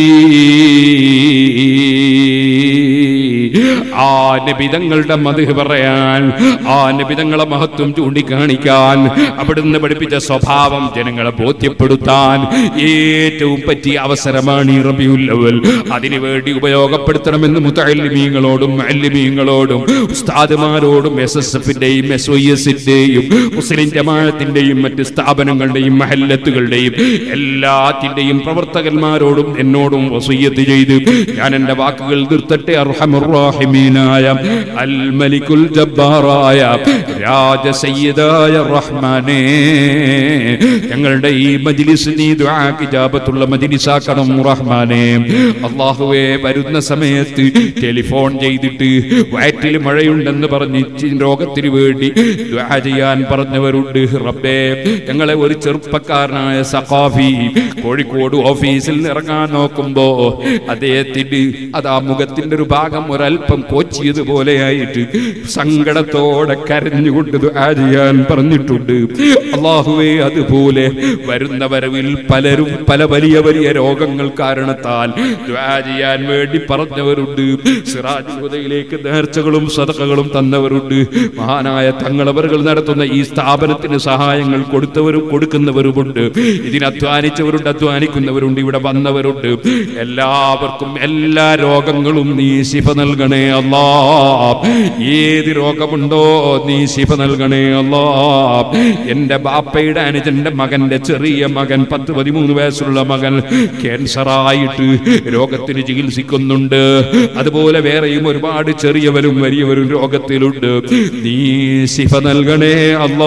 ആ നബിതങ്ങളുടെ മധു പറയാൻ ആ നബിതങ്ങളെ മഹത്വം ചൂണ്ടിക്കാണിക്കാൻ അവിടുന്ന് പഠിപ്പിച്ച സ്വഭാവം ജനങ്ങളെ ബോധ്യപ്പെടുത്താൻ ഏറ്റവും പറ്റിയ അവസരമാണ് ഈ റബിയുൽ അവൽ അതിനുവേണ്ടി ഉപയോഗപ്പെടുത്തണമെന്ന് മുത്തല്ലിമീങ്ങളോടും അല്ലിമീങ്ങളോടും ഉസ്താദുമാരോടും എസ് എസ് എഫിന്റെയും എസ് ഒ എസിന്റെയും മുസ്ലിം ജമാഅത്തിന്റെയും മറ്റ് സ്ഥാപനങ്ങളുടെയും മഹല്ലത്തുകളുടെയും എല്ലാത്തിന്റെയും പ്രവർത്തകന്മാരോടും എന്നോടും വസീയത്ത് ചെയ്ത് ഞാൻ എന്റെ വാക്കുകൾ നിർത്തട്ടെ അർഹമുറാഹിമീൻ സ്വാലഹീനായ അൽ മലിക്കുൽ ജബ്ബാറായ രാജസയ്യിദായ റഹ്മാനേ ഞങ്ങളുടെ ഈ മജ്ലിസ് നീ ദുആക്ക് ഇജാബത്തുള്ള മജ്ലിസാക്കണം റഹ്മാനേ അള്ളാഹുവേ വരുന്ന സമയത്ത് ടെലിഫോൺ ചെയ്തിട്ട് വയറ്റിൽ മഴയുണ്ടെന്ന് പറഞ്ഞ് ഇച്ചി രോഗത്തിന് വേണ്ടി ദുആ ചെയ്യാൻ പറഞ്ഞവരുണ്ട് റബ്ബേ ഞങ്ങളെ ഒരു ചെറുപ്പക്കാരനായ സഖാഫി കോഴിക്കോട് ഓഫീസിൽ നിന്ന് ഇറങ്ങാൻ നോക്കുമ്പോ അദ്ദേഹത്തിന് അത് ആ മുഖത്തിന്റെ ഒരു ഭാഗം ഒരല്പം കോച്ചിയതുപോലെയായിട്ട് സങ്കടത്തോടെ കരഞ്ഞുകൊണ്ട് ദുആ ചെയ്യാൻ പറഞ്ഞിട്ടുണ്ട് അള്ളാഹുവേ അതുപോലെ വരുന്ന വരവിൽ പലരും പല വലിയ വലിയ രോഗങ്ങൾ കാരണത്താൽ ദുആ ചെയ്യാൻ വേണ്ടി പറഞ്ഞവരുണ്ട് സിറാജ് ഹുദയിലേക്ക് നേർച്ചകളും സദക്കകളും തന്നവരുണ്ട് മഹാനായ തങ്ങളവറുകൾ നടത്തുന്ന ഈ സ്ഥാപനത്തിന് സഹായങ്ങൾ കൊടുത്തവരും കൊടുക്കുന്നവരുമുണ്ട് ഇതിന് അധ്വാനിച്ചവരുണ്ട് അധ്വാനിക്കുന്നവരുണ്ട് ഇവിടെ വന്നവരുണ്ട് എല്ലാവർക്കും എല്ലാ രോഗങ്ങളും നീ ശിഫ നൽകണേ അല്ലാ ഏത് രോഗമുണ്ടോ നീ ശിഫ നൽകണേ അല്ലാ എന്റെ ബാപ്പയുടെ അനുജന്റെ മകന്റെ ചെറിയ മകൻ പത്ത് പതിമൂന്ന് വയസ്സുള്ള മകൻ ക്യാൻസറായിട്ട് രോഗത്തിന് ചികിത്സിക്കുന്നുണ്ട് അതുപോലെ വേറെയും ഒരുപാട് ചെറിയവരും വലിയവരും രോഗത്തിലുണ്ട് നീ ശിഫ നൽകണേ അല്ലാ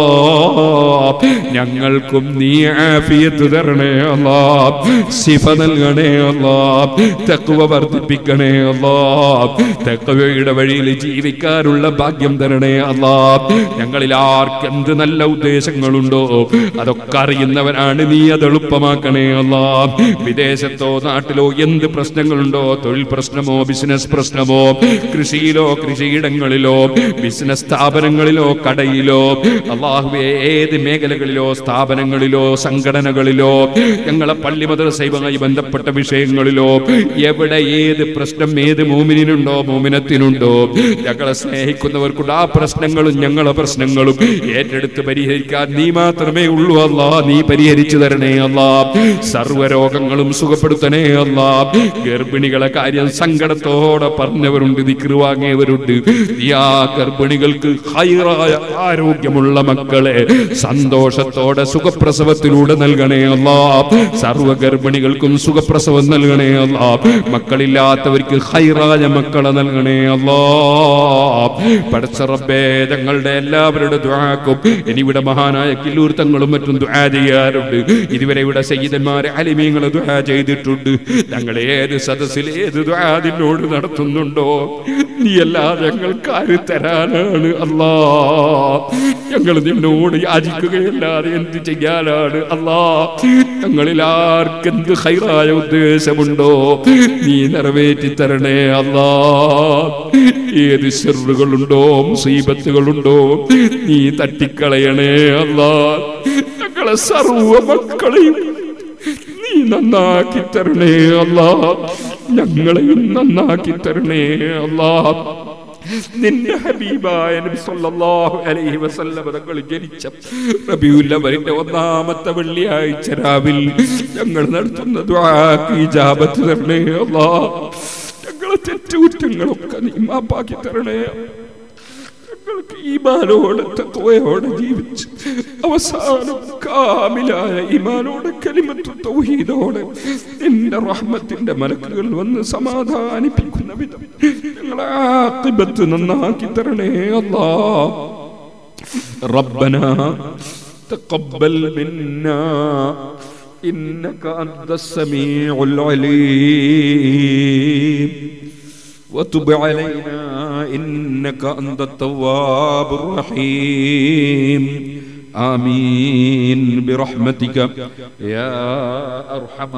ഞങ്ങൾക്കും നീ ആഫിയത്ത് തരണേ അല്ലാ ശിഫ നൽകണേ അല്ലാ തക്കുവ വർദ്ധിപ്പിക്കണേ അല്ലാ തക്കുവയുടെ വഴിയിൽ ജീവിക്കാനുള്ള ഭാഗ്യം തരണേ അല്ലാ ഞങ്ങളിൽ ആർക്കെന്ത് നല്ല ഉദ്ദേശങ്ങളുണ്ടോ അതൊക്കെ അറിയുന്നവനാണ് നീ അത് എളുപ്പമാക്കണേ അല്ലാ വിദേശത്തോ നാട്ടിലോ എന്ത് പ്രശ്നങ്ങളുണ്ടോ തൊഴിൽ പ്രശ്നമോ ബിസിനസ് പ്രശ്നമോ കൃഷിയിലോ കൃഷിയിടങ്ങളിലോ ബിസിനസ് സ്ഥാപനങ്ങളിലോ കടയിലോ അള്ളാഹുവെ ഏത് മേഖലകളിലോ സ്ഥാപനങ്ങളിലോ സംഘടനകളിലോ ഞങ്ങളെ പള്ളി മദ്രസയുമായി ബന്ധപ്പെട്ട വിഷയങ്ങളിലോ എവിടെ ഏത് പ്രശ്നം ഏത് മൂമിനുണ്ടോ മൂമിനത്തിനുണ്ടോ ഞങ്ങളെ സ്നേഹിക്കുന്നവർക്കുണ്ട് ആ പ്രശ്നങ്ങളും ഞങ്ങളെ പ്രശ്നങ്ങളും ഏറ്റെടുത്ത് പരിഹരിക്കാൻ നീ മാത്രമേ ഉള്ളൂ അല്ലാ നീ പരിഹരിച്ചു തരണേ അല്ലാ സർവ്വരോഗങ്ങളും സുഖപ്പെടുത്തണേ അല്ലാ ഗർഭിണികളെ കാര്യം സങ്കടത്തോടെ പറഞ്ഞവരുണ്ട് ദിക്റ് വാങ്ങിയവരുണ്ട് നീ ആ ഗർഭിണികൾക്ക് ഹൈറായ ആരോഗ്യമുള്ള മക്കളെ സന്തോഷത്തോടെ സുഖപ്രസവത്തിലൂടെ നൽകണേ അല്ലാ സർവ്വ ഗർഭിണികൾക്കും സുഖപ്രസവം നൽകണേ അല്ലാ മക്കളില്ലാത്തവർക്ക് ഹൈറായ മക്കളെ നൽകണേ അല്ലാ പടച്ചറബേ ഞങ്ങളുടെ എല്ലാവരുടെ ദ്വാക്കും ഇനി ഇവിടെ മഹാനായ കില്ലൂർ തങ്ങളും മറ്റും ദ്വാ ചെയ്യാറുണ്ട് ഇതുവരെ ഇവിടെ സയ്യിദന്മാരെ അലിമീങ്ങൾ ദ്വാ ചെയ്തിട്ടുണ്ട് ഞങ്ങൾ ഏത് സദസ്സിൽ ഏത് ദ്വാ നിന്നോട് നടത്തുന്നുണ്ടോ നീ അല്ലാതെ ഞങ്ങൾക്ക് ആര് തരാനാണ് അല്ലാ ഞങ്ങൾ നിന്നോട് യാചിക്കുകയല്ലാതെ എന്ത് ചെയ്യാനാണ് അല്ലാ ഞങ്ങളിൽ ആർക്കെന്ത് ഹൈറായ ഉദ്ദേശമുണ്ടോ നീ നിറവേറ്റി തരണേ അല്ലാ ഏത് ചെറുകളുണ്ടോ മുസീബത്തുകളുണ്ടോ നീ തട്ടിക്കളയണേ അല്ലാ ഞങ്ങളെ സർവ മക്കളെയും നീ നന്നാക്കി തരണേ അല്ലാ ഞങ്ങളെയും നന്നാക്കി തരണേ അല്ലാ നിന്റെ ഹബീബായ നബി സല്ലല്ലാഹു അലൈഹി വസല്ലം തങ്ങൾ ജനിച്ച റബീഉൽ അവലിന്റെ ഒന്നാമത്തെ വെള്ളിയാഴ്ച രാവിൽ ഞങ്ങൾ നടത്തുന്ന ദുആക്ക് ഇജാബത്ത് തരണേ അല്ലാ ഞങ്ങളെ തെറ്റുകുറ്റങ്ങളൊക്കെ നീ മാപ്പാക്കി തരണേ ഞങ്ങൾക്ക് ഈമാനോടെ തത്വയോടെ ജീവിച്ച് അവസാനം കാമിലായ ഈമാനോടെ കലിമത്തു തൗഹീദോടെ നിന്റെ റഹ്മത്തിന്റെ മലക്കുകൾ വന്ന് സമാധാനിപ്പിക്കുന്ന വിധം ഞങ്ങളെ ആഖിബത്ത് നന്നാക്കി തരണേ അല്ലാ ربنا تقبل منا إنك أنت السميع العليم وتب علينا إنك أنت التواب الرحيم آمين برحمتك يا أرحم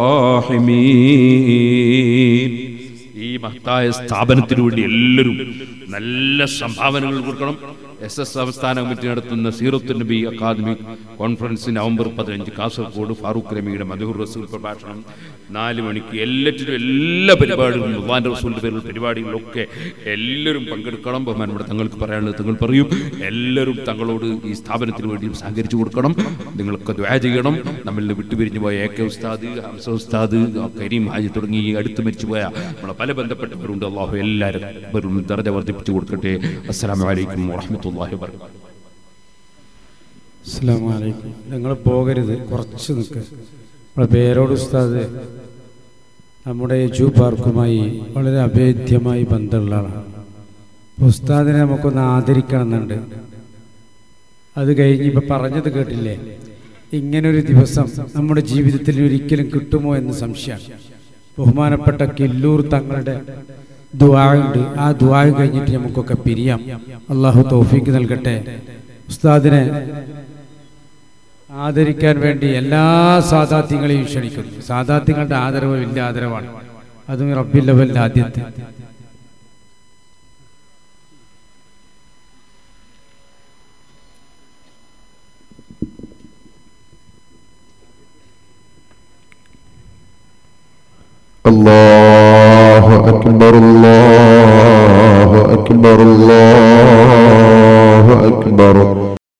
الراحمين ഈ മഹത്തായ സ്ഥാപനത്തിനു വേണ്ടി എല്ലാവരും നല്ല സംഭാവനകൾ കൊടുക്കണം എസ് എസ് സംസ്ഥാന കമ്മിറ്റി നടത്തുന്ന സീറത്ത് നബി അക്കാദമി കോൺഫറൻസ് നവംബർ പതിനഞ്ച് കാസർഗോഡ് ഫാറൂഖ് രമിയുടെ മധുർ റസൂൽ പ്രഭാഷണം നാല് മണിക്ക് എല്ലാറ്റിനും എല്ലാ പരിപാടികളും മുബാൻ റസൂലിന്റെ പേരിലുള്ള പരിപാടികളിലൊക്കെ എല്ലാവരും പങ്കെടുക്കണം ബഹുമാനോട് തങ്ങൾക്ക് പറയാനുള്ളത് തങ്ങൾ പറയും എല്ലാവരും തങ്ങളോട് ഈ സ്ഥാപനത്തിന് വേണ്ടിയും സഹകരിച്ചു കൊടുക്കണം നിങ്ങളൊക്കെ ദ്വാ ചെയ്യണം നമ്മളിൽ നിന്ന് വിട്ടുപിരിഞ്ഞു പോയ എ കെ ഉസ്താദ് ഹംസ ഉസ്താദ് കരീം ഹാജി തുടങ്ങി ഈ അടുത്ത് മരിച്ചുപോയ നമ്മളെ പല ബന്ധപ്പെട്ടവരുണ്ട് അള്ളാഹു എല്ലാവരും ദർജ വർദ്ധിപ്പിച്ചു കൊടുക്കട്ടെ അസ്സലാമു അലൈക്കും വറഹ്മത്തുള്ളാഹി വബറകാതുഹു അസ്സാം വലൈക്കും നിങ്ങൾ പോകരുത് കുറച്ച് നിൽക്കുക നമ്മളെ പേരോട് ഉസ്താദ് നമ്മുടെ ജൂ പാർക്കുമായി വളരെ അഭേദ്യമായി ബന്ധമുള്ള ആളാണ് ഉസ്താദിനെ നമുക്കൊന്ന് ആദരിക്കണമെന്നുണ്ട് അത് കഴിഞ്ഞ് ഇപ്പം പറഞ്ഞത് കേട്ടില്ലേ ഇങ്ങനൊരു ദിവസം നമ്മുടെ ജീവിതത്തിൽ ഒരിക്കലും കിട്ടുമോ എന്ന് സംശയമാണ് ബഹുമാനപ്പെട്ട കില്ലൂർ തങ്ങളുടെ ദ്വാഴുണ്ട് ആ ദ്വാഴ് കഴിഞ്ഞിട്ട് നമുക്കൊക്കെ പിരിയാം അള്ളാഹു തൗഫീക്ക് നൽകട്ടെ ഉസ്താദിനെ ആദരിക്കാൻ വേണ്ടി എല്ലാ സാദാത്യങ്ങളെയും ക്ഷണിക്കുന്നു സാദാത്യങ്ങളുടെ ആദരവ് വലിയ ആദരവാണ് അതും റബ്ബിൽ ലെവലിന്റെ ആദ്യത്തെ الله أكبر